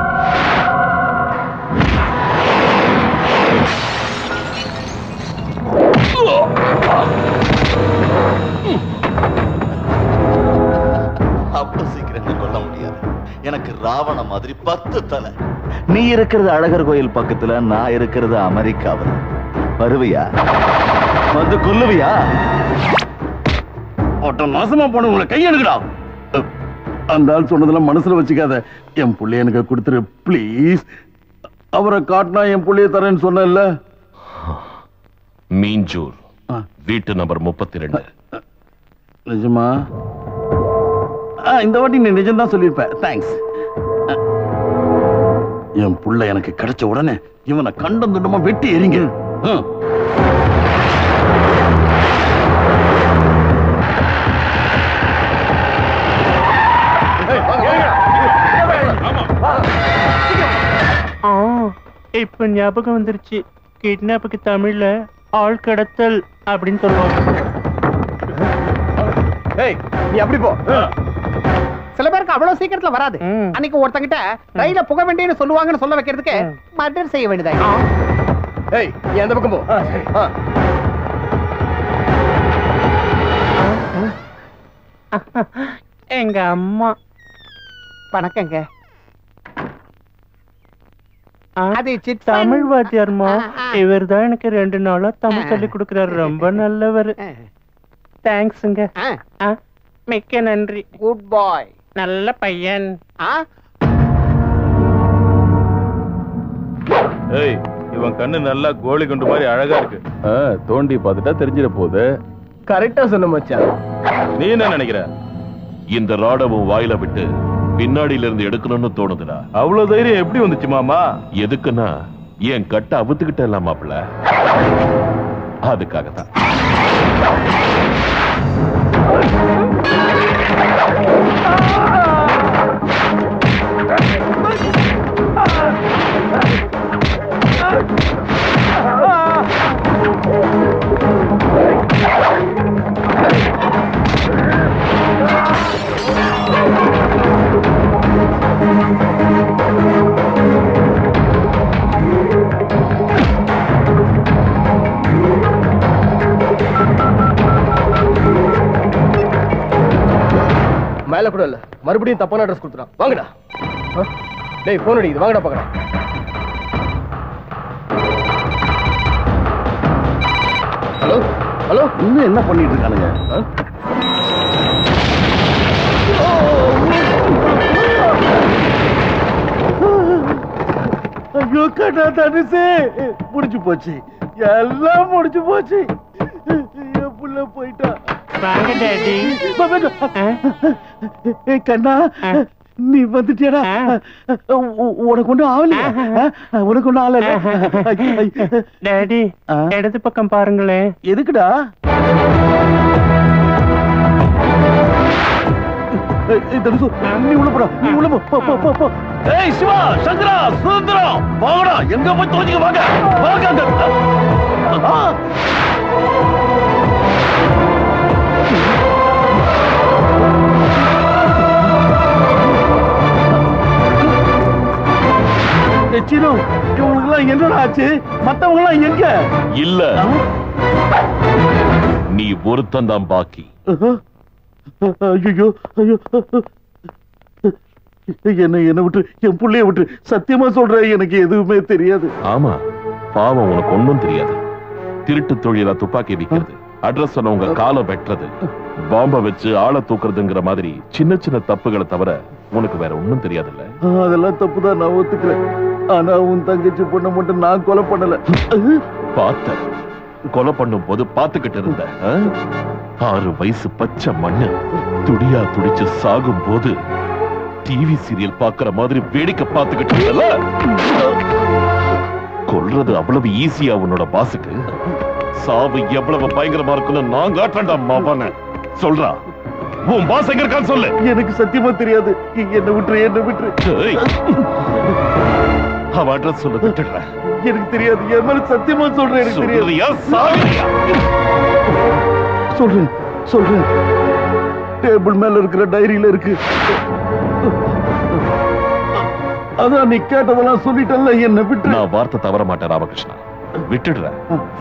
அவ்வளவு சீக்கிரம் என்ன கொல்ல முடியாது எனக்கு ராவண மாதிரி பத்து தலை நீ இருக்கிறது அழகர் கோயில் பக்கத்துல நான் இருக்கிறது அமெரிக்காவில் வருவியா வந்து கொல்லுவியா ஒட்ட நாசமா போன உங்களை கையெடுக்கடா அஹ், அந்த ஆள் சொன்னதெல்லாம் மனசுல வச்சுக்காத என் புள்ளைய எனக்கு கொடுத்துரு ப்ளீஸ் அவரை காட்டினா என் புள்ளைய தரேன்னு சொன்னேன்ல மீஞ்சூர் வீட்டு நம்பர் முப்பத்தி ரெண்டு நிஜமா ஆ, இந்த வாட்டி நீ நிஜம்தான் சொல்லியிருப்ப தேங்க்ஸ் என் புள்ள எனக்கு கிடைச்ச உடனே இவனை கண்டம் துண்டமா வெட்டி எறிங்க ஆ. ஆ, இப்ப ஞாபகம் வந்துருச்சு கிட்னாப்புக்கு தமிழ்ல ஆள் கடத்தல் அப்படின்னு சொல்லுவாங்க ஏய் நீ அப்படி போ சில பேருக்கு அவ்வளவு சீக்கிரத்துல வராது அன்னைக்கு ஒருத்தங்கிட்ட ரயில புக வேண்டியன்னு சொல்லுவாங்கன்னு சொல்ல வைக்கிறதுக்கு மர்டர் செய்ய வேண்டியதா ஏய் நீ அந்த பக்கம் போ ஆ. எங்க அம்மா வணக்கங்க அது சிட் தமிழ் வாத்தியார்மா இவர் தான் எனக்கு ரெண்டு நாளா தமிழ் சொல்லி கொடுக்குறாரு ரொம்ப நல்லவர் தேங்க்ஸுங்க ஆ, மிக்க நன்றி குட் பாய் நல்ல பையன் ஏய் இவன் கண்ணு நல்லா கோழி குண்டு மாதிரி அழகா இருக்கு தோண்டி பார்த்துட்டா தெரிஞ்சிட போகுது கரெக்டா சொன்ன மச்சான் நீ என்ன நினைக்கிற இந்த ராடவும் வாயில விட்டு பின்னாடியில இருந்து எடுக்கணும்னு தோணுதுடா அவ்வளவு தைரியம் எப்படி வந்துச்சு மாமா எதுக்குன்னா என் கட்ட அவுத்துக்கிட்ட இல்ல மாப்பிள அதுக்காகத்தான் Ah! பயப்பட இல்ல மறுபடியும் தப்பான அட்ரஸ் கொடுத்துறான் வாங்கடா ஆ? டேய் போன் அடிக்குது வாங்கடா பார்க்கலாம் ஹலோ ஹலோ இன்னும் என்ன பண்ணிட்டு இருக்கானுங்க ஐயோ கடா தனுசு முடிஞ்சு போச்சு எல்லாம் முடிஞ்சு போச்சு என் புள்ள போயிட்டா வாங்க டாடி ஏய், கண்ணா நீ வந்துட்டியடா உ- உனக்கு ஒண்ணும் ஆகலையா ஆ, உனக்கு ஒண்ணும் ஆகல டாடி இடது பக்கம் பாருங்களேன் எதுக்குடா ஏய், ஏய், தனுசு நீ உள்ள போடா நீ உள்ள போ போ, போ போ போ ஏய் சிவா சங்கரா சுந்தரம் வாங்கடா எங்க போய் தோஞ்சிக்க வாங்க வாங்க அங்க. ஆ. ஏய், சீனு இவங்களுக்குலாம் என்னடா ஆச்சு மத்தவங்க எல்லாம் எங்க இல்ல நீ ஒருத்தன் தான் பாக்கி ஐயோ ஐயோ என்ன என்ன விட்டு என் புள்ளைய விட்டு சத்தியமா சொல்றேன் எனக்கு எதுவுமே தெரியாது ஆமா பாவம் உனக்கு ஒண்ணும் தெரியாது திருட்டு தொழிலா துப்பாக்கி விக்கிறது அட்ரஸ் சொன்னவங்க காலை வெட்டுறது பாம்ப வச்சு ஆளை தூக்குறதுங்கிற மாதிரி சின்ன சின்ன தப்புகளை தவிர உனக்கு வேற ஒண்ணும் தெரியாதுல்ல ஆ, அதெல்லாம் தப்புதான் நான் ஒத்துக்கிறேன் ஆனா உன் தங்கச்சி பொண்ணை மட்டும் நான் கொலை பண்ணல பார்த்த கொலை பண்ணும் போது பார்த்துக்கிட்டு இருந்த ஆ? ஆறு வயசு பச்சை மண்ணு துடியா துடிச்சு சாகும் போது டிவி சீரியல் பாக்குற மாதிரி வேடிக்கை பார்த்துக்கிட்டு இருந்தல கொல்றது அவ்வளவு ஈஸியா உன்னோட பாசுக்கு சாவு எவ்வளவு பயங்கரமா இருக்குன்னு நான் காட்டுறேன்டா மாவான சொல்றா உன் பாஸ் எங்க இருக்கான்னு சொல்லு எனக்கு சத்தியமா தெரியாது என்ன விட்டுரு என்ன விட்டுரு ஏய். அவ அட்ரஸ் சொல்ல விட்டுடுறேன் எனக்கு தெரியாது என் மேல சத்தியமா சொல்றேன் எனக்கு சொல்றியா, தெரியாது சாவியா? சொல்றேன் சொல்றேன் டேபிள் மேல இருக்கிற டைரியில இருக்கு அதான் நீ கேட்டதெல்லாம் சொல்லிட்டல்ல என்ன விட்டு நான் வார்த்தை தவற மாட்டேன் ராமகிருஷ்ணா விட்டுடுறேன்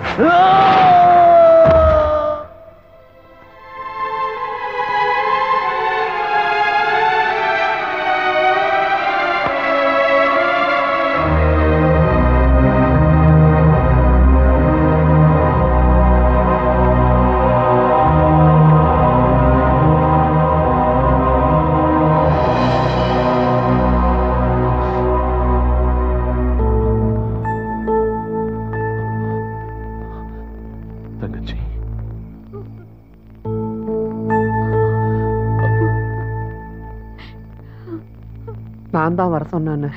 தங்கச்சி நான் தான் வர சொன்னேன்னு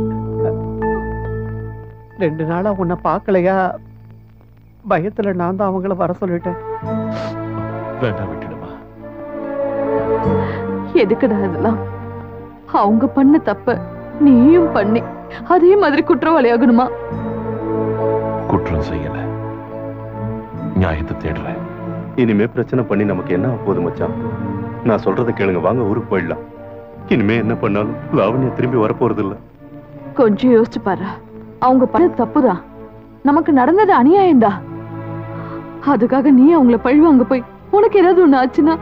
ரெண்டு நாளா உன்னை பார்க்கலையா பயத்துல நான் தான் அவங்கள வர சொல்லிட்டேன் வேண்டாம் விட்டுடுமா எதுக்குடா இதெல்லாம் அவங்க பண்ண தப்ப நீயும் பண்ணி அதே மாதிரி குற்றவாளி ஆகணுமா குற்றம் செய்யல நியாயத்தை தேடுறேன் இனிமே பிரச்சனை பண்ணி நமக்கு என்ன ஆகப் போகுது மச்சான் நான் சொல்றதை கேளுங்க வாங்க ஊருக்கு போயிடலாம் இனிமே என்ன பண்ணாலும் லாவண்யா திரும்பி வரப்போறது இல்ல கொஞ்சம் யோசிச்சு பாரு அவங்க பண்ணது தப்புதான் நமக்கு நடந்தது அநியாயம்டா அதுக்காக நீ அவங்கள பழிவாங்க போய் உனக்கு ஏதாவது ஒண்ணு ஆச்சுன்னா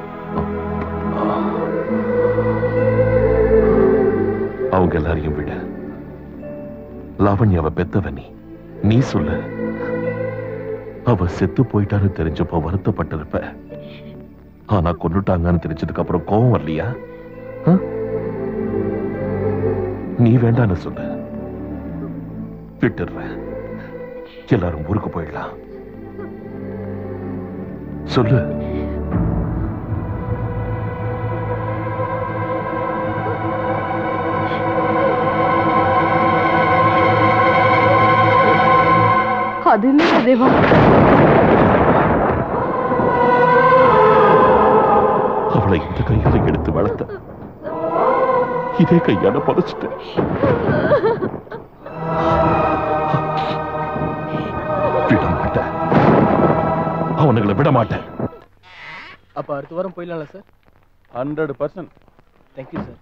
அவங்க எல்லாரையும் விட லாவண்யாவை பெத்தவ நீ நீ சொல்லு அவ செத்து போயிட்டான்னு தெரிஞ்சப்போ வருத்தப்பட்டிருப்ப ஆனா கொன்னுட்டாங்கன்னு தெரிஞ்சதுக்கு அப்புறம் கோவம் வரலையா ஆ? நீ வேண்டான்னு சொல்லு விட்டுடுறேன் எல்லாரும் ஊருக்கு போயிடலாம் சொல்லு அது இல்ல தேவா அவளை இந்த கையால எடுத்து வளர்த்த இதே கையால புதைச்சிட்டேன் விட மாட்டேன் அவனுங்களை விட மாட்டேன் அப்ப அடுத்த வாரம் போயிடலாம்ல sir hundred percent thank you sir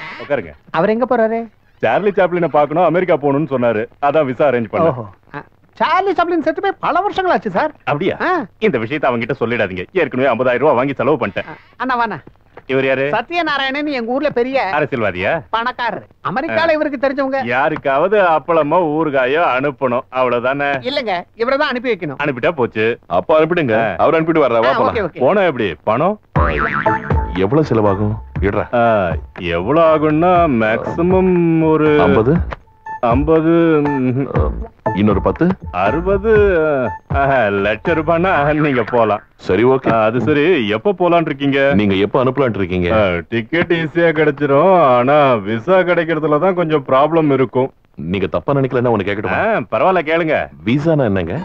உட்காருங்க அவர் எங்க போறாரு சார்லி சாப்ளினை பார்க்கணும் அமெரிக்கா போகணும்னு சொன்னாரு அதான் விசா அரேஞ்ச் ஓஹோ பண்ணேன் அ, சார்லி சப்ளின் செத்து போய் பல வருஷங்கள் ஆச்சு சார் அப்படியா இந்த விஷயத்தை அவங்க கிட்ட சொல்லிடாதீங்க ஏற்கனவே 50000 ரூபாய் வாங்கி செலவு பண்ணிட்டேன் அண்ணா வாண்ணா இவர் யாரு சத்யநாராயணன் எங்க ஊர்ல பெரிய அரசியல்வாதியா பணக்காரர் அமெரிக்கால இவருக்கு தெரிஞ்சவங்க யாருக்காவது அப்பளமோ ஊறுகாயோ அனுப்பணும் அவ்வளவுதானே இல்லங்க இவரை தான் அனுப்பி வைக்கணும் அனுப்பிட்டா போச்சு அப்ப அனுப்பிடுங்க அவர் அனுப்பிட்டு வர்றா வா ஆ, ஓகே, போலாம் ஓகே. போனா எப்படி பணம் எவ்வளவு செலவாகும் இடுறா ஆ, எவ்வளவு ஆகும்னா மேக்சிமம் ஒரு ஐம்பது ஐம்பது இன்னொரு பத்து அறுபது லட்சம் ரூபாய்னா நீங்க போலாம் சரி ஓகே அது சரி எப்ப போலான் இருக்கீங்க நீங்க எப்ப அனுப்பலான் இருக்கீங்க டிக்கெட் ஈஸியா கிடைச்சிரும் ஆனா விசா கிடைக்கிறதுல தான் கொஞ்சம் ப்ராப்ளம் இருக்கும் நீங்க தப்பா நினைக்கலன்னா உனக்கு கேட்கட்டுமா ஆ, பரவாயில்ல கேளுங்க விசானா என்னங்க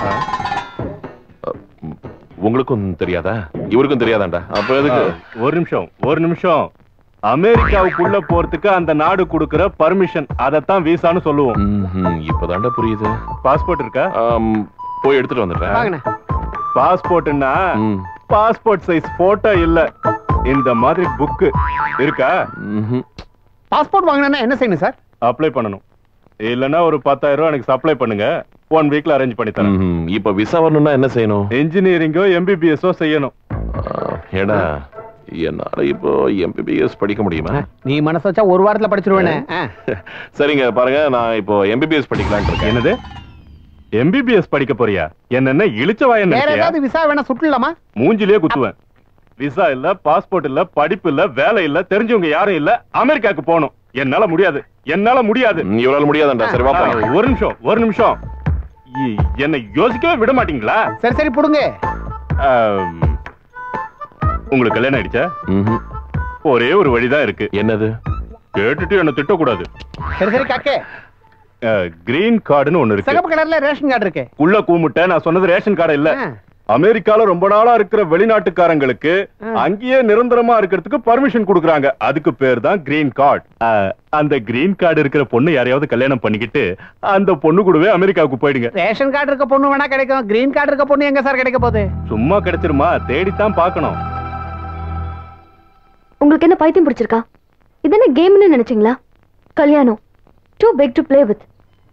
உங்களுக்கும் தெரியாதா இவருக்கும் தெரியாதாண்டா அப்ப எதுக்கு ஒரு நிமிஷம் ஒரு நிமிஷம் அமெரிக்காவுக்குள்ள போறதுக்கு அந்த நாடு கொடுக்கிற பர்மிஷன் அதத்தான் விசான்னு சொல்லுவோம் ம்ஹும், இப்பதாண்டா புரியுது பாஸ்போர்ட் இருக்கா ஆம், போய் எடுத்துட்டு வந்துடுறேன் வாங்கண்ணா பாஸ்போர்ட்னா பாஸ்போர்ட் சைஸ் போட்டோ இல்ல இந்த மாதிரி புக்கு இருக்கா பாஸ்போர்ட் வாங்கினா என்ன செய்யணும் சார் அப்ளை பண்ணணும் இல்லனா ஒரு பத்தாயிரம் ரூபாய் எனக்கு சப்ளை பண்ணுங்க ஒன் வீக்ல அரேஞ்ச் பண்ணி தரேன் ம்ஹும், இப்ப விசா வரணும்னா என்ன செய்யணும் இன்ஜினியரிங்கோ எம்பிபிஎஸ்ஓ செய்யணும் ஏடா என்னால இப்போ எம்பிபிஎஸ் படிக்க முடியுமா நீ மனசு வச்சா ஒரு வாரத்துல படிச்சிருவேனே ஆ. சரிங்க பாருங்க நான் இப்போ எம்பிபிஎஸ் படிக்கலாம்னு இருக்கேன் என்னது எம்பிபிஎஸ் படிக்க போறியா என்னென்ன இழிச்ச வாயன் வேற ஏதாவது விசா வேணா சுட்டுலாமா மூஞ்சிலேயே குத்துவேன் விசா இல்ல பாஸ்போர்ட் இல்ல படிப்பு இல்ல வேலை இல்ல தெரிஞ்சவங்க யாரும் இல்ல அமெரிக்காக்கு போகணும் என்னால முடியாது என்னால முடியாது இவரால முடியாதுண்டா சரி வா போலாம். ஆ, ஒரு நிமிஷம் ஒரு நிமிஷம் இ- என்னை யோசிக்கவே விட மாட்டீங்களா சரி சரி புடுங்க ஆம், உங்களுக்கு கல்யாணம் ஆயிடுச்சா ஒரே ஒரு வழிதான் இருக்கு என்னது கேட்டுட்டு என்ன திட்டக்கூடாது சரி சரி காக்கே கிரீன் கார்டுன்னு ஒண்ணு இருக்கு சிகப்பு கலர்ல ரேஷன் கார்டு இருக்கு உள்ள கூமுட்ட நான் சொன்னது ரேஷன் கார்டு இல்ல அமெரிக்கால ரொம்ப நாளா இருக்கிற வெளிநாட்டுக்காரங்களுக்கு அங்கேயே நிரந்தரமா இருக்கிறதுக்கு பர்மிஷன் கொடுக்கறாங்க அதுக்கு பேர் தான் கிரீன் கார்டு அந்த கிரீன் கார்டு இருக்கிற பொண்ணு யாரையாவது கல்யாணம் பண்ணிக்கிட்டு அந்த பொண்ணு கூடவே அமெரிக்காவுக்கு போயிடுங்க ரேஷன் கார்டு இருக்க பொண்ணு வேணா கிடைக்கும் கிரீன் கார்டு இருக்க பொண்ணு எங்க சார் கிடைக்க போகுது சும்மா கிடைச்சிருமா தேடித்தான் பார்க்கணும் உங்களுக்கு என்ன பைத்தியம் பிடிச்சிருக்கா இது என்ன கேம்னு நினைச்சீங்களா கல்யாணம் too big to play with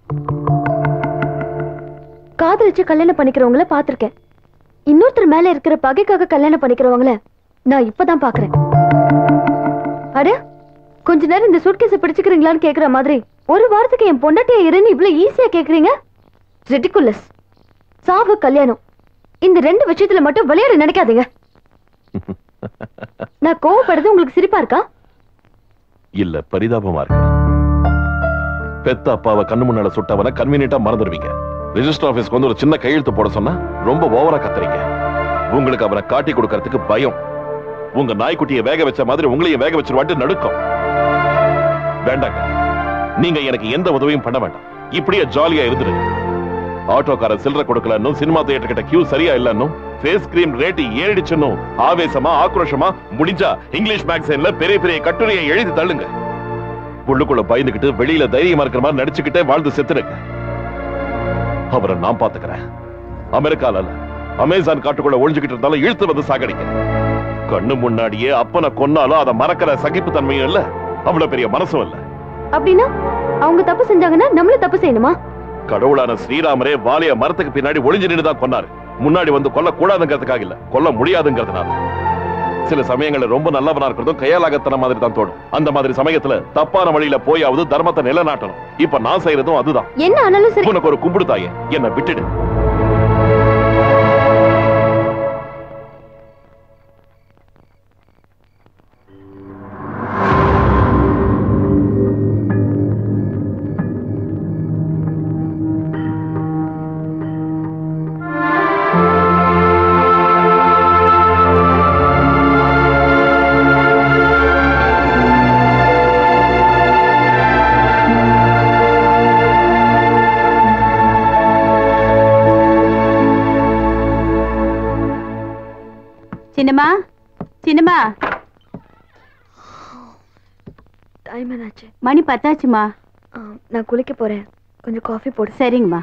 காதலிச்சு கல்யாணம் பண்ணிக்கிறவங்கள பார்த்திருக்கேன் இன்னொருத்தர் மேல இருக்கிற பகைக்காக கல்யாணம் பண்ணிக்கிறவங்கள நான் இப்பதான் பாக்குறேன் அட கொஞ்ச நேரம் இந்த சூட்கேஸை பிடிச்சுக்கிறீங்களான்னு கேக்குற மாதிரி ஒரு வாரத்துக்கு என் பொண்டாட்டியா இருன்னு இவ்வளவு ஈஸியா கேக்குறீங்க ரிடிகுலஸ் சாவு கல்யாணம் இந்த ரெண்டு விஷயத்துல மட்டும் விளையாட நினைக்காதீங்க நான் கோவப்படுறது உங்களுக்கு சிரிப்பா இருக்கா இல்ல பரிதாபமா இருக்கு பெத்த அப்பாவை கண்ணு முன்னால சுட்டவன கன்வீனியன்ட்டா மறந்துடுவீங்க ரெஜிஸ்டர் ஆபீஸ்க்கு வந்து ஒரு சின்ன கையெழுத்து போட சொன்னா ரொம்ப ஓவரா கத்துறீங்க உங்களுக்கு அவரை காட்டி கொடுக்கறதுக்கு பயம் உங்க நாய்க்குட்டியை வேக வச்ச மாதிரி உங்களையும் வேக வச்சிருவாட்டு நடுக்கம் வேண்டாங்க நீங்க எனக்கு எந்த உதவியும் பண்ண வேண்டாம் இப்படியே ஜாலியா இருந்துருங்க ஆட்டோக்காரன் சில்லறை கொடுக்கலன்னும் சினிமா தியேட்டர் கிட்ட கியூ சரியா இல்லன்னும் ஃபேஸ் கிரீம் ரேட் ஏறிடுச்சுன்னும் ஆவேசமா ஆக்ரோஷமா முடிஞ்சா இங்கிலீஷ் மேக்சின்ல பெரிய பெரிய கட்டுரையை எழுதி தள்ளுங்க உள்ளுக்குள்ள பயந்துகிட்டு வெளியில தைரியமா இருக்கிற மாதிரி நடிச்சுக்கிட்டே வாழ்ந்து செத்துருங்க அவரை நான் பாத்துக்கிறேன் அமெரிக்கால இல்ல, அமேசான் காட்டுக்குள்ள ஒளிஞ்சுக்கிட்டு இருந்தாலும் இழுத்து வந்து சாகடிக்க கண்ணு முன்னாடியே அப்பனை கொன்னாலும் அதை மறக்கிற சகிப்பு தன்மையும் இல்ல அவ்வளவு பெரிய மனசும் இல்ல அப்படின்னா அவங்க தப்பு செஞ்சாங்கன்னா நம்மளும் தப்பு செய்யணுமா கடவுளான ஸ்ரீராமரே வாலிய மரத்துக்கு பின்னாடி ஒளிஞ்சு நின்று தான் கொன்னாரு முன்னாடி வந்து கொல்ல கூடாதுங்கிறதுக்காக இல்ல கொல்ல முடியாதுங்கிறதுனால சில சமயங்கள்ல ரொம்ப நல்லவனா இருக்கிறதும் கையாலாகத்தன மாதிரி தான் தோணும் அந்த மாதிரி சமயத்துல தப்பான வழியில போயாவது தர்மத்தை நிலைநாட்டணும் இப்ப நான் செய்யறதும் அதுதான் என்ன ஆனாலும் சரி உனக்கு ஒரு கும்பிடு தாயே என்ன விட்டுடு சின்னம்மா சின்னம்மா டைம் என்னாச்சு மணி பத்தாச்சுமா நான் குளிக்க போறேன் கொஞ்சம் காஃபி போடு சரிங்கம்மா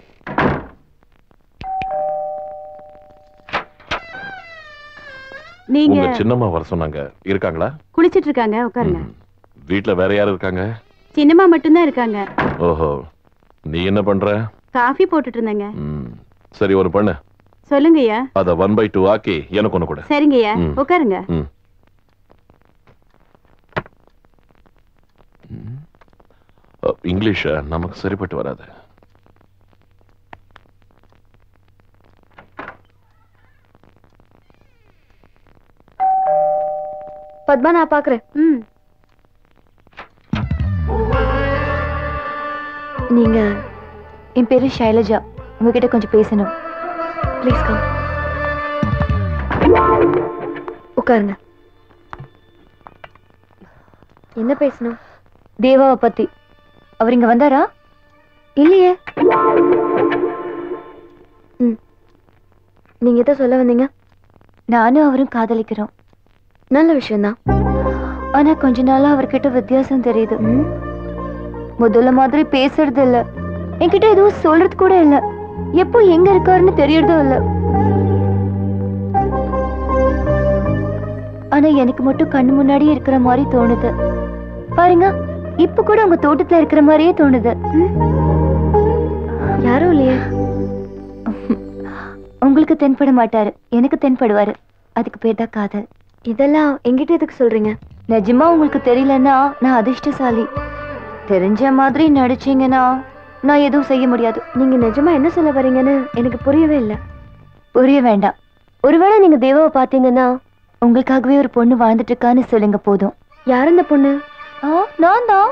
நீங்க உங்க சின்னம்மா வர சொன்னாங்க இருக்காங்களா குளிச்சிட்டு இருக்காங்க உட்காருங்க வீட்ல வேற யாரும் இருக்காங்க சின்னம்மா மட்டும்தான் இருக்காங்க ஓஹோ நீ என்ன பண்ற காஃபி போட்டுட்டு இருந்தேங்க ம், சரி ஒரு பண்ணு சொல்லுங்கய்யா அத ஒன் பை டூ ஆக்கி எனக்கு ஒண்ணு கூட சரிங்கய்யா ம். உட்காருங்க ம். அ, இங்கிலீஷ் நமக்கு சரிப்பட்டு வராது பத்மா நான் பாக்குறேன் ம் நீங்க என் பேரு ஷைலஜா உங்ககிட்ட கொஞ்சம் பேசணும் ப்ளீஸ் கம் உட்காருங்க என்ன பேசணும் தேவாவை பத்தி அவர் இங்க வந்தாரா இல்லையே ம் நீங்க எதை சொல்ல வந்தீங்க நானும் அவரும் காதலிக்கிறோம் நல்ல விஷயம்தான் ஆனா கொஞ்ச நாளா அவர்கிட்ட வித்தியாசம் தெரியுது முதல்ல மாதிரி பேசுறது இல்ல என்கிட்ட எதுவும் சொல்றது கூட இல்ல எப்போ எங்க இருக்காருன்னு தெரியறதும் இல்ல ஆனா எனக்கு மட்டும் கண்ணு முன்னாடியே இருக்கிற மாதிரி தோணுது பாருங்க இப்ப கூட உங்க தோட்டத்துல இருக்கிற மாதிரியே தோணுது ம்? யாரும் இல்லையே உங்களுக்கு தென்பட மாட்டாரு எனக்கு தென்படுவாரு அதுக்கு பேர் தான் காதல் இதெல்லாம் எங்கிட்ட எதுக்கு சொல்றீங்க நிஜமா உங்களுக்கு தெரியலன்னா நான் அதிர்ஷ்டசாலி தெரிஞ்ச மாதிரி நடிச்சீங்கன்னா நான் எதுவும் செய்ய முடியாது நீங்க நிஜமா என்ன சொல்ல வரீங்கன்னு எனக்கு புரியவே இல்லை புரிய வேண்டாம் ஒருவேளை நீங்க தேவாவை பாத்தீங்கன்னா உங்களுக்காகவே ஒரு பொண்ணு வாழ்ந்துட்டு இருக்கான்னு சொல்லுங்க போதும் யார் அந்த பொண்ணு ஆ நான் தான்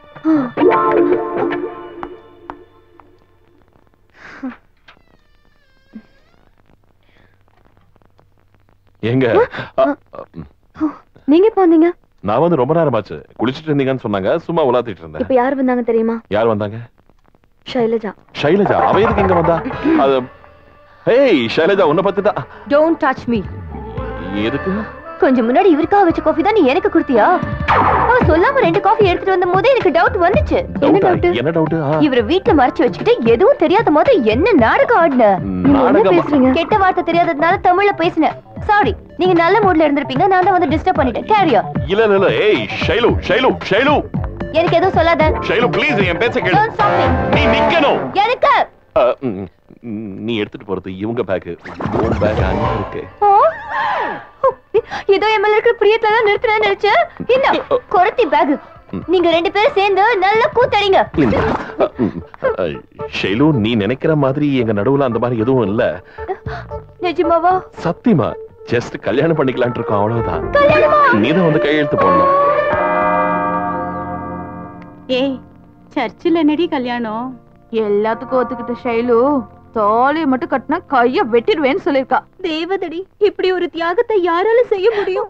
எங்க அ, நீங்க போனீங்க நான் வந்து ரொம்ப நேரமாச்சு குளிச்சிட்டு இருந்தீங்கன்னு சொன்னாங்க சும்மா உலாத்திட்டு இருந்தேன் இப்ப யார் வந்தாங்க தெரியுமா யார் வந்தாங்க ஷைலஜா ஷைலஜா அவ எதுக்கு இங்க வந்தா அது ஹேய் ஷைலஜா உன்னை பத்தி தான் டோன்ட் டச் மீ எதுக்கு கொஞ்சம் முன்னாடி இவருக்காக வச்ச காஃபி தான் நீ எனக்கு கொடுத்தியா அவ சொல்லாம ரெண்டு காஃபி எடுத்துட்டு வந்த போதே எனக்கு டவுட் வந்துச்சு என்ன டவுட்டா டவுட் என்ன டவுட் இவர வீட்ல மறைச்சு வச்சுக்கிட்டு எதுவும் தெரியாத மாதிரி என்ன நாடகம் ஆடின நீங்க என்ன நாடகமா? பேசுறீங்க கெட்ட வார்த்தை தெரியாததுனால தமிழ்ல பேசினேன் சாரி நீங்க நல்ல மூட்ல இருந்திருப்பீங்க நான் தான் வந்து டிஸ்டர்ப் பண்ணிட்டேன் கேரியா இல்ல இல்ல இல்ல ஏய் ஷைலு ஷைலு ஷைலு எனக்கு எதுவும் சொல்லாத ஷைலு ப்ளீஸ் என் பேச்ச கேளு Don't stop me. நீ நிக்கணும் எனக்கு அ, ம், ம், நீ எடுத்துட்டு போறது இவங்க பேக் உன் பேக் அங்க இருக்கு ஆ? ஏதோ என் மேல இருக்கிற பிரியத்துல தான் நிறுத்துறேன்னு நினைச்சேன் இந்த குரத்தி பேக் நீங்க ரெண்டு பேரும் சேர்ந்து நல்லா கூத்தடிங்க இந்த, அ, ம், அ, ஷைலு நீ நினைக்கிற மாதிரி எங்க நடுவுல அந்த மாதிரி எதுவும் இல்ல நிஜமாவா சத்தியமா ஜஸ்ட் கல்யாணம் பண்ணிக்கலாம்னு இருக்கோம் அவ்வளவுதான் கல்யாணமா? நீதான் வந்து கையெழுத்து போடணும் ஏய் சர்ச்சில் என்னடி கல்யாணம் எல்லாத்துக்கும் ஒத்துக்கிட்ட ஷைலு தாலியை மட்டும் கட்டினா கைய வெட்டிடுவேன்னு சொல்லிருக்கா தேவதடி இப்படி ஒரு தியாகத்தை யாரால செய்ய முடியும்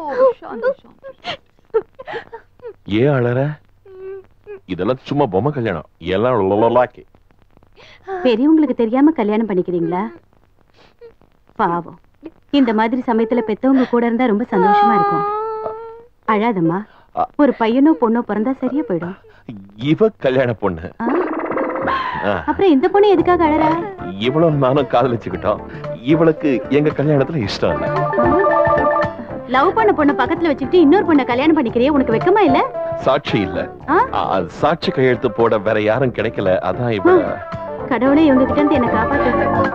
ஏன் அழற இதெல்லாம் சும்மா பொம்மை கல்யாணம் எல்லாம் லொலலாக்கி. பெரியவங்களுக்கு தெரியாம கல்யாணம் பண்ணிக்கிறீங்களா பாவம் இந்த மாதிரி சமயத்துல பெத்தவங்க கூட இருந்தா ரொம்ப சந்தோஷமா இருக்கும் அழாதம்மா ஒரு பையனோ பொண்ணோ பிறந்தா சரியா போயிடும் இவ கல்யாண பொண்ணு ஆ, அப்புறம் இந்த பொண்ணு எதுக்காக அழறா இவளும் நானும் காதலிச்சுக்கிட்டோம் இவளுக்கு எங்க கல்யாணத்துல இஷ்டம் இல்ல லவ் பண்ண பொண்ணு பக்கத்துல வச்சுக்கிட்டு இன்னொரு பொண்ணை கல்யாணம் பண்ணிக்கிறியே உனக்கு வெக்கமா இல்ல சாட்சி இல்ல ஆ? ஆ, சாட்சி கையெழுத்து போட வேற யாரும் கிடைக்கல அதான் இவ கடவுளே இவங்க கிட்ட இருந்து என்ன காப்பாத்து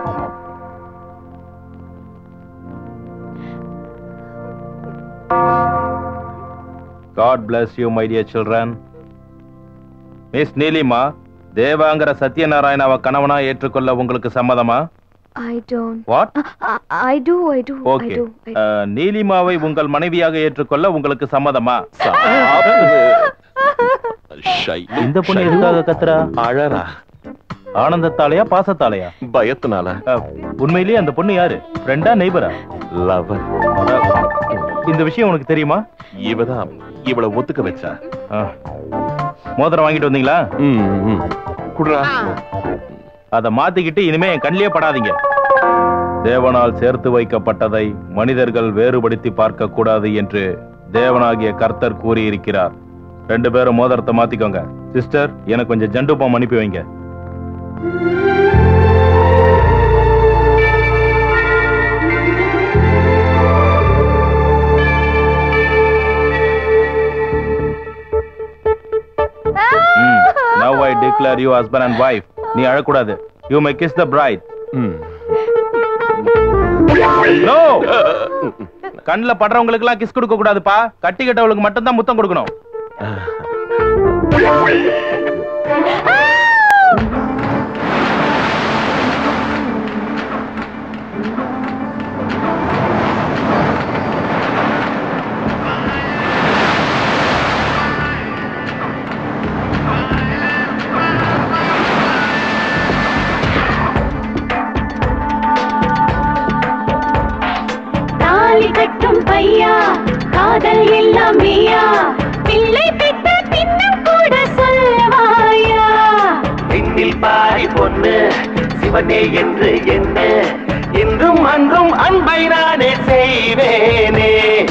God bless you my dear children miss Neelima தேவாங்கிற சத்யநாராயணாவை கணவனா ஏற்றுக்கொள்ள உங்களுக்கு சம்மதமா I don't what I do I do I okay do நீலிமாவை உங்கள் மனைவியாக ஏற்றுக்கொள்ள உங்களுக்கு சம்மதமா இந்த பொண்ணு எதுக்காக கத்துறா அழறா ஆனந்தத்தாலையா பாசத்தாலையா பயத்தினால உண்மையிலேயே அந்த பொண்ணு யாரு ஃப்ரெண்டா நெய்பரா லவர் இந்த விஷயம் உனக்கு தெரியுமா இவதான் இவளை ஒத்துக்க வச்சா மோதிரம் வாங்கிட்டு வந்தீங்களா குடுறா அத மாத்திக்கிட்டு இனிமே என் கண்ணிலே படாதீங்க தேவனால் சேர்த்து வைக்கப்பட்டதை மனிதர்கள் வேறுபடுத்தி பார்க்க கூடாது என்று தேவனாகிய கர்த்தர் கூறியிருக்கிறார் ரெண்டு பேரும் மோதிரத்தை மாத்திக்கோங்க சிஸ்டர் எனக்கு கொஞ்சம் ஜண்டுப்பம் அனுப்பி வைங்க now I declare you husband and wife நீ அழக்கூடாது you may kiss the bride no கண்ணுல படுறவங்களுக்கு எல்லாம் கிஸ் கொடுக்க கூடாதுப்பா கட்டி கட்டவங்களுக்கு மட்டும் தான் முத்தம் கொடுக்கணும் தாலி கட்டும் பையா காதல் எல்லாம் மெய்யா பிள்ளை பெற்ற பின்னும் கூட சொல்லவாயா விண்ணில் பாரி பொண்ணு சிவனே என்று என்ன இன்றும் அன்றும் அன்பை நானே செய்வேனே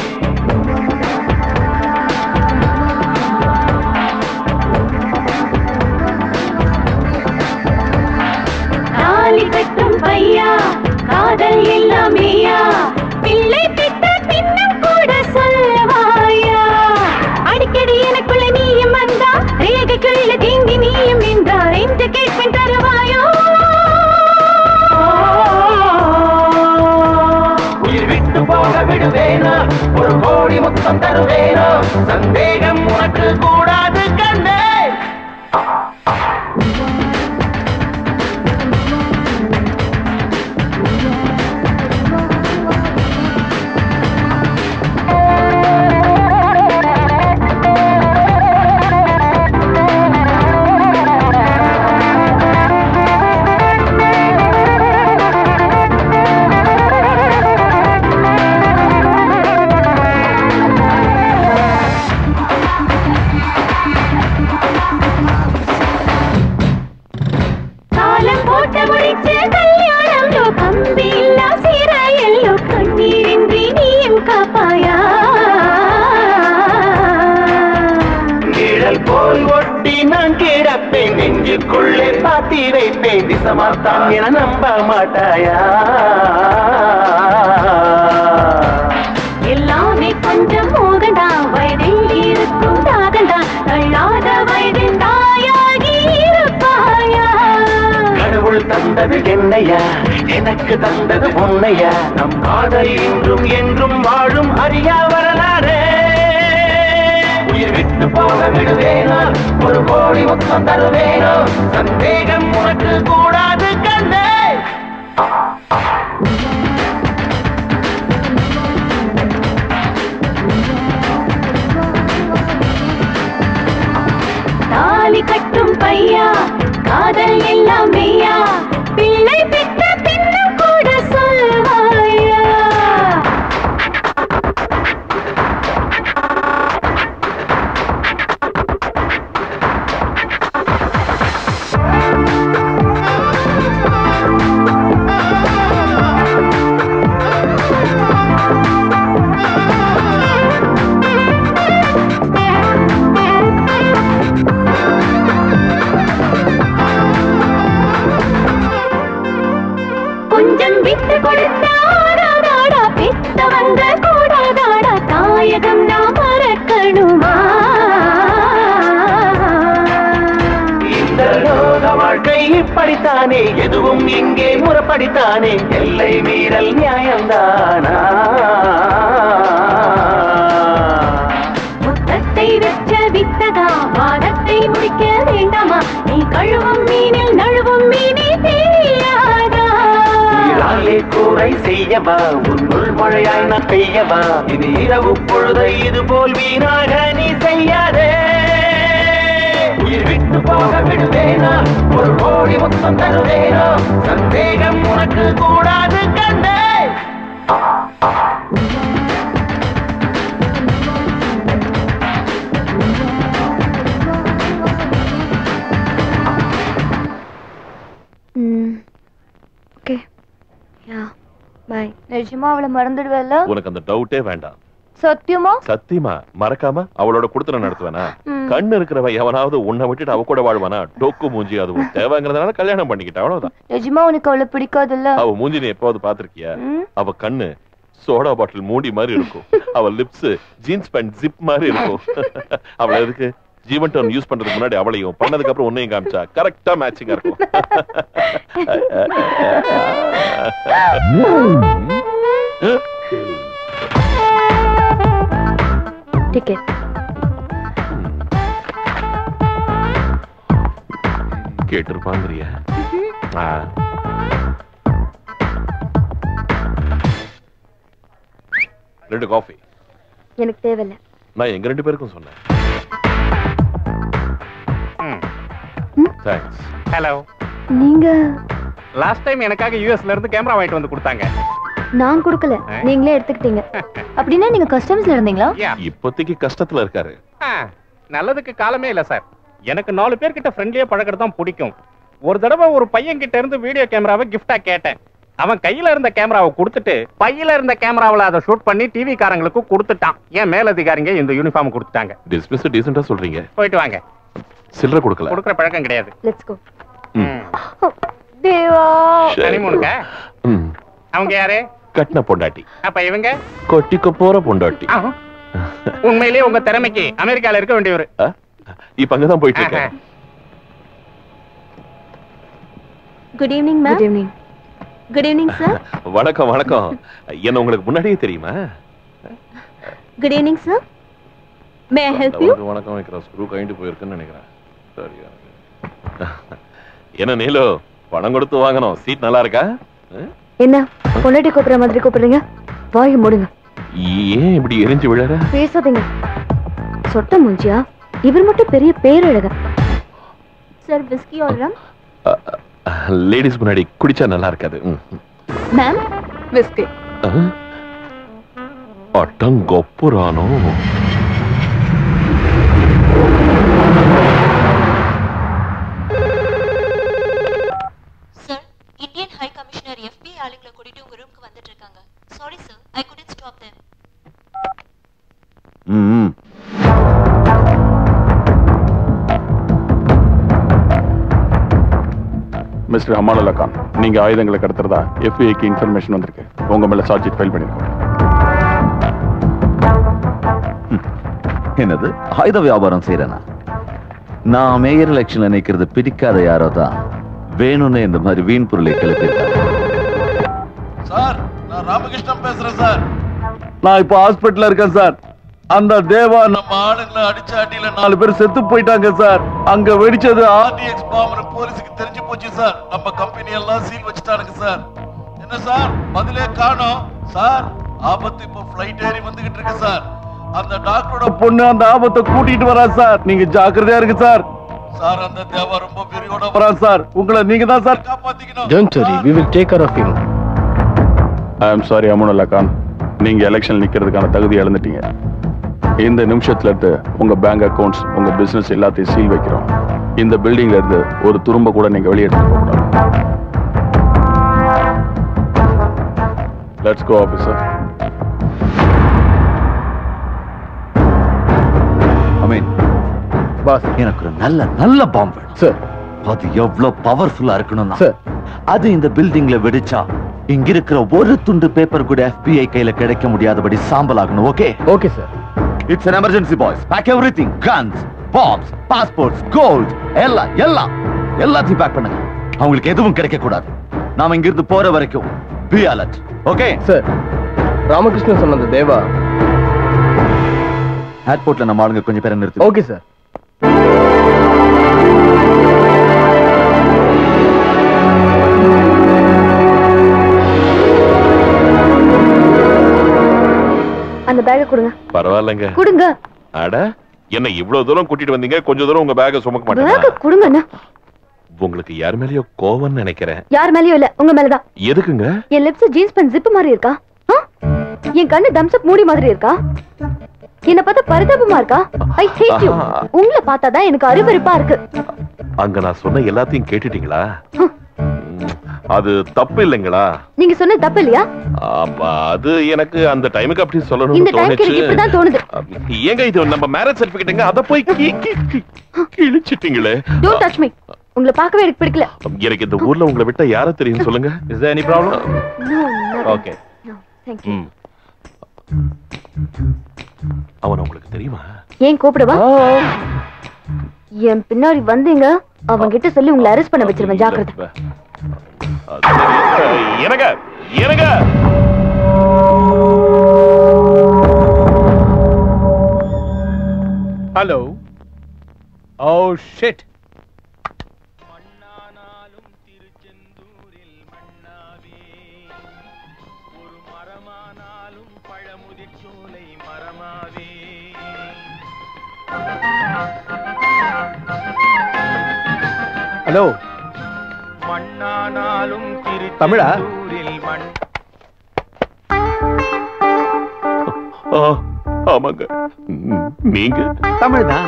தாலி கட்டும் பையா காதல் எல்லாம் மெய்யா பிள்ளை பெற்ற பின்னும் கூட சொல்லவாயா அடிக்கடி எனக்குள்ள நீயும் வந்தா ரேகைக்குள்ள தீங்கி நீயும் நின்றார் என்று கேட்பேன் தருவாயோ உயிர் விட்டு போக விடுவேனா ஒரு கோடி முத்தம் தருவேனா சந்தேகம் உனக்கு கூடாது கண்ணே காலம் போட்ட முடிச்சு கல்யாணம் கம்பி இல்லா சீரையல்லோ கண்ணீரின்றி நீயும் காப்பாயா நிழல் போல் ஒட்டி நான் கிடப்பேன் நெஞ்சுக்குள்ளே பாத்தி வைப்பேன் திசமாத்தான் என நம்ப மாட்டாயா எல்லாமே கொஞ்சம் மோகண்டா வயதில் இருக்கும் தாகண்டா தள்ளாத வயதில் தாயாகி இருப்பாயா கடவுள் தந்தது என்னையா எனக்கு தந்தது உன்னையா நம் காதல் இன்றும் என்றும் வாழும் அறியா வரலாறே உயிர் விட்டு போக விடுவேனா ஒரு கோடி முத்தம் தருவேனா சந்தேகம் உனக்கு கூடாது கண்ணே தாலி கட்டும் பையா காதல் எல்லாம் மெய்யா பிள்ளை பெற்ற பின்னும் கூட சொல்வாயா கொஞ்சம் விட்டு கொடுத்தாடாடா பெத்தவங்க கூடாதாடா தாயகம் நாம் மறக்கணுமா இந்த லோக வாழ்க்கை இப்படித்தானே எதுவும் இங்கே முறப்படித்தானே எல்லை மீறல் நியாயம்தானா முத்தத்தை வெச்ச வித்தகா வாதத்தை முடிக்க வேண்டாமா நீ கழுவும் மீனில் நழுவும் மீனே தெரியாதா ஈராலே கூரை செய்யவா உன்னுள் மழையாய் நான் பெய்யவா இது இரவு பொழுதை இது போல் வீணாக நீ செய்யாதே உயிர் விட்டு போக விடுவேனா ஒரு கோடி முத்தம் தருவேனா சந்தேகம் உனக்கு கூடாது கண்டே ஓகே யா பை நிஜமா அவளை மறந்துடுவேல உனக்கு அந்த டவுட்டே வேண்டாம் சத்தியமா சத்தியமா மறக்காம அவளோட குடுத்தன நடத்துவேனா ம். கண்ணு இருக்கிறவ எவனாவது உன்னை விட்டுட்டு அவ கூட வாழ்வானா டொக்கு மூஞ்சி அதுவும் தேவைங்கிறதுனால கல்யாணம் பண்ணிக்கிட்ட அவ்வளவுதான் நிஜமா உனக்கு அவளை பிடிக்காதுல்ல அவ மூஞ்சி நீ எப்பாவது பாத்திருக்கியா ம். அவ கண்ணு சோடா பாட்டில் மூடி மாதிரி இருக்கும் அவ லிப்ஸ் ஜீன்ஸ் பேண்ட் ஜிப் மாதிரி இருக்கும் அவள எதுக்கு ஜீவன் டர்ன் யூஸ் பண்றதுக்கு முன்னாடி அவளையும் பண்ணதுக்கு அப்புறம் உன்னையும் காமிச்சா கரெக்டா மேட்சிங்கா இருக்கும் டிக்கெட் கேட்டிருப்பாங்கிறியா ஆ. ரெண்டு காஃபி எனக்கு தேவையில்ல நான் எங்க ரெண்டு பேருக்கும் சொன்னேன் தேங்க்ஸ் ஹலோ நீங்க லாஸ்ட் டைம் எனக்காக யூஎஸ்ல இருந்து கேமரா வாங்கிட்டு வந்து கொடுத்தாங்க நான் கொடுக்கல நீங்களே எடுத்துக்கிட்டீங்க அப்படின்னா நீங்க கஸ்டம்ஸ்ல இருந்தீங்களா இப்போதைக்கு கஷ்டத்துல இருக்காரு ஆ, நல்லதுக்கு காலமே இல்ல சார் எனக்கு நாலு பேர்கிட்ட ஃப்ரெண்ட்லியா பழகிறது தான் பிடிக்கும் ஒரு தடவை ஒரு பையன் கிட்ட இருந்து வீடியோ கேமராவை கிஃப்டா கேட்டேன் அவன் கையில இருந்த கேமராவை கொடுத்துட்டு பையில இருந்த கேமராவுல அதை ஷூட் பண்ணி டிவி காரங்களுக்கு கொடுத்துட்டான் ஏன் மேலதிகாரிங்க இந்த யூனிஃபார்ம் கொடுத்துட்டாங்க டிஸ்மிஸ் டீசெண்டா சொல்றீங்க போயிட்டு வாங்க சில்லறை கொடுக்கல கொடுக்குற பழக்கம் கிடையாது லெட்ஸ் கோ ம். தேவா சரி. ஹனிமூனுக்கா ம். அவங்க யாரு கட்டின பொண்டாட்டி அப்ப இவங்க கொட்டிக்க போற பொண்டாட்டி ஆஹா. உண்மையிலேயே உங்க திறமைக்கு அமெரிக்கால இருக்க வேண்டியவர் ஆ? இப்ப அங்கதான் போயிட்டு இருக்கேன் good evening ma'am good evening good evening sir வணக்கம் வணக்கம் என்ன உங்களுக்கு முன்னாடியே தெரியுமா good evening sir may I help you அவருக்கு வணக்கம் வைக்கிற ஸ்க்ரூ கைண்டு போயிருக்குன்னு நினைக்கிறேன் சரியா என்ன நீலோ பணம் கொடுத்து வாங்கணும் சீட் நல்லா இருக்கா ஆ? என்ன பொண்டாட்டி கூப்பிடுற மாதிரி கூப்பிடுறீங்க வாய் மூடுங்க ஏன் இப்படி எரிஞ்சு விழற பேசாதீங்க சொட்ட மூஞ்சியா இவர் மட்டும் பெரிய பேரழகர் sir whisky or rum ladies முன்னாடி குடிச்சா நல்லா இருக்காது ம். மேம் விஸ்கி ஆ? அட்டங்கொப்புரானோ sir Indian high commissioner FBI ஆளுங்களை கூட்டிட்டு உங்க ரூமுக்கு வந்துட்டு இருக்காங்க sorry sir I couldn't stop them ம் மிஸ்டர் அமானுல்லா கான் நீங்க ஆயுதங்களை கடத்துறதா எஃபிஐக்கு இன்ஃபர்மேஷன் வந்திருக்கு உங்க மேல சார்ஜ் ஃபைல் பண்ணிருக்கோம் என்னது ஆயுத வியாபாரம் செய்யறேனா நான் மேயர் எலெக்ஷன்ல நிக்கிறது பிடிக்காத யாரோ தான் வேணும்னு இந்த மாதிரி வீண் பொருளை கிளப்பியிருக்காங்க சார் நான் ராமகிருஷ்ணன் பேசுறேன் சார் நான் இப்போ ஹாஸ்பிட்டல்ல இருக்கேன் சார் அந்த தேவா நம்ம ஆளுங்களை அடிச்ச அடியில நாலு பேர் செத்து போயிட்டாங்க சார் அங்க வெடிச்சது ஆர்டிஎக்ஸ் பாம்பு போலீஸுக்கு தெரிஞ்சு போச்சு சார் நம்ம கம்பெனி எல்லாம் சீல் வச்சுட்டானுங்க சார் என்ன சார் பதிலே காணோம் சார் ஆபத்து இப்போ ஃப்ளைட் ஏறி வந்துகிட்டு இருக்கு சார் அந்த டாக்டரோட பொண்ணு அந்த ஆபத்தை கூட்டிட்டு வரா சார் நீங்க ஜாக்கிரதையா இருக்கு சார் சார் அந்த தேவா ரொம்ப பெரியோட வரா சார் உங்களை நீங்க தான் sir don't worry we will take care of you I am sorry Amanullah Khan நீங்க எலெக்ஷன் நிக்கிறதுக்கான தகுதி இழந்துட்டீங்க இந்த நிமிஷத்துல இருந்து உங்க பேங்க் அக்கவுண்ட்ஸ் உங்க பிசினஸ் எல்லாத்தையும் சீல் வைக்கிறோம் இந்த பில்டிங்ல இருந்து ஒரு துரும்ப கூட நீங்க வெளியே எடுத்துட்டு போக கூடாது let's go officer Ameen boss எனக்கு ஒரு நல்ல நல்ல பாம்பு சார் அது எவ்வளவு பவர்ஃபுல்லா இருக்கணும் சார் அது இந்த பில்டிங்ல வெடிச்சா இங்க இருக்கிற ஒரு துண்டு பேப்பர் கூட FBI கையில கிடைக்க முடியாதபடி சாம்பல் ஆகணும் okay okay sir it's an emergency boys pack everything guns bombs passports gold எல்லாம் எல்லாம் எல்லாத்தையும் பேக் பண்ணுங்க அவங்களுக்கு எதுவும் கிடைக்க கூடாது நாம இங்க இருந்து போற வரைக்கும் be alert okay sir Ramakrishnan சொன்னது தேவா ஏர்போர்ட்ல நம்ம ஆளுங்க கொஞ்சம் பேரை நிறுத்து ஓகே சார் அந்த பேக்கை கொடுங்க பரவாயில்லைங்க கொடுங்க அட என்ன இவ்வளவு தூரம் கூட்டிட்டு வந்தீங்க கொஞ்ச தூரம் உங்க பேக சுமக்க பேக்கை மாட்டேங்க கொடுங்க அண்ணா உங்களுக்கு யார் மேலயோ கோவம்னு நினைக்கிறேன் யார் மேலயும் இல்ல உங்க மேலதான் எதுக்குங்க என் லிப்ஸ் ஜீன்ஸ் பேண்ட் ஜிப் மாதிரி இருக்கா ஆ? என் கண்ணு தம்ஸ் அப் மூடி மாதிரி இருக்கா என்ன பார்த்தா பரிதாபமா இருக்கா ஐ ஹேட் யூ ஆஹா. உங்களை பார்த்தாதான் எனக்கு அருவருப்பா இருக்கு அங்க நான் சொன்ன எல்லாத்தையும் கேட்டுட்டீங்களா ம், அது தப்பு இல்லைங்களா நீங்க சொன்ன தப்பு இல்லையா ஆமா அது எனக்கு அந்த டைமுக்கு அப்படி சொல்லணும்னு இந்த டைம்க்கு எனக்கு தோணுச்சு இப்படிதான் தோணுது ஏங்க இது நம்ம மேரேஜ் சர்டிபிகேட்டுங்க அத போய் கி- கி- கி- கிழிச்சிட்டீங்களே டோன்ட் டச் மீ உங்களை பார்க்கவே எனக்கு பிடிக்கல எனக்கு இந்த ஊர்ல உங்களை விட்டா யார தெரியும் சொல்லுங்க is there any problem no okay thank you ம். அவன் உங்களுக்கு தெரியுமா ஏன் கூப்பிடவா என் பின்னாடி வந்தீங்க அவங்க கிட்ட சொல்லி உங்களை அரெஸ்ட் பண்ண வச்சிருவேன் ஜாக்கிரதை எனக்கு எனக்கு ஹலோ ஓ ஷிட் ஹலோ மண்ணானாலும் தமிழா ஆ, ஆமாங்க ம், நீங்க தமிழ் தான்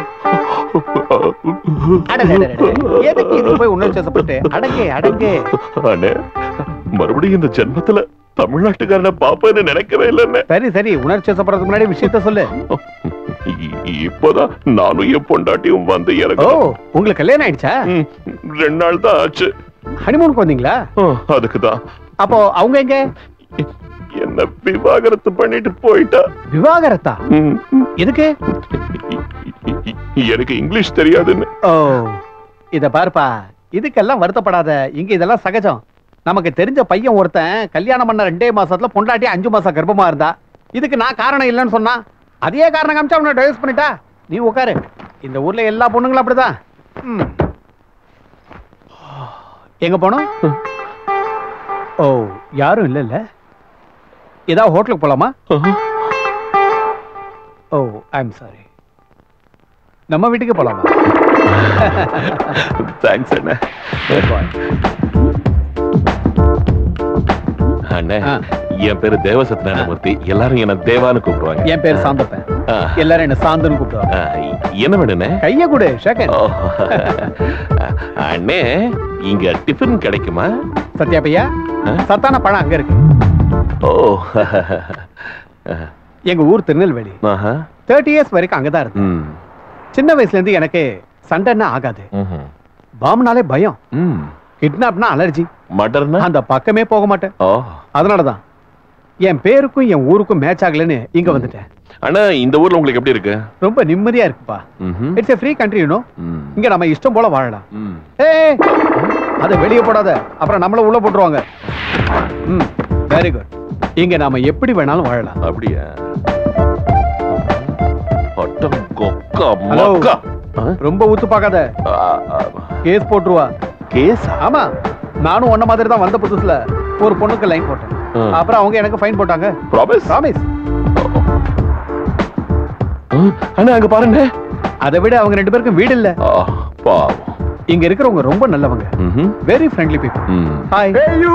எதுக்கு இது போய் உணர்ச்சி வசப்பட்டு அடங்கே அடங்கே அண்ணே மறுபடியும் இந்த ஜென்மத்துல தமிழ்நாட்டுக்காரனை பாப்பேன்னு நினைக்கவே இல்லைன்னு சரி சரி உணர்ச்சி வசப்படுறதுக்கு முன்னாடி விஷயத்த சொல்லு இப்பதான் நானும் என் பொண்டாட்டியும் வந்து ஓ இறங்க உங்களுக்கு கல்யாணம் ஆயிடுச்சா ரெண்டு நாள் தான் ஆச்சு ஹனிமூனுக்கு வந்தீங்களா அதுக்கு தான் அப்போ அவங்க எங்க என்ன விவாகரத்து பண்ணிட்டு போயிட்டா விவாகரத்தா எதுக்கு எனக்கு இங்கிலீஷ் தெரியாதுன்னு ஓ இத பாருப்பா இதுக்கெல்லாம் வருத்தப்படாத இங்க இதெல்லாம் சகஜம் நமக்கு தெரிஞ்ச பையன் ஒருத்தன் கல்யாணம் பண்ண ரெண்டே மாசத்துல பொண்டாட்டி அஞ்சு மாசம் கர்ப்பமா இருந்தா இதுக்கு நான் காரணம் இல்லைன்னு சொன்னா அதே காரணம் காமிச்சா அவனை டைவர்ஸ் பண்ணிட்டா நீ உட்காரு இந்த ஊர்ல எல்லா பொண்ணுங்களும் அப்படிதான் ம். எங்க போனோம் ஓ யாரும் இல்ல இல்ல ஏதாவது ஹோட்டலுக்கு போலாமா ஓ ஐ எம் சாரி நம்ம வீட்டுக்கு போலாமா தேங்க்ஸ் அண்ணே அண்ணே என் பேரு தேவசத்யநாராயணமூர்த்தி எல்லாரும் என்ன தேவான்னு கூப்பிடுவாங்க என் பேர் சாந்தப்பன் ஆ. எல்லாரும் என்ன சாந்தன்னு கூப்பிடுவாங்க ஆ, என்ன வேணுண்ணே கைய கொடு ஷேக்கன் ஓ. அண்ணே இங்க டிஃபன் கிடைக்குமா சத்யா பையா சத்தான பழம் அங்க இருக்கு ஓ எங்க ஊர் திருநெல்வேலி ஆஹா. தேர்ட்டி இயர்ஸ் வரைக்கும் அங்கதான் இருக்கு ம். சின்ன வயசுல இருந்து எனக்கு சண்டைன்னா ஆகாது ம்ஹும். பாம்புனாலே பயம் ம். கிட்னாப்னா அலர்ஜி மட்டர்னா அந்த பக்கமே போக மாட்டேன் ஓ அதனாலதான் என் பேருக்கும் என் ஊருக்கும் மேட்ச் ஆகலன்னு இங்க வந்துட்டேன் அண்ணா இந்த ஊர்ல உங்களுக்கு எப்படி இருக்கு ரொம்ப நிம்மதியா இருக்குப்பா ம்ஹும். It's a free country you know ம். இங்க நம்ம இஷ்டம் போல வாழலாம் ம். ஏய் அத வெளிய போடாத அப்புறம் நம்மள உள்ள போட்டுருவாங்க ம் வெரி குட் இங்க நாம எப்படி வேணாலும் வாழலாம் அப்படியா அட்டம் கொக்கா ஹலோ மக்கா ரொம்ப ஊத்து பார்க்காத கேஸ் போட்டுருவா கேஸ் ஆமா நானும் ஒன்ன மாதிரி தான் வந்த புதுசுல ஒரு பொண்ணுக்கு லைன் போட்டேன் ஆ. அப்புறம் அவங்க எனக்கு ஃபைன் போட்டாங்க ப்ராமிஸ் ப்ராமிஸ் அண்ணா அங்க பாருங்க அதை விட அவங்க ரெண்டு பேருக்கும் வீடு இல்ல ஆ, பாவம் இங்க இருக்கிறவங்க ரொம்ப நல்லவங்க ம்ஹும். வெரி ஃப்ரெண்ட்லி பீப்புள் ம். ஹாய்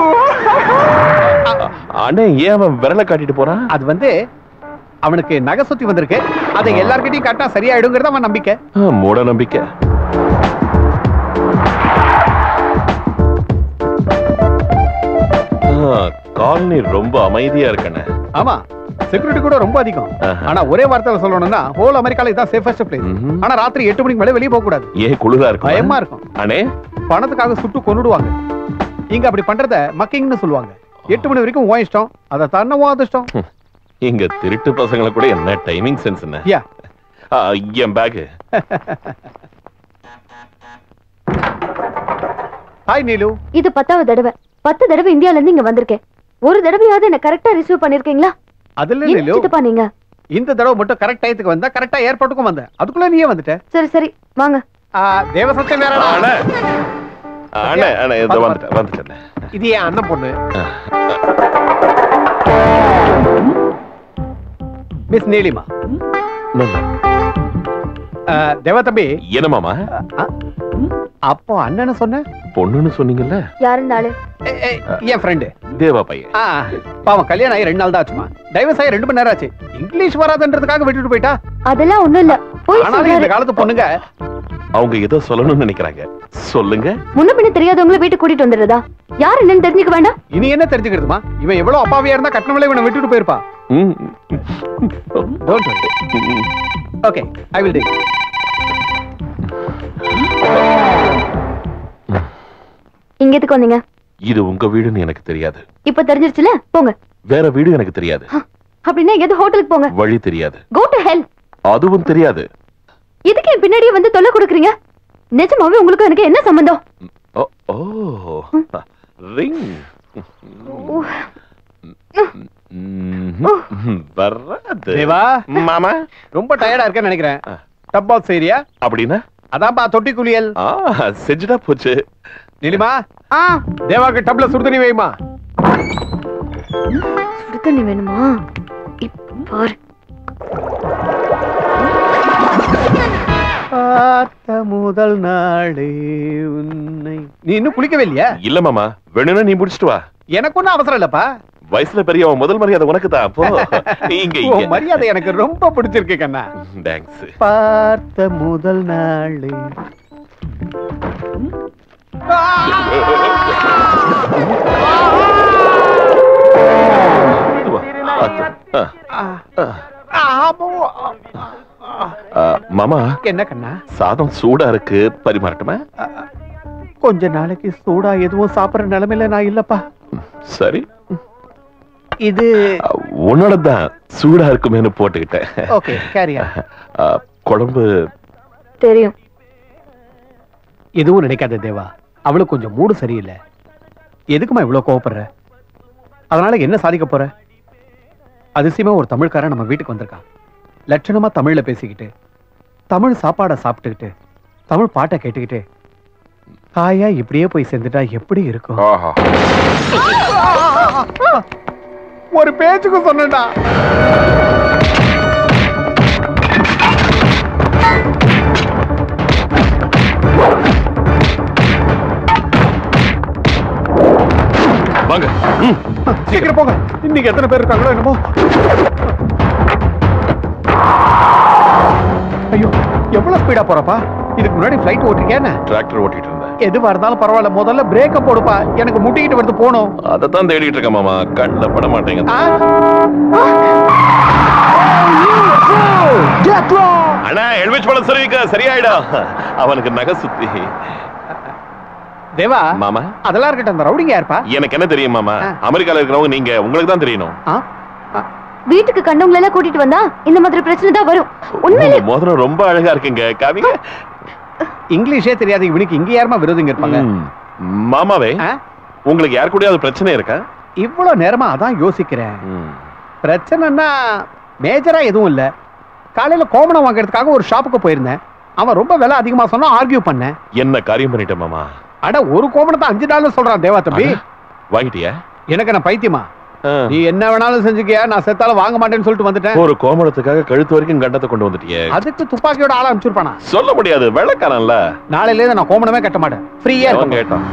அண்ணே ஏன் அவன் விரலை காட்டிட்டு போறான் அது வந்து அவனுக்கு நகை சுத்தி வந்திருக்கு அதை எல்லார்கிட்டயும் காட்டினா சரியாயிடுங்கிறது அவன் நம்பிக்கை ஆ, மூட நம்பிக்கை காலனி ரொம்ப அமைதியா இருக்கண்ணே ஆமா செக்யூரிட்டி கூட ரொம்ப அதிகம் ஆஹா. ஆனா ஒரே வார்த்தையில சொல்லணும்னா ஹோல் அமெரிக்கால இதான் சேஃபஸ்ட் பிளேஸ் ஆனா ராத்திரி எட்டு மணிக்கு மேல வெளிய போக கூடாது ஏன் குளிரா இருக்கும் பயமா இருக்கும் அண்ணே பணத்துக்காக சுட்டு கொன்னுடுவாங்க இங்க அப்படி பண்றத மக்கிங்னு சொல்லுவாங்க எட்டு மணி வரைக்கும் உன் இஷ்டம் அதை தானே உன் அதிர்ஷ்டம் இங்க திருட்டு பசங்களை கூட என்ன டைமிங் சென்ஸ் என்ன யா ஆ, என் பேக் ஹாய் நீலு இது பத்தாவது தடவை பத்து தடவை இந்தியால இருந்து இங்க வந்திருக்கேன் ஒரு தடவையாவது என்ன கரெக்டா ரிசீவ் பண்ணிருக்கீங்களா அதுல என்ன நீலு சித்தப்பா நீங்க இந்த தடவை மட்டும் கரெக்ட் டயத்துக்கு வந்தா கரெக்டா ஏர்போர்ட்டுக்கும் வந்தேன் அதுக்குள்ள நீயே வந்துட்ட சரி சரி வாங்க தேவசத்தியம் வேற அண்ணே அண்ணே அண்ணே இதோ வந்துட்டேன் வந்துட்டேன் இது என் அண்ணன் பொண்ணு மிஸ் நீலிமா தேவ தம்பி என்ன மாமா அப்போ அண்ணன் சொன்ன பொண்ணுன்னு சொன்னீங்கல்ல யார் இந்த ஆளு என் ஃப்ரெண்டு தேவா பையன் ஆ பாவம் கல்யாணம் ஆகி ரெண்டு நாள் தான் ஆச்சுமா டைவர்ஸ் ஆகி ரெண்டு மணி நேரம் ஆச்சு இங்கிலீஷ் வராதுன்றதுக்காக விட்டுட்டு போயிட்டா அதெல்லாம் ஒண்ணும் இல்ல போய் ஆனாலும் இந்த சொல்றாரு காலத்து பொண்ணுங்க அவங்க ஏதோ சொல்லணும்னு நினைக்கிறாங்க சொல்லுங்க முன்ன பின்ன தெரியாதவங்கள வீட்டுக்கு கூட்டிட்டு வந்துடுறதா யார் என்னன்னு தெரிஞ்சுக்க வேண்டாம் இனி என்ன தெரிஞ்சுக்கிறதுமா இவன் எவ்வளவு அப்பாவியா இருந்தா கட்டணவில்லை இவனை விட்டுட்டு போயிருப்பா ம். Don't okay I will do இங்க எதுக்கு வந்தீங்க இது உங்க வீடுன்னு எனக்கு தெரியாது இப்ப தெரிஞ்சிருச்சுல போங்க வேற வீடு எனக்கு தெரியாது அப்படின்னா எது ஹோட்டலுக்கு போங்க வழி தெரியாது கோ டு ஹெல் அதுவும் தெரியாது எதுக்கு என் பின்னாடியே வந்து தொல்லை கொடுக்குறீங்க நிஜமாவே உங்களுக்கு எனக்கு என்ன சம்பந்தம் ஓ ஓ ரிங் வராது தேவா மாமா ரொம்ப டயர்டா இருக்கேன்னு நினைக்கிறேன் டப் பாக்ஸ் ஏரியா அப்படின்னா அதான்ப்பா தொட்டி குளியல் ஆ செஞ்சுட்டா போச்சு நிலிமா தேவாக்கு டப்ல சுடுதண்ணி வைமா சுடு தண்ணி வேணுமா இப்ப பாரு பார்த்த முதல் நாளே உன்னை நீ இன்னும் குளிக்கவே இல்லையா இல்ல மாமா வேணும்னா நீ முடிச்சிட்டு வா எனக்கு ஒண்ணும் அவசரம் இல்லப்பா வயசுல பெரியவன் முதல் மரியாதை உனக்கு தான் போ இங்க உன் இங்க மரியாதை எனக்கு ரொம்ப பிடிச்சிருக்கு கண்ணா தேங்க்ஸ் பார்த்த முதல் நாளே மாமா என்ன கண்ணா சாதம் சூடா இருக்கு பரிமாறட்டுமா கொஞ்ச நாளைக்கு சூடா எதுவும் சாப்பிடுற நிலைமையில நான் இல்லப்பா சரி இது உன்னோட தான் சூடா இருக்குமேனு போட்டுக்கிட்டேன் ஓகே கேரியா ஆ, குழம்பு தெரியும் எதுவும் நினைக்காத தேவா அவளுக்கு கொஞ்சம் மூடு சரியில்லை எதுக்குமா இவ்வளவு கோவப்படுற அதனால என்ன சாதிக்க போற அதிசயமா ஒரு தமிழ்காரன் நம்ம வீட்டுக்கு வந்திருக்கான் லட்சணமா தமிழ்ல பேசிக்கிட்டு தமிழ் சாப்பாடை சாப்பிட்டுக்கிட்டு தமிழ் பாட்டை கேட்டுக்கிட்டு காயா இப்படியே போய் சேர்ந்துட்டா எப்படி இருக்கும் ஒரு பேச்சுக்கு சொன்னடா வாங்க சீக்கிரம் போங்க இன்னைக்கு எத்தனை பேர் இருக்காங்களோ என்னமோ ஐயோ எவ்வளவு ஸ்பீடா போறப்பா இதுக்கு முன்னாடி ஃபிளைட் ஓட்டிருக்கேன் டிராக்டர் ஓட்டிட்டு இருந்தேன் எதுவா இருந்தாலும் பரவாயில்ல முதல்ல பிரேக்க போடுப்பா எனக்கு முட்டிக்கிட்டு வந்து போகணும் அதைத்தான் தேடிட்டு இருக்கேன் மாமா கண்ணுல பட மாட்டேங்க அண்ணா எலுமிச்சு பழம் சரிவிக்க சரியாயிடும் அவனுக்கு நகை சுத்தி தேவா மாமா அதெல்லாம் இருக்கட்டும் அந்த ரவுடிங்க யாருப்பா எனக்கு என்ன தெரியும் மாமா அமெரிக்கால இருக்கிறவங்க நீங்க உங்களுக்கு தான் தெரியணும் வீட்டுக்கு கண்டவங்களை எல்லாம் கூட்டிட்டு வந்தா இந்த மாதிரி பிரச்சனை தான் வரும் உண்மையிலே உங்க மோதிரம் ரொம்ப அழகா இருக்குங்க காவிங்க இங்கிலீஷே தெரியாது இவனுக்கு இங்க யாருமா விரோதிங்க இருப்பாங்க மாமாவே உங்களுக்கு யார் கூடயாவது பிரச்சனை இருக்கா இவ்வளவு நேரமா அதான் யோசிக்கிறேன் பிரச்சனைன்னா மேஜரா எதுவும் இல்ல காலையில கோமணம் வாங்குறதுக்காக ஒரு ஷாப்புக்கு போயிருந்தேன் அவன் ரொம்ப விலை அதிகமா சொன்னா ஆர்கியூ பண்ணேன் என்ன காரியம் பண்ணிட்டேன் மாமா அட ஒரு கோமணத்தை அஞ்சு டாலர் சொல்றான் தேவா தம்பி வாங்கிட்டியா எனக்கு நான் பைத்தியமா நீ என்ன வேணாலும் செஞ்சுக்கியா நான் செத்தாலும் வாங்க மாட்டேன்னு சொல்லிட்டு வந்துட்டேன் ஒரு கோமணத்துக்காக கழுத்து வரைக்கும் கண்டத்தை கொண்டு வந்துட்டியே அதுக்கு துப்பாக்கியோட ஆள அனுப்பிச்சிருப்பானா சொல்ல முடியாது வெள்ளக்காரன்ல நாளையில இருந்து நான் கோமணமே கட்ட மாட்டேன் ஃப்ரீயா அவன் கேட்டான்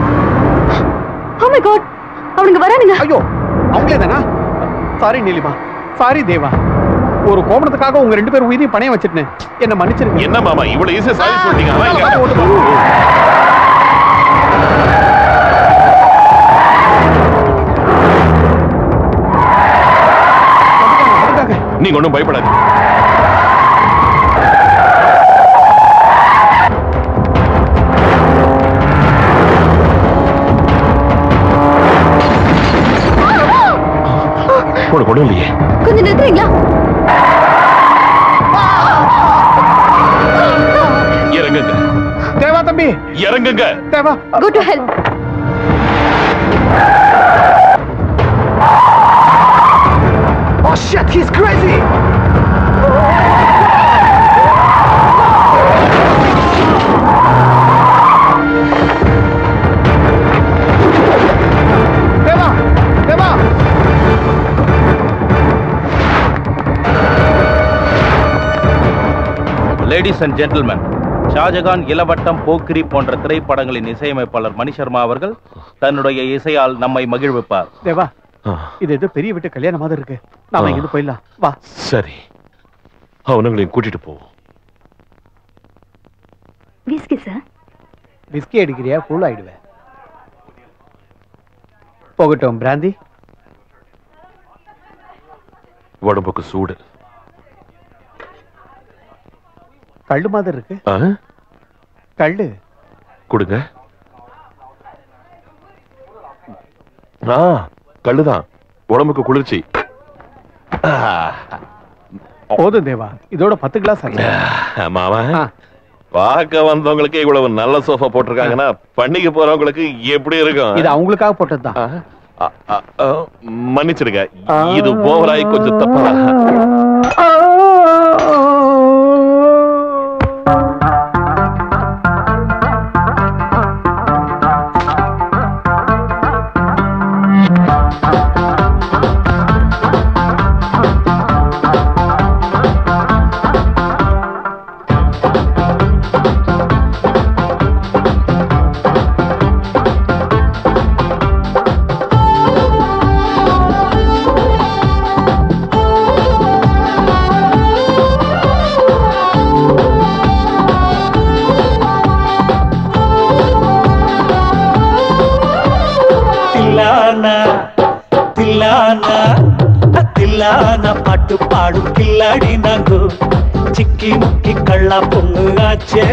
ஓ மை காட் அவனுங்க வரானுங்க ஐயோ அவங்களே தானா சாரி நீலிமா சாரி தேவா ஒரு கோமணத்துக்காக உங்க ரெண்டு பேர் உயிரையும் பணையம் வச்சிருந்தேன் என்ன மன்னிச்சிருங்க என்ன மாமா இவ்வளவு ஈஸியா சாரி சொல்லிட்டீங்க அவன் இங்க- நீங்க ஒண்ணும் பயப்படாது உனக்கு ஒண்ணும் இல்லையே கொஞ்சம் நிறுத்துறீங்களா இறங்குங்க தேவா தம்பி இறங்குங்க Deva go to help Oh shit, he's crazy! Deva Deva ladies and gentlemen Shahjahan Ilavattam Pokkiri போன்ற திரைப்படங்களின் இசையமைப்பாளர் மணி சர்மா அவர்கள் தன்னுடைய இசையால் நம்மை மகிழ்விப்பார் தேவா இது ஏதோ பெரிய வீட்டு கல்யாணம் மாதிரி இருக்கு நாம இங்கிருந்து போயிடலாம் வா சரி அவனுங்களையும் கூட்டிட்டு போ விஸ்கி சார் விஸ்கி அடிக்கிறியா கூல் ஆயிடுவேன் போகட்டும் பிராந்தி உடம்புக்கு சூடு கள்ளு மாதிரி இருக்கு ஆ? கள்ளு கொடுங்க ஆ கல்லுதான் உடம்புக்கு குளிர்ச்சி ஆ. போதும் தேவா இதோட பத்து கிளாஸ் ஆச்சு மாமா பார்க்க வந்தவங்களுக்கு இவ்வளவு நல்ல சோஃபா போட்டிருக்காங்கன்னா பண்ணிக்க போறவங்களுக்கு எப்படி இருக்கும் இது அவங்களுக்காக போட்டதுதான் அ, அ, அ, மன்னிச்சிடுங்க இது ஓவராய் கொஞ்சம் தப்பா தில்லானா தில்லானா தில்லானா பாட்டு பாடும் கில்லாடி நாங்கோ சிக்கி முக்கி கள்ளா பொண்ணு ஆச்சே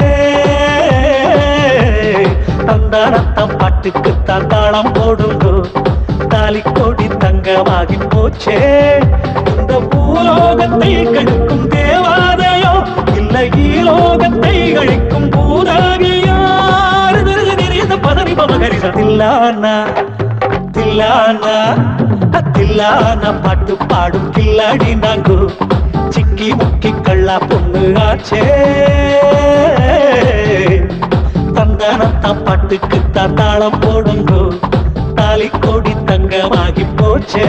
தந்தாரத்தம் பாட்டுக்கு தான் தாளம் போடுங்கோ தாலி கோடி தங்கமாகி போச்சே இந்த பூலோகத்தை கழிக்கும் தேவாதையோ இல்ல ஈலோகத்தை கழிக்கும் பூதாகியோ பதவி பமகரிச தில்லானா தில்லானா தில்லானா பாட்டு பாடும் கில்லாடி நாங்கோ சிக்கி முக்கி கள்ளா பொண்ணு ஆச்சே தந்தானத்தான் பாட்டுக்கு தான் தாளம் போடுங்கோ தாலி கோடி தங்கமாகி போச்சே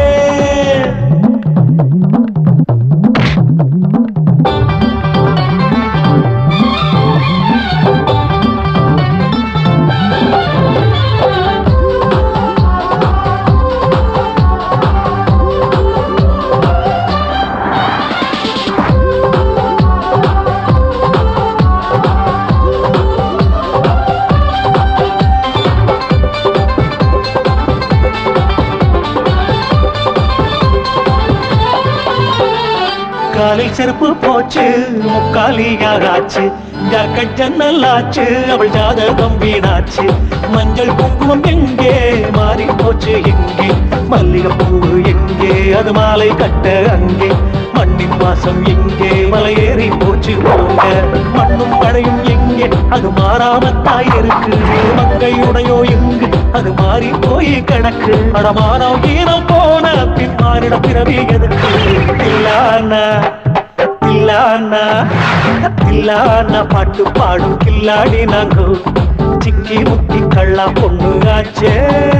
காலில் செருப்பு போச்சு முக்காலியாகாச்சு ஜாக்கெட் ஜன்னலாச்சு அவள் ஜாதகம் வீணாச்சு மஞ்சள் குங்குமம் எங்கே மாறி போச்சு எங்கே மல்லிகைப்பூ எங்கே அது மாலை கட்ட அங்கே மண்ணின் வாசம் எங்கே மலையேறி போச்சு போங்க மண்ணும் மழையும் எங்கே அது மாறாமத்தாய் இருக்கு மங்கையுடையோ எங்கு அது மாறி போய் கிடக்கு அடமானோ ஈனோ போன பின் மாறிட பிறவி எதுக்கு இல்லானா தில்லானா தில்லானா பாட்டு பாடும் கில்லாடி நாங்கோ சிக்கி முக்கி கள்ளா பொண்ணு ஆச்சே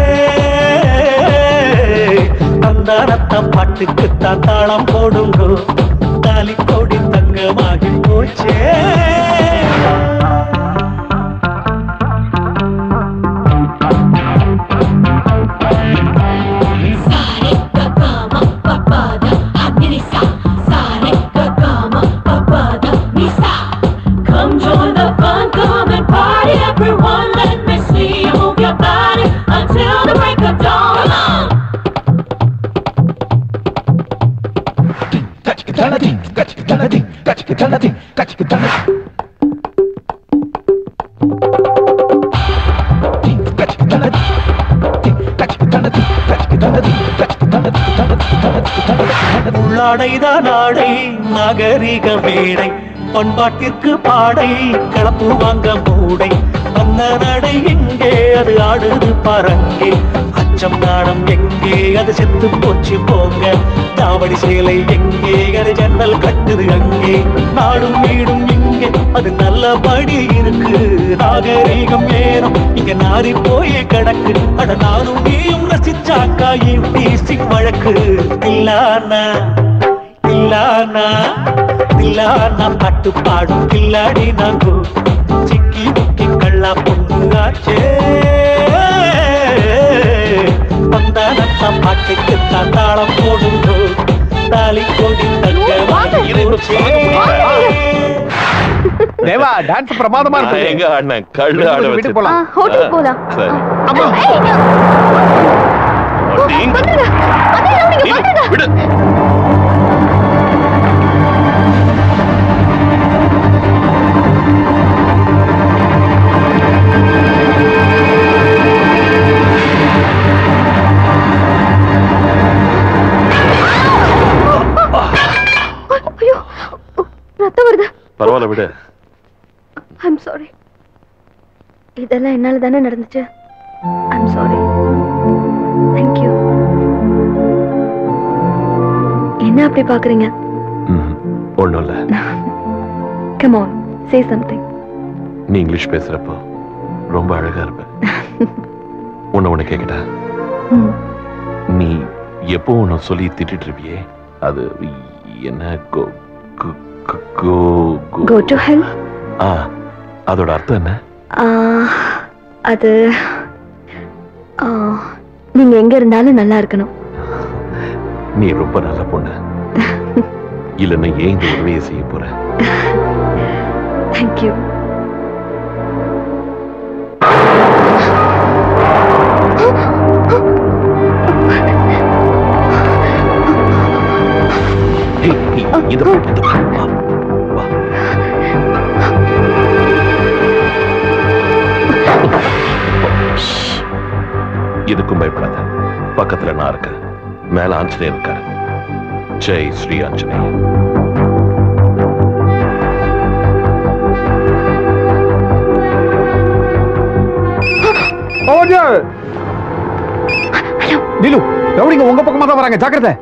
தந்தானத்த பாட்டுக்கு தான் தாளம் போடுங்கோ தாலி கோடி தங்கமாகி போச்சே Come join the fun, come and party, everyone. Let me see you move your body until the break of dawn. Come on. உள்ளாடைதான் ஆடை நாகரிக மேடை பண்பாட்டிற்கு பாடை கலப்பு வாங்க மூடை அந்த நடை எங்கே அது ஆடுது பரங்கே அச்சம் நாடம் எங்கே அது செத்து போச்சு போங்க தாவடி சேலை எங்கே அது ஜன்னல் கட்டுது அங்கே நாடும் வீடும் எங்கே அது நல்லபடி இருக்கு நாகரீகம் ஏறும் இங்க நாரி போய் கிடக்கு அட நானும் நீயும் ரசிச்சாக்கா ஈட்டி வழக்கு இல்லானா இல்லானா இல்லானா பாட்டு பாடும் கில்லாடி நாங்கோ சிக்கி முக்கி கள்ளா பொண்ணு ஆச்சே வந்தானத்தா பாட்டுக்கு தான் தாளம் போடுங்கோ தாலி கொடி தேவா டான்ஸ் பிரமாதமா நான் இருக்கு எங்க ஆடினேன் கள்ளு ஆட வீட்டுக்கு வச்சு போலாம். ஹோட்டல் போலாம் சரி விடு இதெல்லாம் என்னால தானே நடந்துச்சு ஐம் சாரி தேங்க்யூ என்ன அப்படி பாக்குறீங்க ஒண்ணும் இல்ல கம் ஆன் சே சம்திங் நீ இங்கிலீஷ் பேசுறப்போ ரொம்ப அழகா இருப்ப உன்னை ஒண்ணு கேக்கட்டா நீ எப்போ உன்னை சொல்லி திட்டிட்டு இருப்பியே அது என்ன கோ கோ- கோ- கோ- கோ- கோ டு ஹெல் ஆ அதோட அர்த்தம் என்ன அது ஆ, நீங்க எங்க இருந்தாலும் நல்லா இருக்கணும் நீ ரொம்ப நல்ல பொண்ணு இல்லைன்னா ஏன் இந்த உதவியை செய்ய போற தேங்க்யூ ஏய், ஏய், இந்த பக்கம், இந்த பக்கம். வா, வா. ஷ். எதுக்கும் பயப்படாத பக்கத்துல நான் இருக்கேன் மேல ஆஞ்சநேயர் இருக்காரு ஜெய் ஸ்ரீ ஆஞ்சநேயர் ஓடியா நிலு ரவுடிங்க உங்க பக்கமா தான் வராங்க ஜாக்கிரதை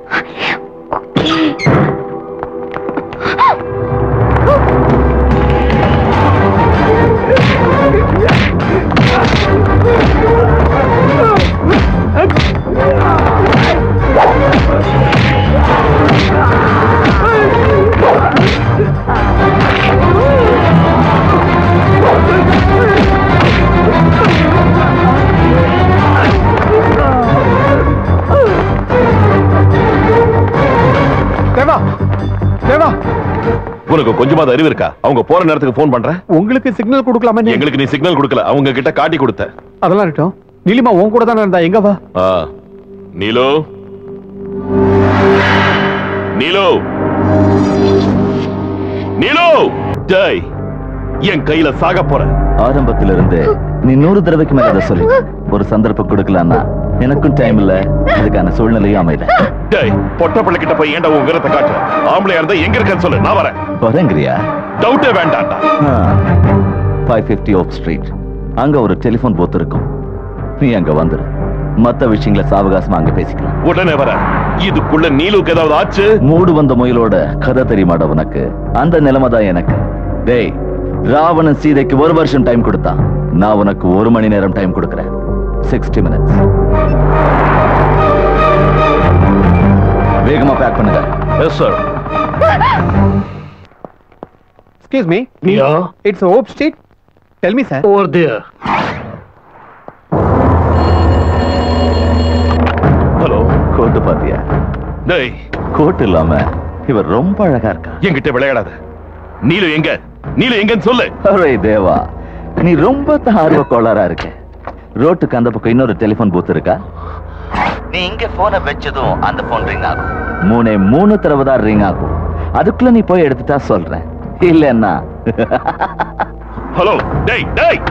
தேவா தேவா உனக்கு கொஞ்சமாவது அறிவு இருக்கா அவங்க போற நேரத்துக்கு ஃபோன் பண்ற உங்களுக்கு சிக்னல் கொடுக்கலாமா நீ எங்களுக்கு நீ சிக்னல் கொடுக்கல அவங்க கிட்ட காட்டி கொடுத்த அதெல்லாம் இருக்கட்டும் நீலிமா உன் கூட தானே இருந்தா எங்க வா ஆ நீலோ நீலோ நீலோ டேய் என் கையில சாக போற ஆரம்பத்துல இருந்து நீ நூறு தடவைக்கு மேல அதை சொல்லி ஒரு சந்தர்ப்பம் கொடுக்கலான்னா எனக்கும் டைம் இல்ல அதுக்கான சூழ்நிலையும் அமையல டேய் பொட்ட பிள்ளை கிட்ட போய் ஏன்டா உன் வீரத்தை காட்டுற ஆம்பளையா இருந்தா எங்க இருக்கன்னு சொல்லு நான் வரேன் வரேங்கிறியா டவுட்டே வேண்டாம்டா ஃபைவ் ஃபிஃப்டி ஓப் ஸ்ட்ரீட் அங்க ஒரு டெலிபோன் பூத் இருக்கும் நீ அங்க வந்துரு மத்த விஷயங்களை சாவகாசமா அங்க பேசிக்கலாம் உடனே வரேன் இதுக்குள்ள நீலுக்கு ஏதாவது ஆச்சு மூடு வந்த முயலோட கதை தெரியுமாடா உனக்கு அந்த நிலைமை தான் எனக்கு டேய் ராவணன் சீதைக்கு ஒரு வருஷம் டைம் கொடுத்தான் நான் உனக்கு ஒரு மணி நேரம் டைம் கொடுக்கறேன் சிக்ஸ்டி மினிட்ஸ் வேகமா பேக் பண்ணுங்க yes sir excuse me it's of street tell me sir over there hello coat பாத்தியா டேய் கோட் இல்லாம இவர் ரொம்ப அழகா இருக்கா என்கிட்ட விளையாடாத நீலு எங்க நீலு எங்கன்னு சொல்லு அரே தேவா நீ ரொம்ப தான் ஆர்வ கோளாறா இருக்க ரோட்டுக்கு அந்த பக்கம் இன்னொரு டெலிபோன் பூத் இருக்கா நீ இங்க போனை வச்சதும் அந்த போன் ரிங் ஆகும் மூணே மூணு தடவை தான் ரிங் ஆகும் அதுக்குள்ள நீ போய் எடுத்துட்டா சொல்றேன் இல்லன்னா ஹலோ டேய் டேய்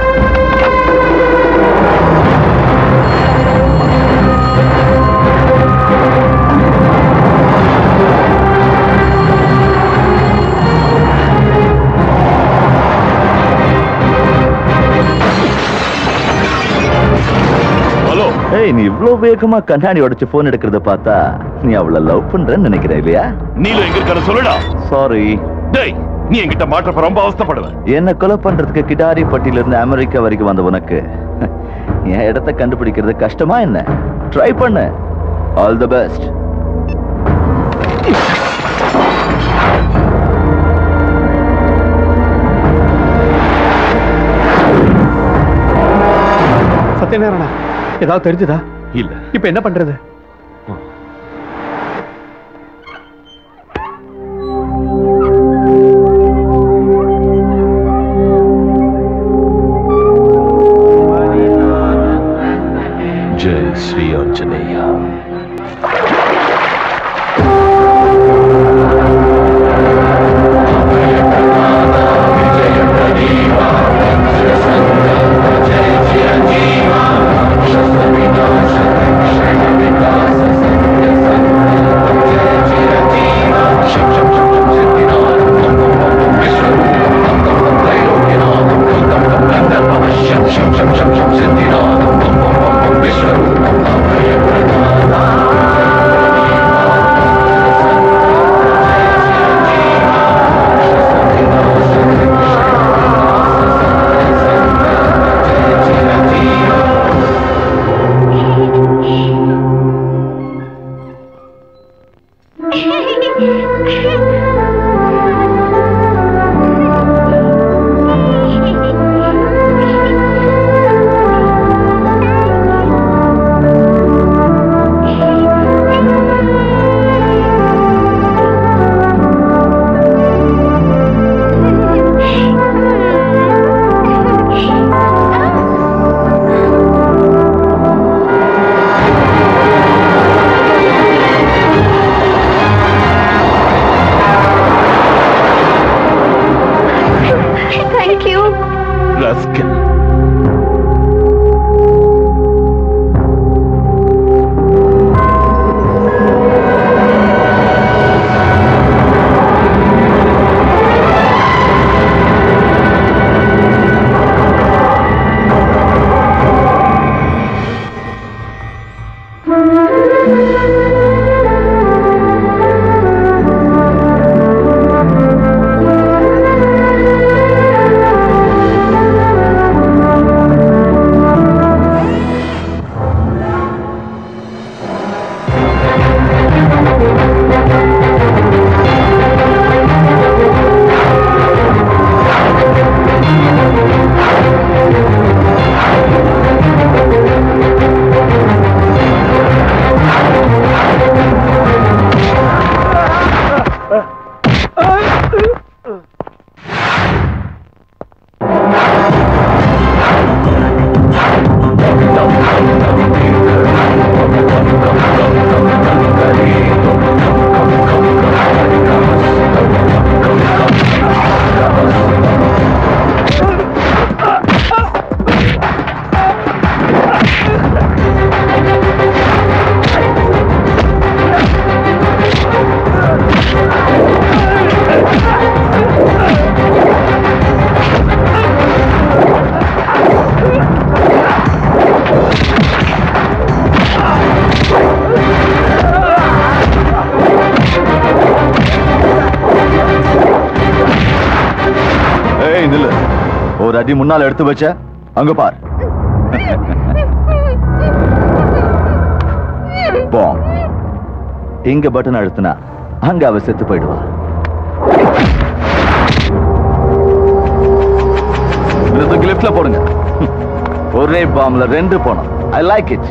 ஹலோ ஏய் நீ இவ்ளோ வேகமா கண்ணாடி உடைச்சு போன் எடுக்கிறத பார்த்தா நீ அவள லவ் பண்றன்னு நினைக்கிற இல்லையா நீலு எங்க இருக்காரு சொல்லுடா சாரி டேய் நீ என்கிட்ட மாற்றப்ப ரொம்ப அவஸ்தைப்படுவேன் என்ன கொலை பண்றதுக்கு கிடாரி பட்டியில இருந்து அமெரிக்கா வரைக்கும் வந்த உனக்கு என் இடத்தை கண்டுபிடிக்கிறது கஷ்டமா என்ன ட்ரை பண்ணு ஆல் தி பெஸ்ட் சத்யநாராயணா ஏதாவது தெரிஞ்சுதா இல்ல இப்ப என்ன பண்றது ஜெய் ஸ்ரீ ஆஞ்சநேயா Shut எல்லாத்தையும் முன்னால எடுத்து வச்ச அங்க பார் பாம் இங்க பட்டன் அழுத்தினா அங்க அவ செத்து போயிடுவா லிப்ட்ல போடுங்க ஒரே பாம்ல ரெண்டு போனோம் I like it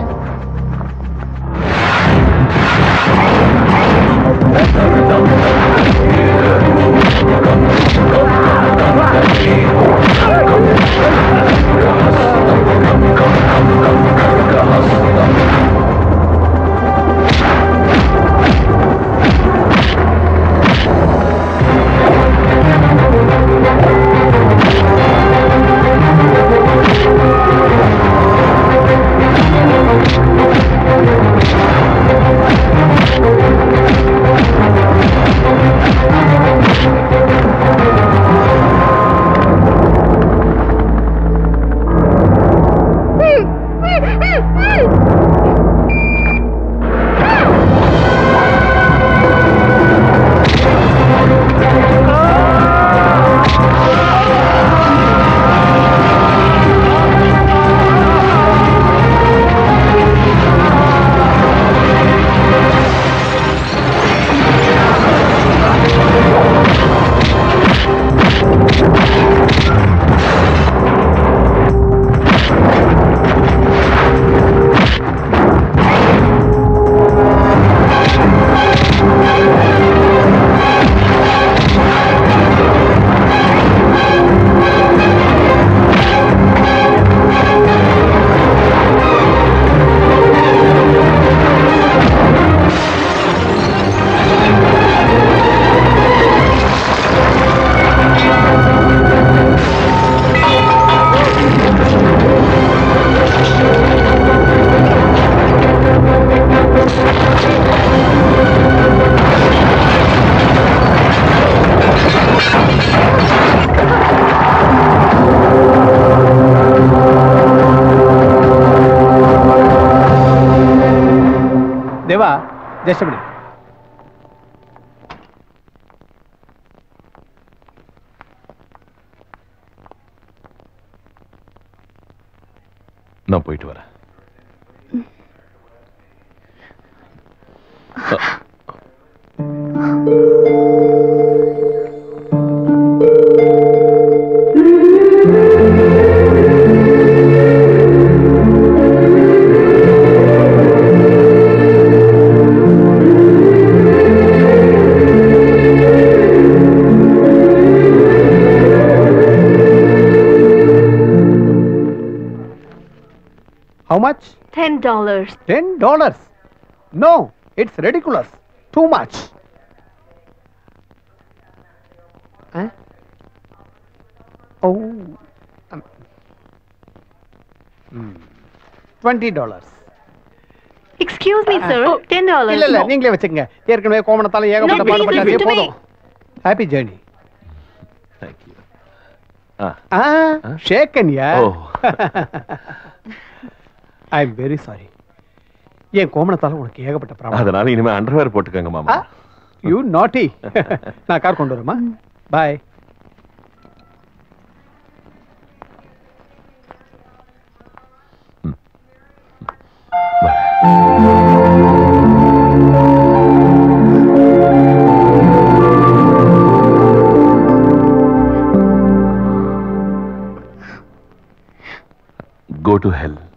Deva just அப்படி நான் போயிட்டு வரேன் How much? Ten dollars. Ten dollars. No, it's ridiculous. Too much. Huh? Oh. Um, hmm. Twenty dollars. Excuse me, sir. Ten dollars. இல்ல இல்ல நீங்களே வச்சுக்கங்க ஏற்கனவே கோமணத்தால ஏகப்பட்ட No, please பாடுபட்டாலே listen to me. போதும் ஹாப்பி ஜேர்னி ஆ ஆ ஷேக்கன் yeah oh. I am very sorry என் கோமணத்தால உனக்கு ஏகப்பட்ட ப்ராப்ளம் அதனால இனிமே அண்டர்வேர் போட்டுக்கங்க மாமா யூ நாட்டி நான் கார் கொண்டு வரமா பாய் go to hell